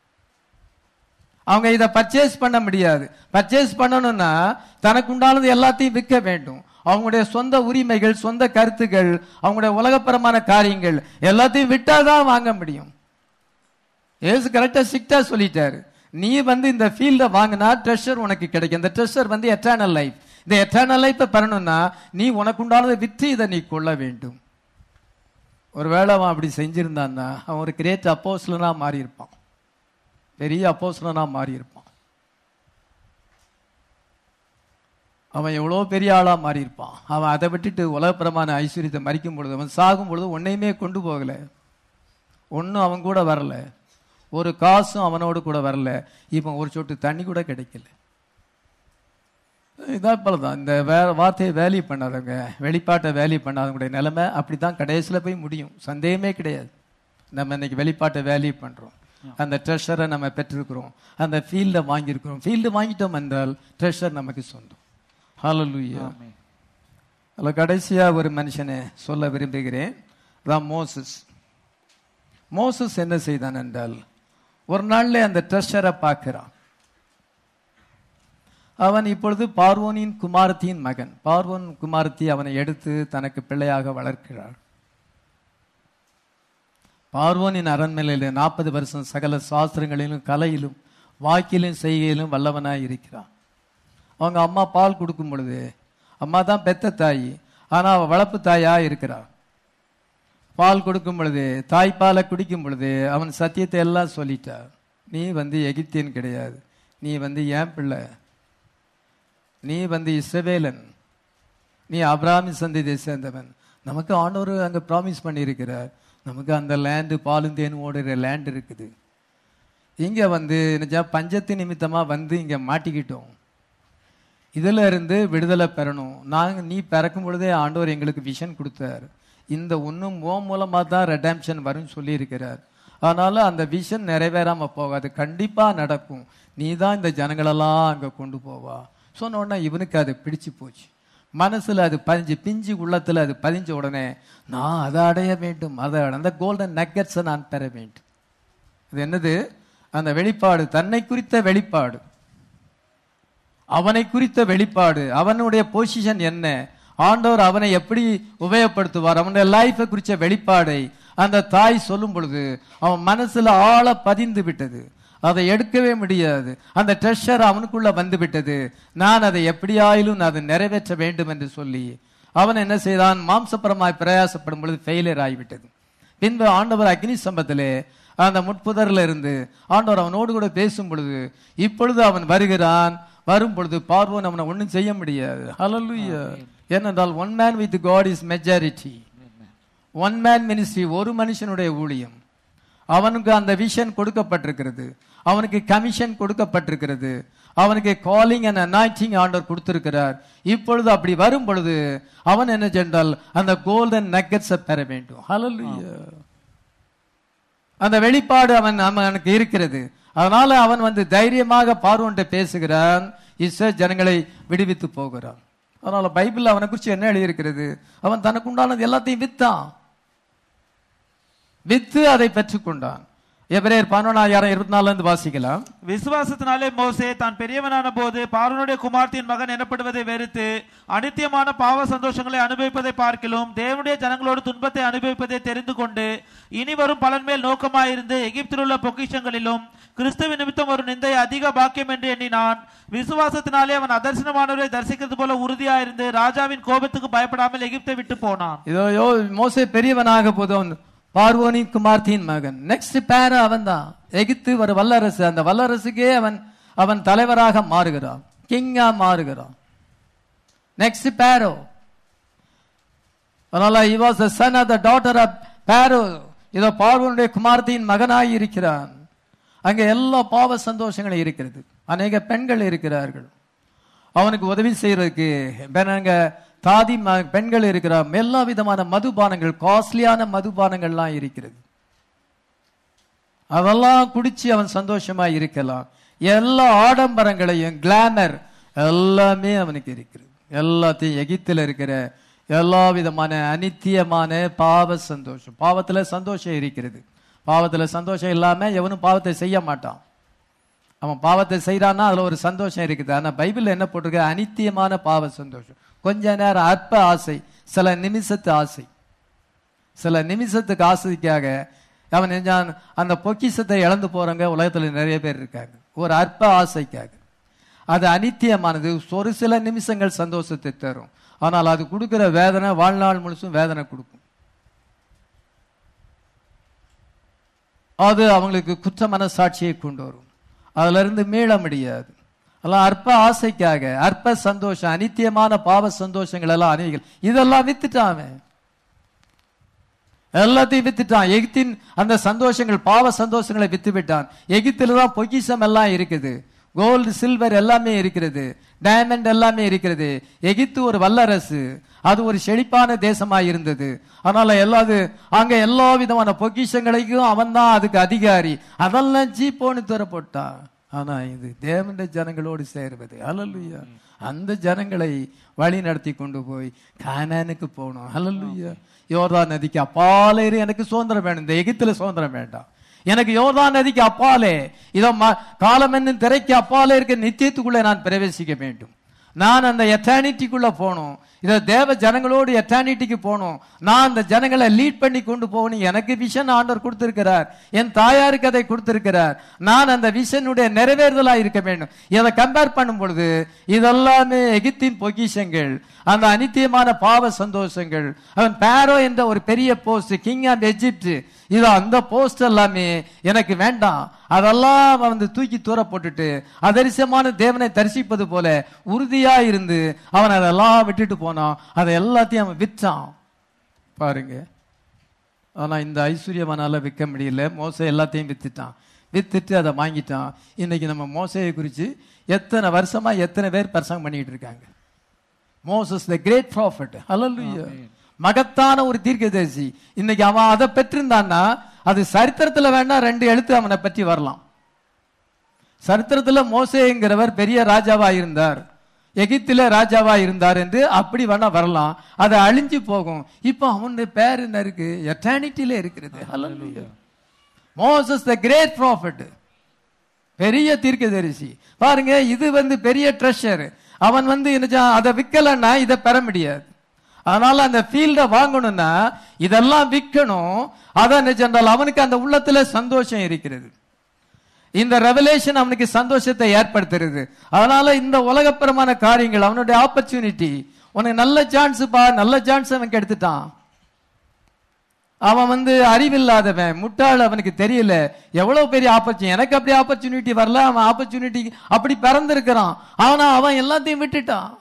அவங்க இதை பர்ச்சேஸ் பண்ண முடியாது பர்ச்சேஸ் பண்ணணும்னா தனக்கு உண்டானது எல்லாத்தையும் விற்க வேண்டும் அவங்களுடைய சொந்த உரிமைகள் சொந்த கருத்துகள் அவங்களுடைய உலகப்பரமான காரியங்கள் எல்லாத்தையும் விட்டாதான் வாங்க முடியும் ஏசு கரெக்டா ஸ்ட்ரிக்டா சொல்லிட்டாரு நீ வந்து இந்த ஃபீல்ட வாங்கினா ட்ரெஷர் உனக்கு கிடைக்கும் இந்த ட்ரெஷர் வந்து எட்டர்னல் லைஃப் இந்த எட்டர்னல் லைஃப்பை பெறணும்னா நீ உனக்கு உண்டானதை விற்று இதை நீ கொள்ள வேண்டும் ஒருவேளை அவன் அப்படி செஞ்சிருந்தான்னா அவன் ஒரு கிரேட் அப்போஸ்லனா மாறி இருப்பான் பெரிய அப்போஸ்லனா மாறி இருப்பான் அவன் எவ்வளோ பெரிய ஆளா மாறி இருப்பான் அவன் அதை விட்டுட்டு உலகப்பிரமான ஐஸ்வர்யத்தை மறிக்கும் பொழுது அவன் சாகும் பொழுது ஒன்னையுமே கொண்டு போகல ஒன்றும் அவன் கூட வரல ஒரு காசும் அவனோடு கூட வரல இப்போ ஒரு சொட்டு தண்ணி கூட கிடைக்கல இதான் போலதான் இந்த வே வார்த்தையை வேல்யூ பண்ணாதவங்க வெளிப்பாட்டை வேல்யூ பண்ணாதவங்களுடைய நிலைமை அப்படிதான் கடைசியில் போய் முடியும் சந்தேகமே கிடையாது நம்ம இன்னைக்கு வெளிப்பாட்டை வேல்யூ பண்றோம் அந்த ட்ரெஷரை நம்ம பெற்றிருக்கிறோம் அந்த ஃபீல்டை வாங்கியிருக்கிறோம் ஃபீல்டு வாங்கிட்டோம் என்றால் ட்ரெஷர் நமக்கு சொந்தம் ஹalleluya ஆமென். அதில் கடைசியா ஒரு மனுஷனை சொல்ல விரும்புகிறேன் தான் மோசஸ் மோசஸ் என்ன செய்தான் என்றால் ஒரு நாள்ல அந்த ட்ரெஷரை பார்க்கிறான் அவன் இப்பொழுது பார்வோனின் குமாரத்தியின் மகன் பார்வோன் குமாரத்தி அவனை எடுத்து தனக்கு பிள்ளையாக வளர்க்கிறாள் பார்வோனின் அரண்மனையில் நாற்பது வருஷம் சகல சாஸ்திரங்களிலும் கலையிலும் வாக்கிலும் செய்கையிலும் வல்லவனாய் இருக்கிறான் அவங்க அம்மா பால் கொடுக்கும் பொழுது அம்மா தான் பெத்த தாய் ஆனா அவ வளர்ப்பு தாயா இருக்கிறா பால் கொடுக்கும் பொழுது தாய்ப்பாலை குடிக்கும் பொழுது அவன் சத்தியத்தை எல்லாம் சொல்லிட்டா நீ வந்து எகிப்தியன் கிடையாது நீ வந்து ஏன் பிள்ளை நீ வந்து இஸ்ரவேலன் நீ அப்ராமி சந்ததியை சேர்ந்தவன் நமக்கு ஆண்டவர் அங்க ப்ராமிஸ் பண்ணியிருக்கிறார் நமக்கு அந்த லேண்டு பாலும் தேனும் ஓடுற லேண்ட் இருக்குது இங்க வந்து நிஜா பஞ்சத்து நிமித்தமா வந்து இங்க மாட்டிக்கிட்டோம் இதுல இருந்து விடுதலை பெறணும் நாங்க நீ பிறக்கும் பொழுதே ஆண்டவர் எங்களுக்கு விஷன் கொடுத்தார் இந்த ஒன்றும் ஓ மூலமா தான் ரெடாம்ஷன் வரும்னு சொல்லி இருக்கிறார் அதனால அந்த விஷன் நிறைவேறாம போகாது கண்டிப்பா நடக்கும் நீ தான் இந்த ஜனங்களெல்லாம் அங்க கொண்டு போவா சொன்ன உடனே இவனுக்கு அது பிடிச்சு போச்சு மனசுல அது பதிஞ்சு பிஞ்சு உள்ளத்துல அது பதிஞ்ச உடனே நான் அதை அடைய வேண்டும் அதை அடைய- அந்த கோல்டன் நக்கட்ஸை நான் பெற வேண்டும் இது என்னது அந்த வெளிப்பாடு தன்னை குறித்த வெளிப்பாடு அவனை குறித்த வெளிப்பாடு அவனுடைய பொசிஷன் என்ன ஆண்டவர் அவனை எப்படி உபயோகப்படுத்துவார் அவனுடைய லைஃபை குறிச்ச வெளிப்பாடை அந்த தாய் சொல்லும் பொழுது அவன் மனசுல ஆழ பதிந்து விட்டது அதை எடுக்கவே முடியாது அந்த ட்ரெஷர் அவனுக்குள்ள வந்து விட்டது நான் அதை எப்படியாயிலும் நான் அதை நிறைவேற்ற வேண்டும் என்று சொல்லி அவன் என்ன செய்தான் மாம்சபரமாய் பிரயாசப்படும் பொழுது ஃபெயிலியர் ஆகிவிட்டது பின்பு ஆண்டவர் அக்னி சம்பத்திலே அந்த முட்புதர்ல இருந்து ஆண்டவர் அவனோடு கூட பேசும் பொழுது இப்பொழுது அவன் வருகிறான் வரும் பொழுது பார்வோன் அவனை ஒண்ணும் செய்ய முடியாது ஹalleluya ஏனென்றால் one man with God is majority one man ministry ஒரு மனுஷனுடைய ஊழியம் அவனுக்கு அந்த விஷன் கொடுக்கப்பட்டிருக்கிறது அவனுக்கு கமிஷன் கொடுக்கப்பட்டிருக்கிறது அவனுக்கு காலிங் அண்ட் அனாய்டிங் ஆண்டவர் கொடுத்திருக்கிறார் இப்பொழுது அப்படி வரும் பொழுது அவன் என்ன சென்றால் அந்த கோல்டன் நக்கெட்ஸை பெற வேண்டும் ஹalleluya அந்த வெளிப்பாடு அவன் அவனுக்கு இருக்கிறது அதனால அவன் வந்து தைரியமாக பார்வோன்ட்ட பேசுகிறான் இஸ்ரோ ஜனங்களை விடுவித்து போகிறான் அதனால பைபிள் அவனை குறித்து என்ன எழுதியிருக்கிறது அவன் தனக்கு உண்டானது எல்லாத்தையும் வித்தான் வித்து அதை பெற்றுக்கொண்டான் எபிரேயர் பதினொன்றாயிரம் இருபத்தி நாலுல இருந்து வாசிக்கலாம் விசுவாசத்தினாலே மோசே தான் பெரியவனான போது பார்வனுடைய குமார்த்தியின் மகன் எனப்படுவதை வெறுத்து அனித்தியமான பாவ சந்தோஷங்களை அனுபவிப்பதை பார்க்கிலும் தேவனுடைய ஜனங்களோடு துன்பத்தை அனுபவிப்பதை தெரிந்து கொண்டு இனி வரும் பலன் மேல் நோக்கமாயிருந்து எகிப்தில் உள்ள பொக்கிஷங்களிலும் கிறிஸ்துவ நிமித்தம் ஒரு நிந்தை அதிக பாக்கியம் என்று எண்ணினான் விசுவாசத்தினாலே அவன் அதர்சனமானவரை தரிசிக்கிறது போல உறுதியாயிருந்து ராஜாவின் கோபத்துக்கு பயப்படாமல் எகிப்தை விட்டு போனான் இதோ யோ மோசே பெரியவனாக போது அவன் பார்வோனின் குமார்த்தியின் மகன் நெக்ஸ்ட் பேர அவன் தான் எகிப்து ஒரு வல்லரசு அந்த வல்லரசுக்கே அவன் அவன் தலைவராக மாறுகிறான் கிங்கா மாறுகிறான் நெக்ஸ்ட் பேரோ அதனால he was the son of the daughter of பேரோ இதோ பார்வோனுடைய குமார்த்தியின் மகனாய் இருக்கிறான் அங்கே எல்லா பாவ சந்தோஷங்களும் இருக்கிறது அநேக பெண்கள் இருக்கிறார்கள் அவனுக்கு உதவி செய்யறதுக்கு அங்க தாதி ம- பெண்கள் இருக்கிறார் எல்லா விதமான மதுபானங்கள் காஸ்ட்லியான மதுபானங்கள்லாம் இருக்கிறது அதெல்லாம் குடிச்சு அவன் சந்தோஷமா இருக்கலாம் எல்லா ஆடம்பரங்களையும் கிளாமர் எல்லாமே அவனுக்கு இருக்கிறது எல்லாத்தையும் எகிப்தில் இருக்கிற எல்லா விதமான அனித்தியமான பாவ சந்தோஷம் பாவத்துல சந்தோஷம் இருக்கிறது பாவத்துல சந்தோஷம் இல்லாம எவனும் பாவத்தை செய்ய மாட்டான் அவன் பாவத்தை செய்யறான்னா அதுல ஒரு சந்தோஷம் இருக்குது ஆனா பைபிள்ல என்ன போட்டிருக்கு அனித்தியமான பாவ சந்தோஷம் கொஞ்ச நேரம் அற்ப ஆசை சில நிமிஷத்து ஆசை சில நிமிஷத்துக்கு ஆசைக்காக அவன் நெஞ்சான் அந்த பொக்கிஷத்தை இழந்து போறவங்க உலகத்துல நிறைய பேர் இருக்காங்க ஒரு அற்ப ஆசைக்காக அது அனித்தியமானது ஒரு சில நிமிஷங்கள் சந்தோஷத்தை தரும் ஆனால் அது கொடுக்கிற வேதனை வாழ்நாள் முழுசும் வேதனை கொடுக்கும் அது அவங்களுக்கு குற்ற மனசாட்சியை கொண்டு வரும் அதுல இருந்து மீள முடியாது அதெல்லாம் அற்ப ஆசைக்காக அற்ப சந்தோஷம் அனித்தியமான பாவ சந்தோஷங்கள் எல்லாம் அநேகள் இதெல்லாம் வித்துட்டான் அவன். எல்லாத்தையும் வித்துட்டான் எகிப்தின் அந்த சந்தோஷங்கள் பாவ சந்தோஷங்களை வித்து விட்டான் எகிப்தில தான் பொக்கிஷம் எல்லாம் இருக்குது கோல்டு சில்வர் எல்லாமே இருக்கிறது டைமண்ட் எல்லாமே இருக்கிறது எகிப்து ஒரு வல்லரசு அது ஒரு செழிப்பான தேசமாய் இருந்தது அதனால எல்லாது அங்க எல்லா விதமான பொக்கிஷங்களையும் அவன் தான் அதுக்கு அதிகாரி அதெல்லாம் ஜீப்போன்னு தரப்பட்டான் ஆனா இது தேவனுடைய ஜனங்களோடு சேர்வது அல்லலுயா அந்த ஜனங்களை வழி நடத்தி கொண்டு போய் கானானுக்கு போகணும் அல்லலுயா யோர்தான் நதிக்கு அப்பாலே இரு, எனக்கு சுதந்திரம் வேணும் இந்த எகிப்துல சுதந்திரம் வேண்டாம் எனக்கு யோர்தான் நதிக்கு அப்பாலே இதோ ம- காலம் என்னும் திரைக்கு அப்பாலே இருக்க நித்தியத்துக்குள்ளே நான் பிரவேசிக்க வேண்டும் நான் அந்த எட்டர்னிட்டிக்குள்ள போகணும் இத தேவ ஜனங்களோடு எட்டர்னிட்டிக்கு போகணும் நான் அந்த ஜனங்களை லீட் பண்ணி கொண்டு போகணும் எனக்கு விஷன் ஆண்டவர் கொடுத்திருக்கிறார் என் தாயாருக்கு அதை கொடுத்திருக்கிறார் நான் அந்த விஷனுடைய நிறைவேறுதலா இருக்க வேண்டும் இதை கம்பேர் பண்ணும் பொழுது இதெல்லாமே எகிப்தின் பொக்கிஷங்கள் அந்த அனித்தியமான பாவ சந்தோஷங்கள் அவன் பேரோ என்ற ஒரு பெரிய போஸ்ட் கிங் ஆஃப் எஜிப்ட் இது அந்த போஸ்ட் எல்லாமே எனக்கு வேண்டாம் அதெல்லாம் வந்து தூக்கி தூர போட்டுட்டு அதரிசமான தேவனை தரிசிப்பது போல உறுதியா இருந்து அவன் அதெல்லாம் விட்டுட்டு போனான் அதை எல்லாத்தையும் அவன் விற்றான் பாருங்க ஆனா இந்த ஐஸ்வர்யவனால விற்க முடியல மோசை எல்லாத்தையும் வித்துட்டான் வித்துட்டு அதை வாங்கிட்டான் இன்னைக்கு நம்ம மோசையை குறித்து எத்தனை வருஷமா எத்தனை பேர் பிரசங்கம் பண்ணிட்டு இருக்காங்க மோசஸ் த கிரேட் ப்ராஃபிட் ஹalleluya மகத்தான ஒரு தீர்க்கதரிசி இன்னைக்கு அவன் அதை பெற்றிருந்தான்னா அது சரித்திரத்துல வேணா ரெண்டு எழுத்து அவனை பற்றி வரலாம் சரித்திரத்துல மோசேங்கிறவர் பெரிய ராஜாவா இருந்தார் எகிப்தில ராஜாவா இருந்தார் என்று அப்படி வேணா வரலாம் அது அழிஞ்சு போகும் இப்போ அவனுடைய பேர் என்ன இருக்கு எட்டர்னிட்டில இருக்கிறது ஹalleluya மோசஸ் த கிரேட் ப்ராஃபிட் பெரிய தீர்க்கதரிசி பாருங்க இது வந்து பெரிய ட்ரெஷர் அவன் வந்து என்ன அதை விற்கலன்னா இதை பெற முடியாது அதனால அந்த ஃபீல்ட வாங்கணும்னா இதெல்லாம் விற்கணும் அதான் நிஜென்றால் அவனுக்கு அந்த உள்ளத்துல சந்தோஷம் இருக்கிறது இந்த ரெவலேஷன் அவனுக்கு சந்தோஷத்தை ஏற்படுத்துறது அதனால இந்த உலகப்பரமான காரியங்கள் அவனுடைய ஆப்பர்ச்சுனிட்டி உனக்கு நல்ல சான்ஸ் பா நல்ல சான்ஸ் அவன் எடுத்துட்டான் அவன் வந்து அறிவில்லாதவன் முட்டாள் அவனுக்கு தெரியல எவ்வளவு பெரிய ஆப்பர்ச்சுனிட்டி எனக்கு அப்படி ஆப்பர்ச்சுனிட்டி வரல அவன் ஆப்பர்ச்சுனிட்டி அப்படி பிறந்திருக்கிறான் ஆனா அவன் எல்லாத்தையும் விட்டுட்டான்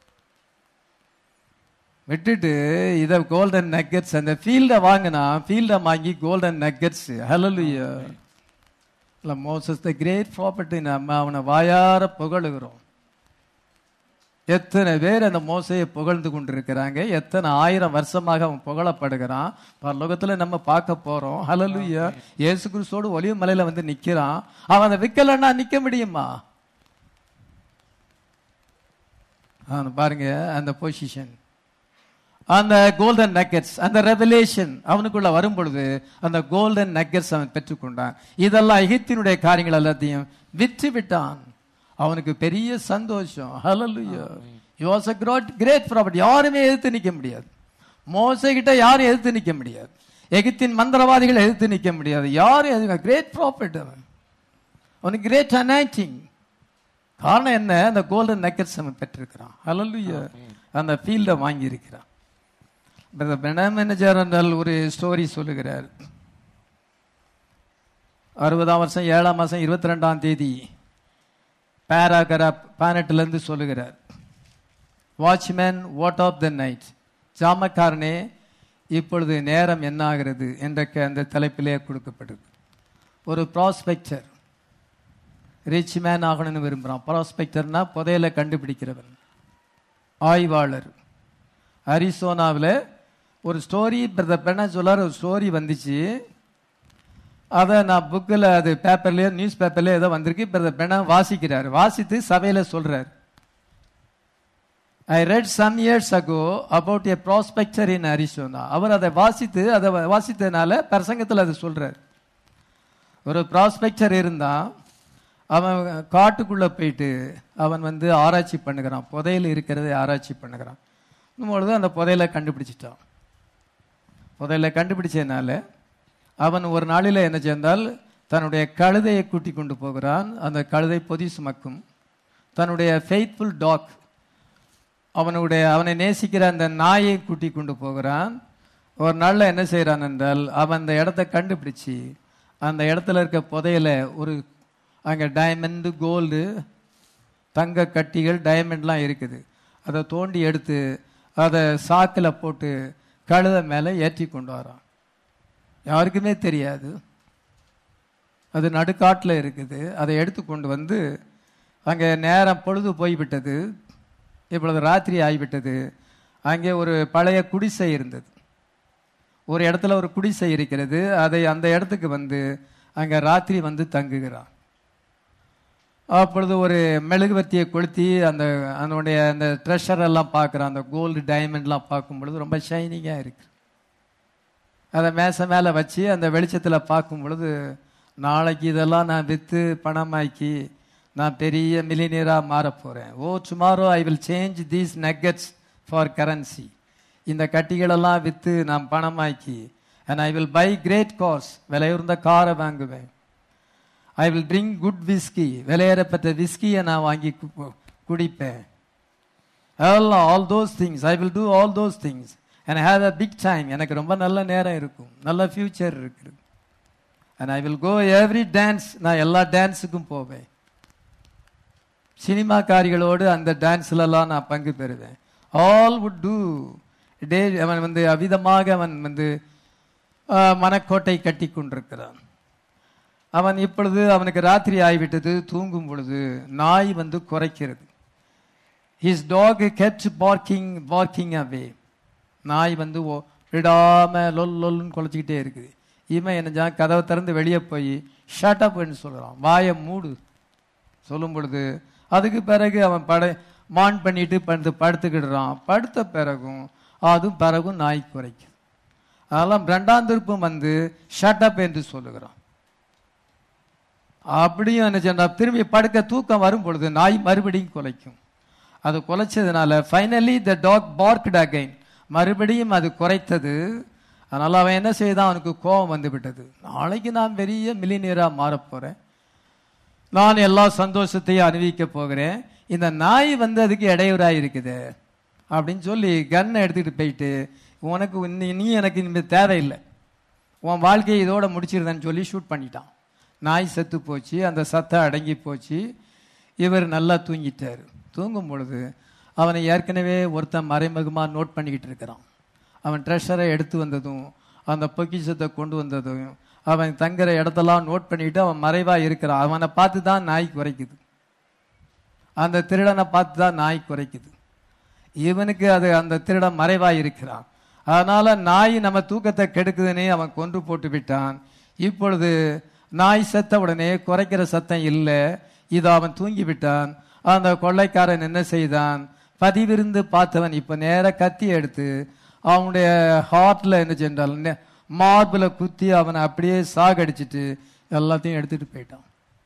விட்டுட்டு இத கோல்டன் நக்கெட்ஸ் அந்த ஃபீல்ட வாங்கினா ஃபீல்ட வாங்கி கோல்டன் நக்கெட்ஸ் ஹலலுயா இல்ல மோசஸ் த கிரேட் ப்ராப்பர்ட்டி நம்ம அவனை வாயார புகழுகிறோம் எத்தனை பேர் அந்த மோசையை புகழ்ந்து கொண்டிருக்கிறாங்க எத்தனை ஆயிரம் வருஷமாக அவன் புகழப்படுகிறான் பரலோகத்துல நம்ம பார்க்க போறோம் ஹலலுயா இயேசு கிறிஸ்தோடு ஒளிவு மலையில வந்து நிக்கிறான் அவன் அதை விக்கலன்னா நிக்க முடியுமா அவன் பாருங்க அந்த பொசிஷன் அந்த கோல்டன் நக்கெட்ஸ் அந்த ரெவலேஷன் அவனுக்குள்ள வரும் பொழுது அந்த கோல்டன் நக்கெட்ஸ் அவன் பெற்றுக்கொண்டான் இதெல்லாம் எகிப்தினுடைய காரியங்கள் எல்லாத்தையும் விற்று விட்டான் அவனுக்கு பெரிய சந்தோஷம் ஹalleluya he was a great great prophet யாருமே எதிர்த்து நிக்க முடியாது மோசே கிட்ட யாரும் எதிர்த்து நிக்க முடியாது எகிப்தின் மந்திரவாதிகள் எதிர்த்து நிக்க முடியாது யாரும் எதிர்க்க கிரேட் ப்ராஃபிட் அவன் அவனுக்கு கிரேட் அனாய்டிங் காரணம் என்ன அந்த கோல்டன் நக்கெட்ஸ் அவன் பெற்றிருக்கிறான் ஹalleluya அந்த ஃபீல்டை வாங்கி இருக்கிறான் மேனேஜர் என்றால் ஒரு ஸ்டோரி சொல்லுகிறார் அறுபதாம் வருஷம் ஏழாம் மாசம் இருபத்தி ரெண்டாம் தேதி பேராகிராப் பானட்ல இருந்து சொல்லுகிறார் watchman what of the night ஜாமக்காரனே இப்பொழுது நேரம் என்ன ஆகிறது என்ற க- அந்த தலைப்பிலே கொடுக்கப்படுது ஒரு ப்ராஸ்பெக்டர் ரிச் மேன் ஆகணும்னு விரும்புகிறான் ப்ராஸ்பெக்டர்னா புதையலை கண்டுபிடிக்கிறவன் ஆய்வாளர் அரிசோனாவில் ஒரு ஸ்டோரி பிரதர் பெண்ண சொல்லார் ஒரு ஸ்டோரி வந்துச்சு அதை நான் புக்கில் அது பேப்பர்லேயோ நியூஸ் பேப்பர்லேயோ ஏதோ வந்திருக்கு பிரதர் பெண்ணா வாசிக்கிறார் வாசித்து சபையில் சொல்றார் I read some years ago about a prospector in Arizona அவர் அதை வாசித்து அதை வாசித்ததுனால பிரசங்கத்தில் அதை சொல்றார் ஒரு ப்ராஸ்பெக்டர் இருந்தான் அவன் காட்டுக்குள்ள போயிட்டு அவன் வந்து ஆராய்ச்சி பண்ணுகிறான் புதையல் இருக்கிறதை ஆராய்ச்சி பண்ணுகிறான் பொழுது அந்த புதையலை கண்டுபிடிச்சிட்டான் புதையலை கண்டுபிடிச்சதுனால அவன் ஒரு நாளில் என்ன செய்தால் தன்னுடைய கழுதையை கூட்டி கொண்டு போகிறான் அந்த கழுதை பொதி சுமக்கும் தன்னுடைய ஃபெய்த்ஃபுல் டாக் அவனுடைய அவனை நேசிக்கிற அந்த நாயை கூட்டி கொண்டு போகிறான் ஒரு நாள்ல என்ன செய்றான் என்றால் அவன் அந்த இடத்த கண்டுபிடிச்சு அந்த இடத்துல இருக்க புதையல ஒரு அங்க டைமண்ட் கோல்டு தங்க கட்டிகள் டைமண்ட்லாம் இருக்குது அதை தோண்டி எடுத்து அதை சாக்கில் போட்டு கழுதை மேலே ஏற்றி கொண்டு வரான் யாருக்குமே தெரியாது அது நடுக்காட்டில் இருக்குது அதை எடுத்து கொண்டு வந்து அங்கே நேரம் பொழுது போய்விட்டது இப்பொழுது ராத்திரி ஆகிவிட்டது அங்கே ஒரு பழைய குடிசை இருந்தது ஒரு இடத்துல ஒரு குடிசை இருக்கிறது அதை அந்த இடத்துக்கு வந்து அங்கே ராத்திரி வந்து தங்குகிறான் அப்பொழுது ஒரு மெழுகுவர்த்தியை கொளுத்தி அந்த அதனுடைய அந்த ட்ரெஷர் எல்லாம் பார்க்குறான் அந்த கோல்டு டைமண்ட்லாம் பார்க்கும் பொழுது ரொம்ப ஷைனிங்காக இருக்கு அதை மேசை மேலே வச்சு அந்த வெளிச்சத்தில் பார்க்கும் பொழுது நாளைக்கு இதெல்லாம் நான் விற்று பணமாக்கி நான் பெரிய மில்லினியராக மாறப் போகிறேன் oh tomorrow I will change these nuggets for currency இந்த கட்டிகளெல்லாம் விற்று நான் பணமாக்கி and I will buy great cars விலையுறந்த காரை வாங்குவேன் I will drink good whisky விலையேறப்பட்ட விஸ்கியை நான் வாங்கி கு- குடிப்பேன் எல்லாம் all those things I will do all those things and have a big time எனக்கு ரொம்ப நல்ல நேரம் இருக்கும் நல்ல ஃபியூச்சர் இருக்குது and I will go every dance நான் எல்லா டான்ஸுக்கும் போவேன் சினிமாக்காரிகளோடு அந்த டான்ஸ்லலாம் நான் பங்கு பெறுவேன் ஆல் வுட் டூ டே அவன் வந்து அவிதமாக அவன் வந்து ஆ, மனக்கோட்டை கட்டி கொண்டிருக்கிறான் அவன் இப்பொழுது அவனுக்கு ராத்திரி ஆகிவிட்டது தூங்கும் பொழுது நாய் வந்து குறைக்கிறது his dog get barking barking away நாய் வந்து ஓ- விடாம லொல் லொல்னு குலைச்சிக்கிட்டே இருக்குது இவன் என்ன கதவை திறந்து வெளியே போய் ஷட் அப்னு சொல்றான் வாயை மூடு சொல்லும் பொழுது அதுக்கு பிறகு அவன் பட மான் பண்ணிட்டு படுத்து படுத்துக்கிடுறான் படுத்த பிறகும் அதுவும் பிறகும் நாய் குறைக்கும் அதெல்லாம் ரெண்டாம் திருப்பம் வந்து ஷட் அப் என்று சொல்லுகிறான் அப்படியும் என்ன சொன்னா திரும்பி படுக்க தூக்கம் வரும் பொழுது நாய் மறுபடியும் குலைக்கும் அது குலைச்சதுனால finally the dog barked again மறுபடியும் அது குறைத்தது அதனால அவன் என்ன செய்தான் அவனுக்கு கோபம் வந்து விட்டது நாளைக்கு நான் பெரிய மில்லினியரா மாறப் போறேன் நான் எல்லா சந்தோஷத்தையும் அனுபவிக்க போகிறேன் இந்த நாய் வந்து அதுக்கு இடையூறாக இருக்குது அப்படின்னு சொல்லி கன்னை எடுத்துக்கிட்டு போயிட்டு உனக்கு இன்னி- நீ எனக்கு இனிமேல் தேவையில்லை உன் வாழ்க்கையை இதோட முடிச்சிருந்தேன்னு சொல்லி ஷூட் பண்ணிட்டான் நாய் செத்து போச்சு அந்த சத்தம் அடங்கி போச்சு இவர் நல்லா தூங்கிட்டார் தூங்கும் பொழுது அவனை ஏற்கனவே ஒருத்தன் மறைமுகமாக நோட் பண்ணிக்கிட்டு இருக்கிறான் அவன் ட்ரெஷரை எடுத்து வந்ததும் அந்த பொக்கிஷத்தை கொண்டு வந்ததும் அவன் தங்குற இடத்தெல்லாம் நோட் பண்ணிட்டு அவன் மறைவா இருக்கிறான் அவனை பார்த்து தான் நாய் குறைக்குது அந்த திருடனை பார்த்து தான் நாய் குறைக்குது இவனுக்கு அது அந்த திருடன் மறைவா இருக்கிறான் அதனால நாய் நம்ம தூக்கத்தை கெடுக்குதுன்னே அவன் கொன்று போட்டு விட்டான் இப்பொழுது நாய் செத்த உடனே குறைக்கிற சத்தம் இல்லை இது அவன் தூங்கி விட்டான் அந்த கொள்ளைக்காரன் என்ன செய்தான் பதிவிருந்து பார்த்தவன் இப்ப நேர கத்தி எடுத்து அவனுடைய ஹார்ட்ல என்ன சென்றால் மார்பில் குத்தி அவனை அப்படியே சாகடிச்சிட்டு எல்லாத்தையும் எடுத்துட்டு போயிட்டான்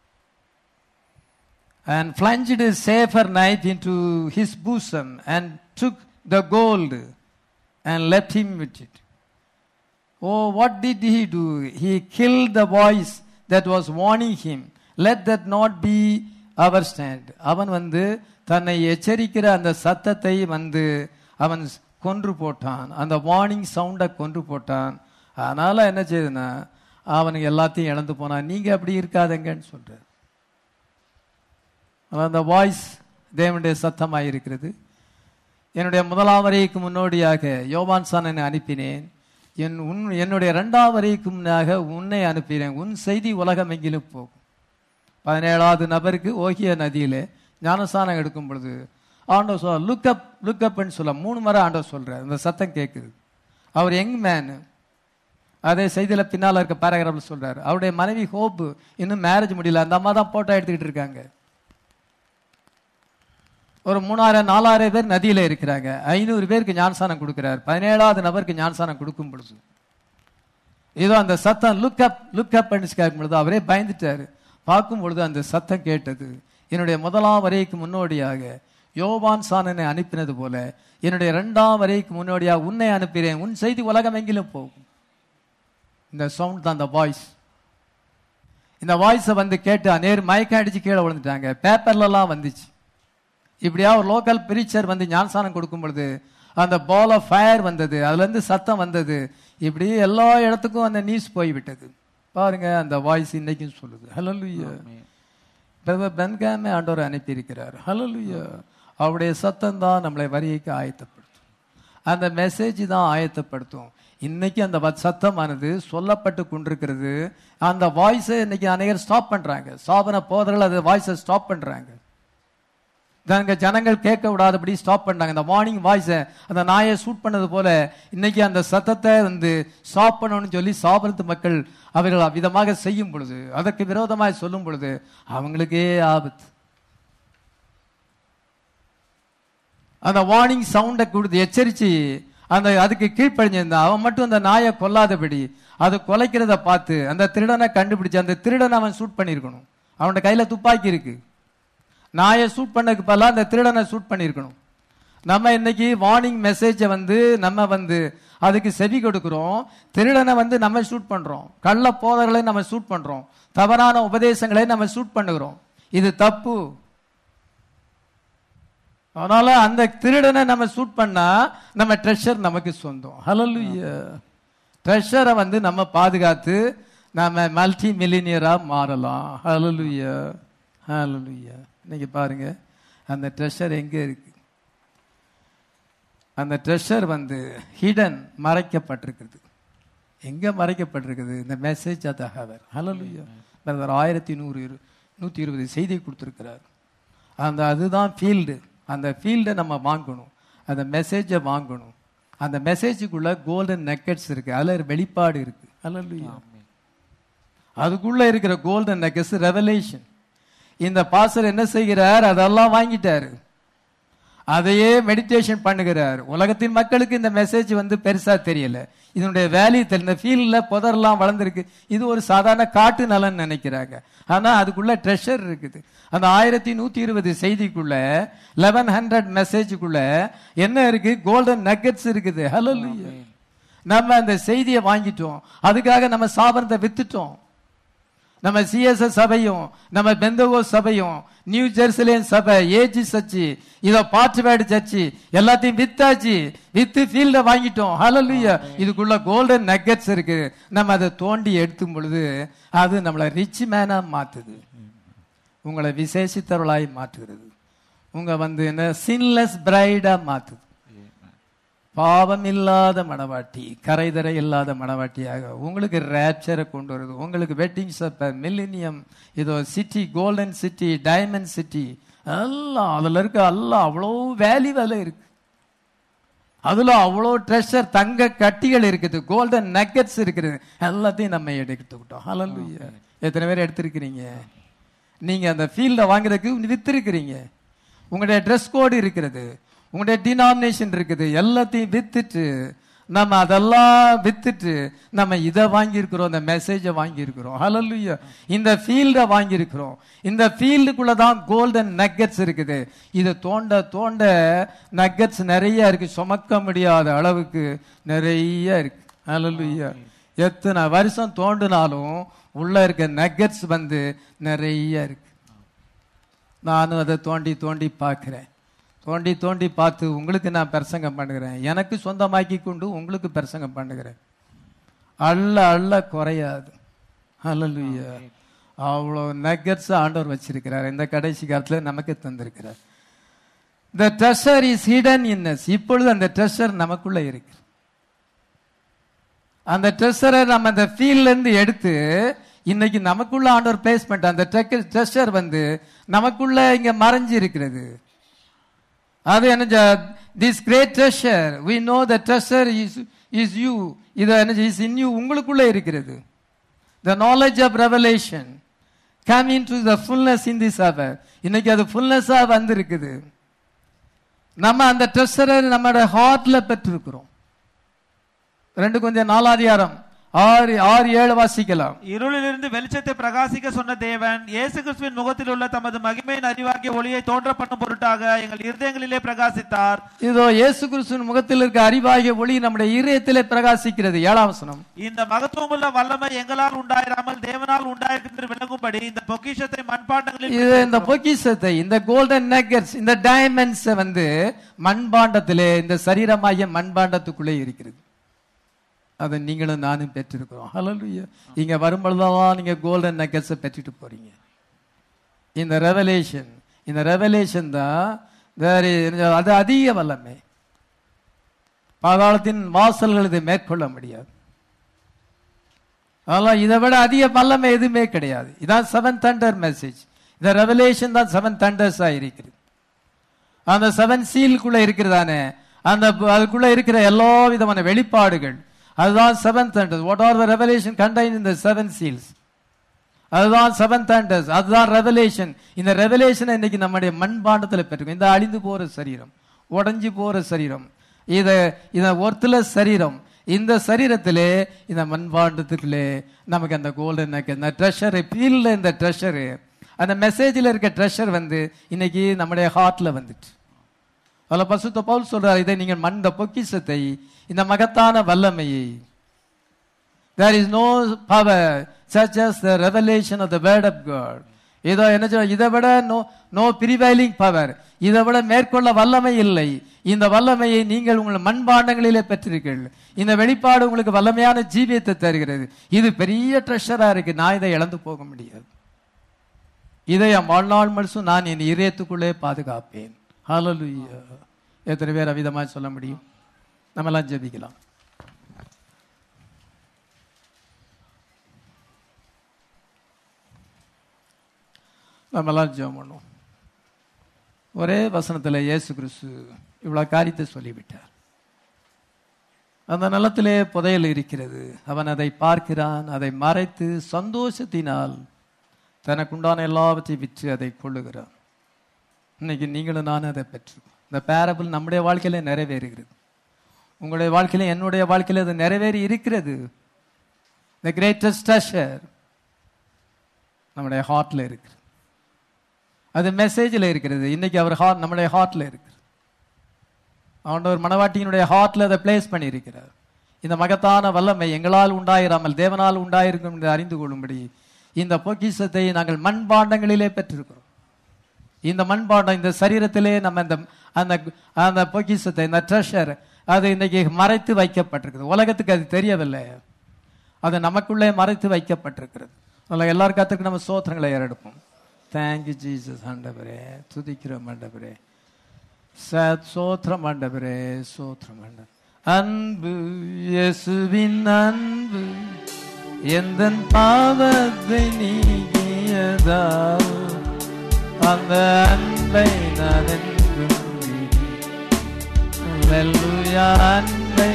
and plunged his safer knife into his bosom and took the gold and left him with it. Oh, what did he do? He killed the voice that was warning him. Let that not be our stand. அவன் வந்து தன்னை எச்சரிக்கிற அந்த சத்தத்தை வந்து அவன் கொன்று போட்டான் அந்த வார்னிங் சவுண்டை கொன்று போட்டான் அதனால என்ன செய்யுதுன்னா அவனுக்கு எல்லாத்தையும் இழந்து போனான் நீங்க அப்படி இருக்காதங்கன்னு சொல்றாரு அந்த வாய்ஸ் தேவனுடைய சத்தமாக இருக்கிறது என்னுடைய முதலாம் வரைக்கு முன்னோடியாக யோவான் சானனை அனுப்பினேன் என் உன் என்னுடைய இரண்டாம் வரைக்கு முன்னாக உன்னை அனுப்பினேன் உன் செய்தி உலகம் எங்கிலும் போகும் பதினேழாவது நபருக்கு ஓகிய நதியிலே ஞானஸ்தானம் எடுக்கும் பொழுது ஆண்டவர் சொல்ல லுக்கப் லுக்கப்னு சொல்ல மூணு முறை ஆண்டவர் சொல்றார் அந்த சத்தம் கேட்குது அவர் யங் மேன் அதே செய்தியில பின்னால இருக்க பேராகிராஃப்ல சொல்றாரு அவருடைய மனைவி ஹோப் இன்னும் மேரேஜ் முடியல அந்த அம்மா தான் போட்டோ எடுத்துக்கிட்டு இருக்காங்க ஒரு மூணாயிரம் நாலாயிரம் பேர் நதியில இருக்கிறாங்க ஐநூறு பேருக்கு ஞானசானம் கொடுக்கிறார் பதினேழாவது நபருக்கு ஞானசானம் கொடுக்கும் பொழுது ஏதோ அந்த சத்தம் லுக் அப் லுக் அப் கேட்கும் பொழுது அவரே பயந்துட்டாரு பார்க்கும் பொழுது அந்த சத்தம் கேட்டது என்னுடைய முதலாம் வரைக்கு முன்னோடியாக யோவான் சானனை அனுப்பினது போல என்னுடைய இரண்டாம் வரைக்கு முன்னோடியாக உன்னை அனுப்பினேன் உன் செய்தி உலகம் எங்கிலும் போகும் இந்த சவுண்ட் தான் அந்த வாய்ஸ் இந்த வாய்ஸை வந்து கேட்டு அநேர் மயக்கம் அடிச்சு கீழே விழுந்துட்டாங்க பேப்பர்லலாம் வந்துச்சு இப்படியா ஒரு லோக்கல் பிரீச்சர் வந்து ஞானசானம் கொடுக்கும் பொழுது அந்த பால் ஆஃப் ஃபயர் வந்தது அதுல இருந்து சத்தம் வந்தது இப்படி எல்லா இடத்துக்கும் அந்த நியூஸ் போய்விட்டது பாருங்க அந்த வாய்ஸ் இன்னைக்கும் சொல்லுது ஹலலுயா பிரதர் பென்காமே ஆண்டவர் அனுப்பியிருக்கிறார் ஹலலுயா அவருடைய சத்தம் தான் நம்மளை வரிக்கு ஆயத்தப்படுத்தும் அந்த மெசேஜ் தான் ஆயத்தப்படுத்தும் இன்னைக்கு அந்த வ- சத்தமானது சொல்லப்பட்டு கொண்டிருக்கிறது அந்த வாய்ஸை இன்னைக்கு அநேகர் ஸ்டாப் பண்றாங்க சாபன போதர்கள் அந்த வாய்ஸை ஸ்டாப் பண்றாங்க தங்க ஜனங்கள் கேட்க விடாதபடி ஸ்டாப் பண்ணாங்க அந்த வார்னிங் வாய்ஸை அந்த நாயை ஷூட் பண்ணது போல இன்னைக்கு அந்த சத்தத்தை வந்து ஸ்டாப் பண்ணணும்னு சொல்லி சாபனத்து மக்கள் அவர்கள் விதமாக செய்யும் பொழுது அதற்கு விரோதமாய் சொல்லும் பொழுது அவங்களுக்கே ஆபத்து அந்த வார்னிங் சவுண்டை கொடுத்து எச்சரிச்சு அந்த அதுக்கு கீழ்ப்படிஞ்சிருந்தா அவன் மட்டும் அந்த நாயை கொல்லாதபடி அது கொலைக்கிறத பார்த்து அந்த திருடனை கண்டுபிடிச்சு அந்த திருடனை அவன் ஷூட் பண்ணியிருக்கணும் அவனோட கையில துப்பாக்கி இருக்கு நாயை ஷூட் பண்ணதுக்கு பதிலா அந்த திருடனை ஷூட் பண்ணியிருக்கணும் நம்ம இன்னைக்கு வார்னிங் மெசேஜை வந்து நம்ம வந்து அதுக்கு செவி கொடுக்கிறோம் திருடனை வந்து நம்ம ஷூட் பண்றோம் கள்ள போதர்களை நம்ம ஷூட் பண்றோம் தவறான உபதேசங்களை நம்ம ஷூட் பண்ணுகிறோம் இது தப்பு அதனால அந்த திருடனை நம்ம ஷூட் பண்ணா நம்ம ட்ரெஷர் நமக்கு சொந்தம் ஹலலுயா ட்ரெஷரை வந்து நம்ம பாதுகாத்து நாம மல்டி மில்லினியரா மாறலாம் ஹலலுயா ஹலலுயா இன்னைக்கு பாருங்க அந்த ட்ரெஷர் எங்க இருக்கு அந்த ட்ரெஷர் வந்து ஹிடன் மறைக்கப்பட்டிருக்குது எங்க மறைக்கப்பட்டிருக்குது இந்த message of the hour hallelujah brother ஆயிரத்தி நூறு இரு- நூத்தி இருபது செய்தி கொடுத்திருக்கிறார் அந்த அதுதான் ஃபீல்டு அந்த ஃபீல்டை நம்ம வாங்கணும் அந்த மெசேஜை வாங்கணும் அந்த மெசேஜுக்குள்ள கோல்டன் நெக்கட்ஸ் இருக்கு அதுல ஒரு வெளிப்பாடு இருக்கு ஹalleluya அதுக்குள்ள இருக்கிற கோல்டன் நெக்கட்ஸ் ரெவலேஷன் இந்த பாசர் என்ன செய்கிறார் அதெல்லாம் வாங்கிட்டாரு அதையே மெடிடேஷன் பண்ணுகிறார் உலகத்தின் மக்களுக்கு இந்த மெசேஜ் வந்து பெருசா தெரியல இதனுடைய வேல்யூ தெரியல இந்த ஃபீல்ட்ல புதர்லாம் வளர்ந்துருக்கு இது ஒரு சாதாரண காட்டு நலன் நினைக்கிறாங்க ஆனா அதுக்குள்ள ட்ரெஷர் இருக்குது அந்த ஆயிரத்தி நூத்தி இருபது செய்திக்குள்ள லெவன் ஹண்ட்ரட் மெசேஜுக்குள்ள என்ன இருக்கு கோல்டன் நக்கெட்ஸ் இருக்குது ஹலோ நம்ம அந்த செய்தியை வாங்கிட்டோம் அதுக்காக நம்ம சாபனத்தை வித்துட்டோம் நம்ம சிஎஸ்எஸ் சபையும் நம்ம பெந்தகோ சபையும் நியூ ஜெருசலேம் சபை ஏஜி சர்ச்சு இதோ பாட்டுவேடு சர்ச்சு எல்லாத்தையும் வித்தாச்சு வித்து ஃபீல்ட வாங்கிட்டோம் ஹalleluya இதுக்குள்ள கோல்டன் நக்கெட்ஸ் இருக்கு நம்ம அதை தோண்டி எடுத்தும் பொழுது அது நம்மளை ரிச் மேனா மாத்துது உங்களை விசேஷித்தவர்களாய் மாற்றுகிறது உங்க வந்து என்ன சின்லெஸ் பிரைடா மாத்துது பாவம் இல்லாத மணவாட்டி கரைதரை இல்லாத மணவாட்டியாக உங்களுக்கு ரேப்சரை கொண்டு வருது உங்களுக்கு வெட்டிங் சப்ப மில்லினியம் இதோ city golden city diamond city எல்லாம் அதுல இருக்க எல்லாம் அவ்வளோ வேல்யூ வேலை இருக்கு அதுல அவ்வளோ ட்ரெஷர் தங்க கட்டிகள் இருக்குது கோல்டன் நக்கெட்ஸ் இருக்குது எல்லாத்தையும் நம்ம எடுத்துக்கிட்டோம் ஹalleluya எத்தனை பேர் எடுத்திருக்கிறீங்க நீங்க அந்த ஃபீல்ட வாங்குறதுக்கு வித்திருக்கிறீங்க உங்களுடைய ட்ரெஸ் கோடு இருக்கிறது உங்களுடைய டினாமினேஷன் இருக்குது எல்லாத்தையும் வித்துட்டு நம்ம அதெல்லாம் வித்துட்டு நம்ம இதை வாங்கியிருக்கிறோம் இந்த மெசேஜை வாங்கியிருக்கிறோம் ஹalleluya இந்த ஃபீல்டை வாங்கியிருக்கிறோம் இந்த ஃபீல்டுக்குள்ள தான் கோல்டன் நக்கெட்ஸ் இருக்குது இதை தோண்ட தோண்ட நக்கெட்ஸ் நிறைய இருக்கு சுமக்க முடியாத அளவுக்கு நிறைய இருக்கு ஹalleluya எத்தனை வருஷம் தோண்டினாலும் உள்ள இருக்க நக்கெட்ஸ் வந்து நிறைய இருக்கு நானும் அதை தோண்டி தோண்டி பார்க்கிறேன் தோண்டி தோண்டி பார்த்து உங்களுக்கு நான் பிரசங்கம் பண்ணுகிறேன் எனக்கு சொந்தமாக்கி கொண்டு உங்களுக்கு பிரசங்கம் பண்ணுகிறேன் அள்ள அள்ள குறையாது ஹalleluya அவ்வளோ நக்கெட்ஸ் ஆண்டவர் வச்சிருக்கிறார் இந்த கடைசி காலத்துல நமக்கு தந்திருக்கிறார் the treasure is hidden in us இப்பொழுது அந்த ட்ரெஷர் நமக்குள்ள இருக்கு அந்த ட்ரெஷரை நம்ம அந்த ஃபீல்ட்ல இருந்து எடுத்து இன்னைக்கு நமக்குள்ள ஆண்டவர் பிளேஸ் பண்ணிட்ட அந்த ட்ரெஷர் வந்து நமக்குள்ள இங்க மறைஞ்சு இருக்கிறது அது என்ன this great treasure we know the treasure is is you இது என்ன இஸ் இன் யூ உங்களுக்குள்ள இருக்கிறது the knowledge of revelation come into the fullness in this hour இன்னைக்கு அது ஃபுல்னஸா வந்து இருக்குது நம்ம அந்த ட்ரெஷரை நம்மளோட ஹார்ட்ல பெற்றிருக்கிறோம் ரெண்டு கொஞ்சம் நாலாதிகாரம் ஆறு ஆறு ஏழு வாசிக்கலாம் இருளிலிருந்து வெளிச்சத்தை பிரகாசிக்க சொன்ன தேவன் இயேசு கிறிஸ்துவின் முகத்தில் உள்ள தமது மகிமையின் அறிவாகிய ஒளியை தோன்ற பண்ணும் பொருட்டாக எங்கள் இருதயங்களிலே பிரகாசித்தார் இதோ இயேசு கிறிஸ்துவின் முகத்தில் இருக்க அறிவாகிய ஒளி நம்முடைய இதயத்திலே பிரகாசிக்கிறது ஏழாம் வசனம் இந்த மகத்துவமுள்ள வல்லமை எங்களால் உண்டாயிராமல் தேவனால் உண்டாயிருக்கின்ற விளங்கும்படி இந்த பொக்கிஷத்தை மண்பாண்டங்களில் இது இந்த பொக்கிஷத்தை இந்த கோல்டன் நெக்கர்ஸ் இந்த டைமண்ட்ஸ் வந்து மண்பாண்டத்திலே இந்த சரீரமாகிய மண்பாண்டத்துக்குள்ளே இருக்கிறது அதை நீங்களும் நானும் பெற்றிருக்கிறோம் ஹalleluya இங்க வரும்பொழுதெல்லாம் நீங்க கோல்டன் நெக்கர்ஸை பெற்றுட்டு போறீங்க இந்த ரெவலேஷன் இந்த ரெவலேஷன் தான் வேற அது அதிக வல்லமை பாதாளத்தின் வாசல்கள் இதை மேற்கொள்ள முடியாது அதெல்லாம் இதை விட அதிக வல்லமை எதுவுமே கிடையாது இதான் செவன் தண்டர் மெசேஜ் இந்த ரெவலேஷன் தான் செவன் தண்டர்ஸா இருக்குது அந்த செவன் சீலுக்குள்ள இருக்கிறதானே அந்த அதுக்குள்ள இருக்கிற எல்லா விதமான வெளிப்பாடுகள் அதுதான் seven thunders what are the revelation contain இந்த செவன் சீல்ஸ் அதுதான் செவன் தண்டர்ஸ் அதுதான் ரெவலேஷன் இந்த ரெவலேஷன் இன்னைக்கு நம்முடைய மண்பாண்டத்துல பெற்றிருக்கோம் இந்த அழிந்து போற சரீரம் உடைஞ்சு போற சரீரம் இத இத ஒருத்தல சரீரம் இந்த சரீரத்திலே இந்த மண்பாண்டத்துக்குள்ளே நமக்கு அந்த கோல்டன் இந்த ட்ரெஷர் ஃபீல்ல இந்த ட்ரெஷரு அந்த மெசேஜில் இருக்க ட்ரெஷர் வந்து இன்னைக்கு நம்முடைய ஹார்ட்ல வந்துட்டு அதில் பசுத்த பவுல் சொல்றார் இதை நீங்கள் மண் இந்த பொக்கிஷத்தை இந்த மகத்தான வல்லமையை there is no power such as the revelation of the word of God இதோ என்ன சொல்ல இதை விட நோ நோ பிரிவைலிங் பவர் இதை விட மேற்கொள்ள வல்லமை இல்லை இந்த வல்லமையை நீங்கள் உங்கள் மண்பாண்டங்களிலே பெற்றிருக்கீர்கள் இந்த வெளிப்பாடு உங்களுக்கு வல்லமையான ஜீவியத்தை தருகிறது இது பெரிய ட்ரெஷரா இருக்கு நான் இதை இழந்து போக முடியாது இதை என் வாழ்நாள் முழுசும் நான் என் இதயத்துக்குள்ளே பாதுகாப்பேன் ஹalleluya எத்தனை பேர் அவிதமாக சொல்ல முடியும் நம்மலாம் ஜெபிக்கலாம் நம்மலாம் ஜெபம் பண்ணுவோம் ஒரே வசனத்துல இயேசு கிறிஸ்து இவ்வளவு காரியத்தை சொல்லிவிட்டார் அந்த நிலத்திலே புதையல் இருக்கிறது அவன் அதை பார்க்கிறான் அதை மறைத்து சந்தோஷத்தினால் தனக்குண்டான எல்லாவற்றையும் விற்று அதை கொள்ளுகிறான் இன்னைக்கு நீங்களும் நானும் அதை பெற்றுக்கோம் இந்த பேரபிள் நம்முடைய வாழ்க்கையில நிறைவேறுகிறது உங்களுடைய வாழ்க்கையில என்னுடைய வாழ்க்கையில அது நிறைவேறி இருக்கிறது த கிரேட்டஸ்ட் ட்ரெஷர் நம்முடைய ஹார்ட்ல இருக்கு அது மெசேஜில் இருக்கிறது இன்னைக்கு அவர் ஹார்ட் நம்முடைய ஹார்ட்ல இருக்கு ஆண்டவர் மனவாட்டியினுடைய ஹார்ட்ல அதை பிளேஸ் பண்ணியிருக்கிறார் இந்த மகத்தான வல்லமை எங்களால் உண்டாயிராமல் தேவனால் உண்டாயிருக்கும் என்று அறிந்து கொள்ளும்படி இந்த பொக்கிஷத்தை நாங்கள் மண்பாண்டங்களிலே பெற்றிருக்கிறோம் இந்த மண்பாண்டம் இந்த சரீரத்திலே நம்ம இந்த அந்த அந்த பொக்கிஷத்தை இந்த ட்ரெஷர் அது இன்னைக்கு மறைத்து வைக்கப்பட்டிருக்குது உலகத்துக்கு அது தெரியவில்லை அது நமக்குள்ளே மறைத்து வைக்கப்பட்டிருக்கிறது அதனால எல்லாரும் கத்துக்கு நம்ம சோத்திரங்களை ஏறெடுப்போம் தேங்க்யூ ஜீசஸ் ஆண்டவரே துதிக்கிறோம் ஆண்டவரே சத் சோத்திரம் ஆண்டவரே சோத்திரம் ஆண்டவர் அன்பு இயேசுவின் அன்பு எந்த பாவத்தை நீங்கியதா அந்த அன்பை நான் என்றும் அல்லேலூயா அன்பை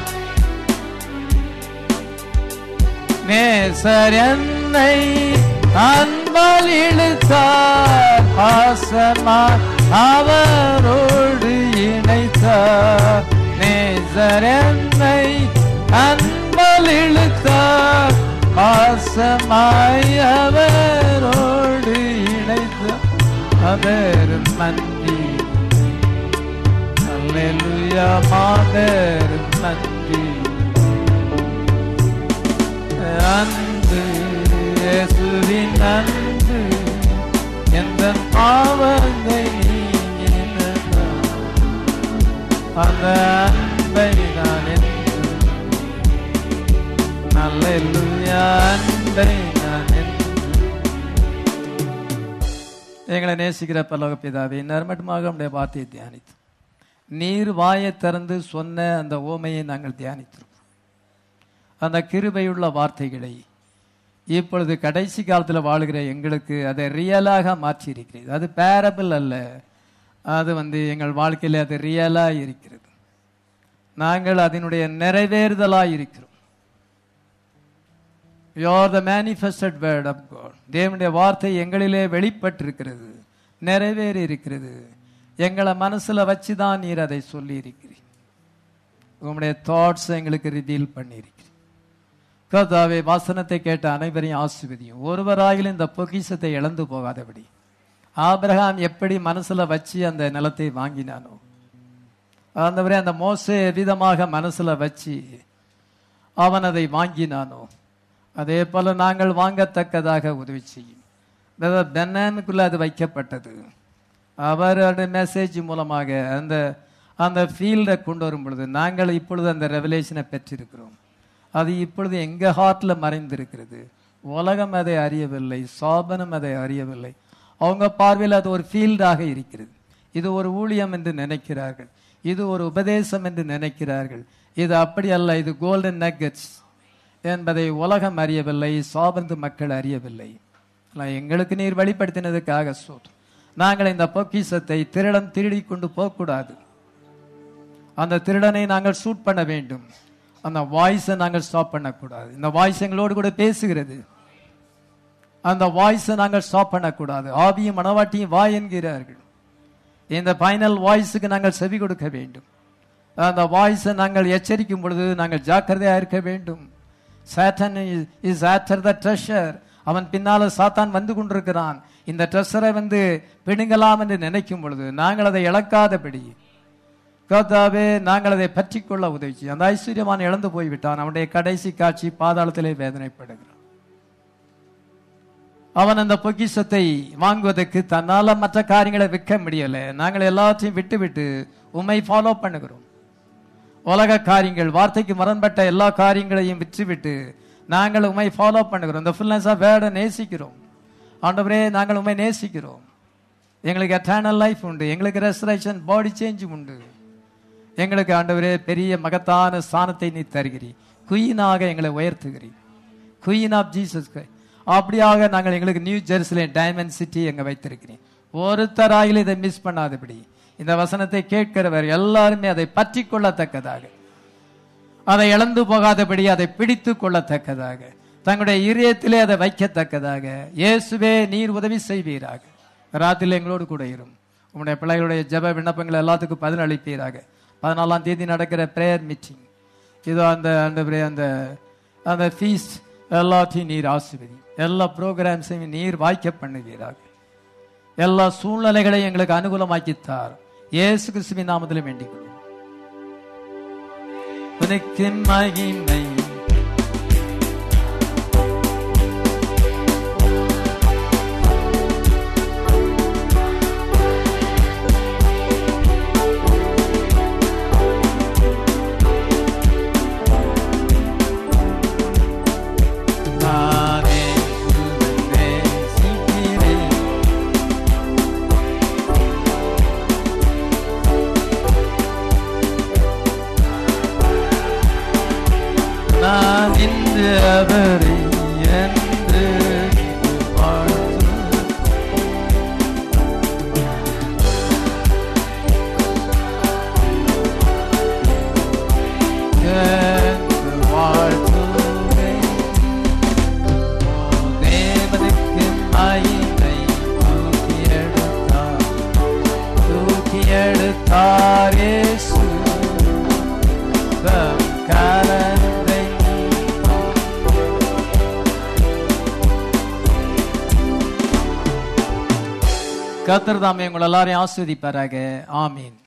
நேசர் என்னை அன்பால் இழுத்தார் பாசமா அவரோடு இணைத்தார் நேசர் என்னை அன்பால் இழுத்தார் பாசமாய் அவரோடு இணைத்தார் அவர் நன்றி அல்லேலூயா மாதர் நன்றி அன்பு இயேசுவின் அன்பு எந்த பாவத்தை நீங்கினதா அந்த அன்பை நான் என்றும் நல்ல அன்பை நான் என்றும் எங்களை நேசிக்கிற பல்லவ பிதாவே நர்மட்டமாக நம்முடைய வார்த்தையை தியானித்து நீர் வாயை திறந்து சொன்ன அந்த ஓமையை நாங்கள் தியானித்திருக்கிறோம் அந்த கிருபையுள்ள வார்த்தைகளை இப்பொழுது கடைசி காலத்தில் வாழுகிற எங்களுக்கு அதை ரியலாக மாற்றி இருக்கிறது அது பேரபிள் அல்ல அது வந்து எங்கள் வாழ்க்கையில் அது ரியலாக இருக்கிறது நாங்கள் அதனுடைய நிறைவேறுதலாக இருக்கிறோம் you're the manifested word of God தேவனுடைய வார்த்தை எங்களிலே வெளிப்பட்டிருக்கிறது நிறைவேறி இருக்கிறது எங்களை மனசுல வச்சு தான் நீர் அதை சொல்லி இருக்கிறீர் உங்களுடைய தாட்ஸ் எங்களுக்கு ரிவீல் பண்ணியிருக்கிறீர் கர்த்தாவே வாசனத்தை கேட்ட அனைவரையும் ஆசிர்வதியும் ஒருவராயிலும் இந்த பொக்கிஷத்தை இழந்து போகாதபடி ஆபிரகாம் எப்படி மனசுல வச்சு அந்த நிலத்தை வாங்கினானோ ஆண்டவரே அந்த மோசே விதமாக மனசுல வச்சு அவன் அதை வாங்கினானோ அதே போல நாங்கள் வாங்கத்தக்கதாக உதவி செய்யும் பென்னானுக்குள்ள அது வைக்கப்பட்டது அவருடைய மெசேஜ் மூலமாக அந்த அந்த ஃபீல்டை கொண்டு வரும் பொழுது நாங்கள் இப்பொழுது அந்த ரெவலேஷனை பெற்றிருக்கிறோம் அது இப்பொழுது எங்க ஹார்ட்ல மறைந்திருக்கிறது உலகம் அதை அறியவில்லை சாபனம் அதை அறியவில்லை அவங்க பார்வையில் அது ஒரு ஃபீல்டாக இருக்கிறது இது ஒரு ஊழியம் என்று நினைக்கிறார்கள் இது ஒரு உபதேசம் என்று நினைக்கிறார்கள் இது அப்படி அல்ல இது கோல்டன் நக்கட்ஸ் என்பதை உலகம் அறியவில்லை சாபந்து மக்கள் அறியவில்லை ஆனால் எங்களுக்கு நீர் வெளிப்படுத்தினதுக்காக சொல் நாங்கள் இந்த பொக்கிஷத்தை திருடன் திருடி கொண்டு போகக்கூடாது அந்த திருடனை நாங்கள் ஷூட் பண்ண வேண்டும் அந்த வாய்ஸை நாங்கள் ஸ்டாப் பண்ணக்கூடாது இந்த வாய்ஸ் எங்களோடு கூட பேசுகிறது அந்த வாய்ஸை நாங்கள் ஸ்டாப் பண்ணக்கூடாது ஆவியும் மனவாட்டியும் வா என்கிறார்கள் இந்த ஃபைனல் வாய்ஸுக்கு நாங்கள் செவி கொடுக்க வேண்டும் அந்த வாய்ஸை நாங்கள் எச்சரிக்கும் பொழுது நாங்கள் ஜாக்கிரதையா இருக்க வேண்டும் Satan is after the treasure அவன் பின்னால சாத்தான் வந்து கொண்டிருக்கிறான் இந்த ட்ரெஷரை வந்து பிடுங்கலாம் என்று நினைக்கும் பொழுது நாங்கள் அதை இழக்காதபடி கர்த்தாவே நாங்கள் அதை பற்றி கொள்ள உதவி செய்யும். அந்த ஐஸ்வர்யமான் இழந்து போய்விட்டான் அவனுடைய கடைசி காட்சி பாதாளத்திலே வேதனைப்படுகிறான் அவன் அந்த பொக்கிஷத்தை வாங்குவதற்கு தன்னால மற்ற காரியங்களை விற்க முடியல நாங்கள் எல்லாத்தையும் விட்டு விட்டு உம்மை ஃபாலோ பண்ணுகிறோம் உலக காரியங்கள் வார்த்தைக்கு முரண்பட்ட எல்லா காரியங்களையும் விற்றுவிட்டு நாங்கள் உண்மை ஃபாலோ பண்ணுகிறோம் இந்த ஃபுல்னஸ் ஆஃப் வேர்டை நேசிக்கிறோம் ஆண்டவரே நாங்கள் உண்மை நேசிக்கிறோம் எங்களுக்கு எட்டர்னல் லைஃப் உண்டு எங்களுக்கு ரெஸ்டரேஷன் பாடி சேஞ்ச் உண்டு எங்களுக்கு ஆண்டவரே பெரிய மகத்தான ஸ்தானத்தை நீ தருகிறீர் குயினாக எங்களை உயர்த்துகிறீர் குயின் ஆஃப் ஜீசஸ் அப்படியாக நாங்கள் எங்களுக்கு நியூ ஜெருசலேம் டைமண்ட் சிட்டி எங்க வைத்திருக்கிறீர் ஒருத்தராயில் இதை மிஸ் பண்ணாதபடி இந்த வசனத்தை கேட்கிறவர் எல்லாருமே அதை பற்றி கொள்ளத்தக்கதாக அதை இழந்து போகாதபடி அதை பிடித்து கொள்ளத்தக்கதாக தங்களுடைய இதயத்திலே அதை வைக்கத்தக்கதாக இயேசுவே நீர் உதவி செய்வீராக ராத்திரியில் எங்களோடு கூட இரும் உங்களுடைய பிள்ளைகளுடைய ஜெப விண்ணப்பங்கள் எல்லாத்துக்கும் பதில் அளிப்பீராக பதினாலாம் தேதி நடக்கிற ப்ரேயர் மீட்டிங் இதோ அந்த அந்த prayer- அந்த அந்த ஃபீஸ்ட் எல்லாத்தையும் நீர் ஆசிர்வதி எல்லா ப்ரோக்ராம்ஸையும் நீர் வாய்க்க பண்ணுவீராக எல்லா சூழ்நிலைகளையும் எங்களுக்கு அனுகூலமாக்கித்தார் இயேசு கிறிஸ்துவின் நாமத்திலும் வேண்டிக் கொள்வோம் உனக்கு மகிமை நானே உன்னை நேசிக்கிறேன். நான் இன்று அவரை என்று வாழ்த்துவேன். என்று வாழ்த்துவேன். ஓ தேவனுக்கு மகிமை தூக்கி எடுத்தார் தூக்கி எடுத்தார் இயேசு தம் கரத்தை கத்தர் தாமே உங்கள் எல்லாரையும் ஆஸ்வதிப்பாராக ஆமீன்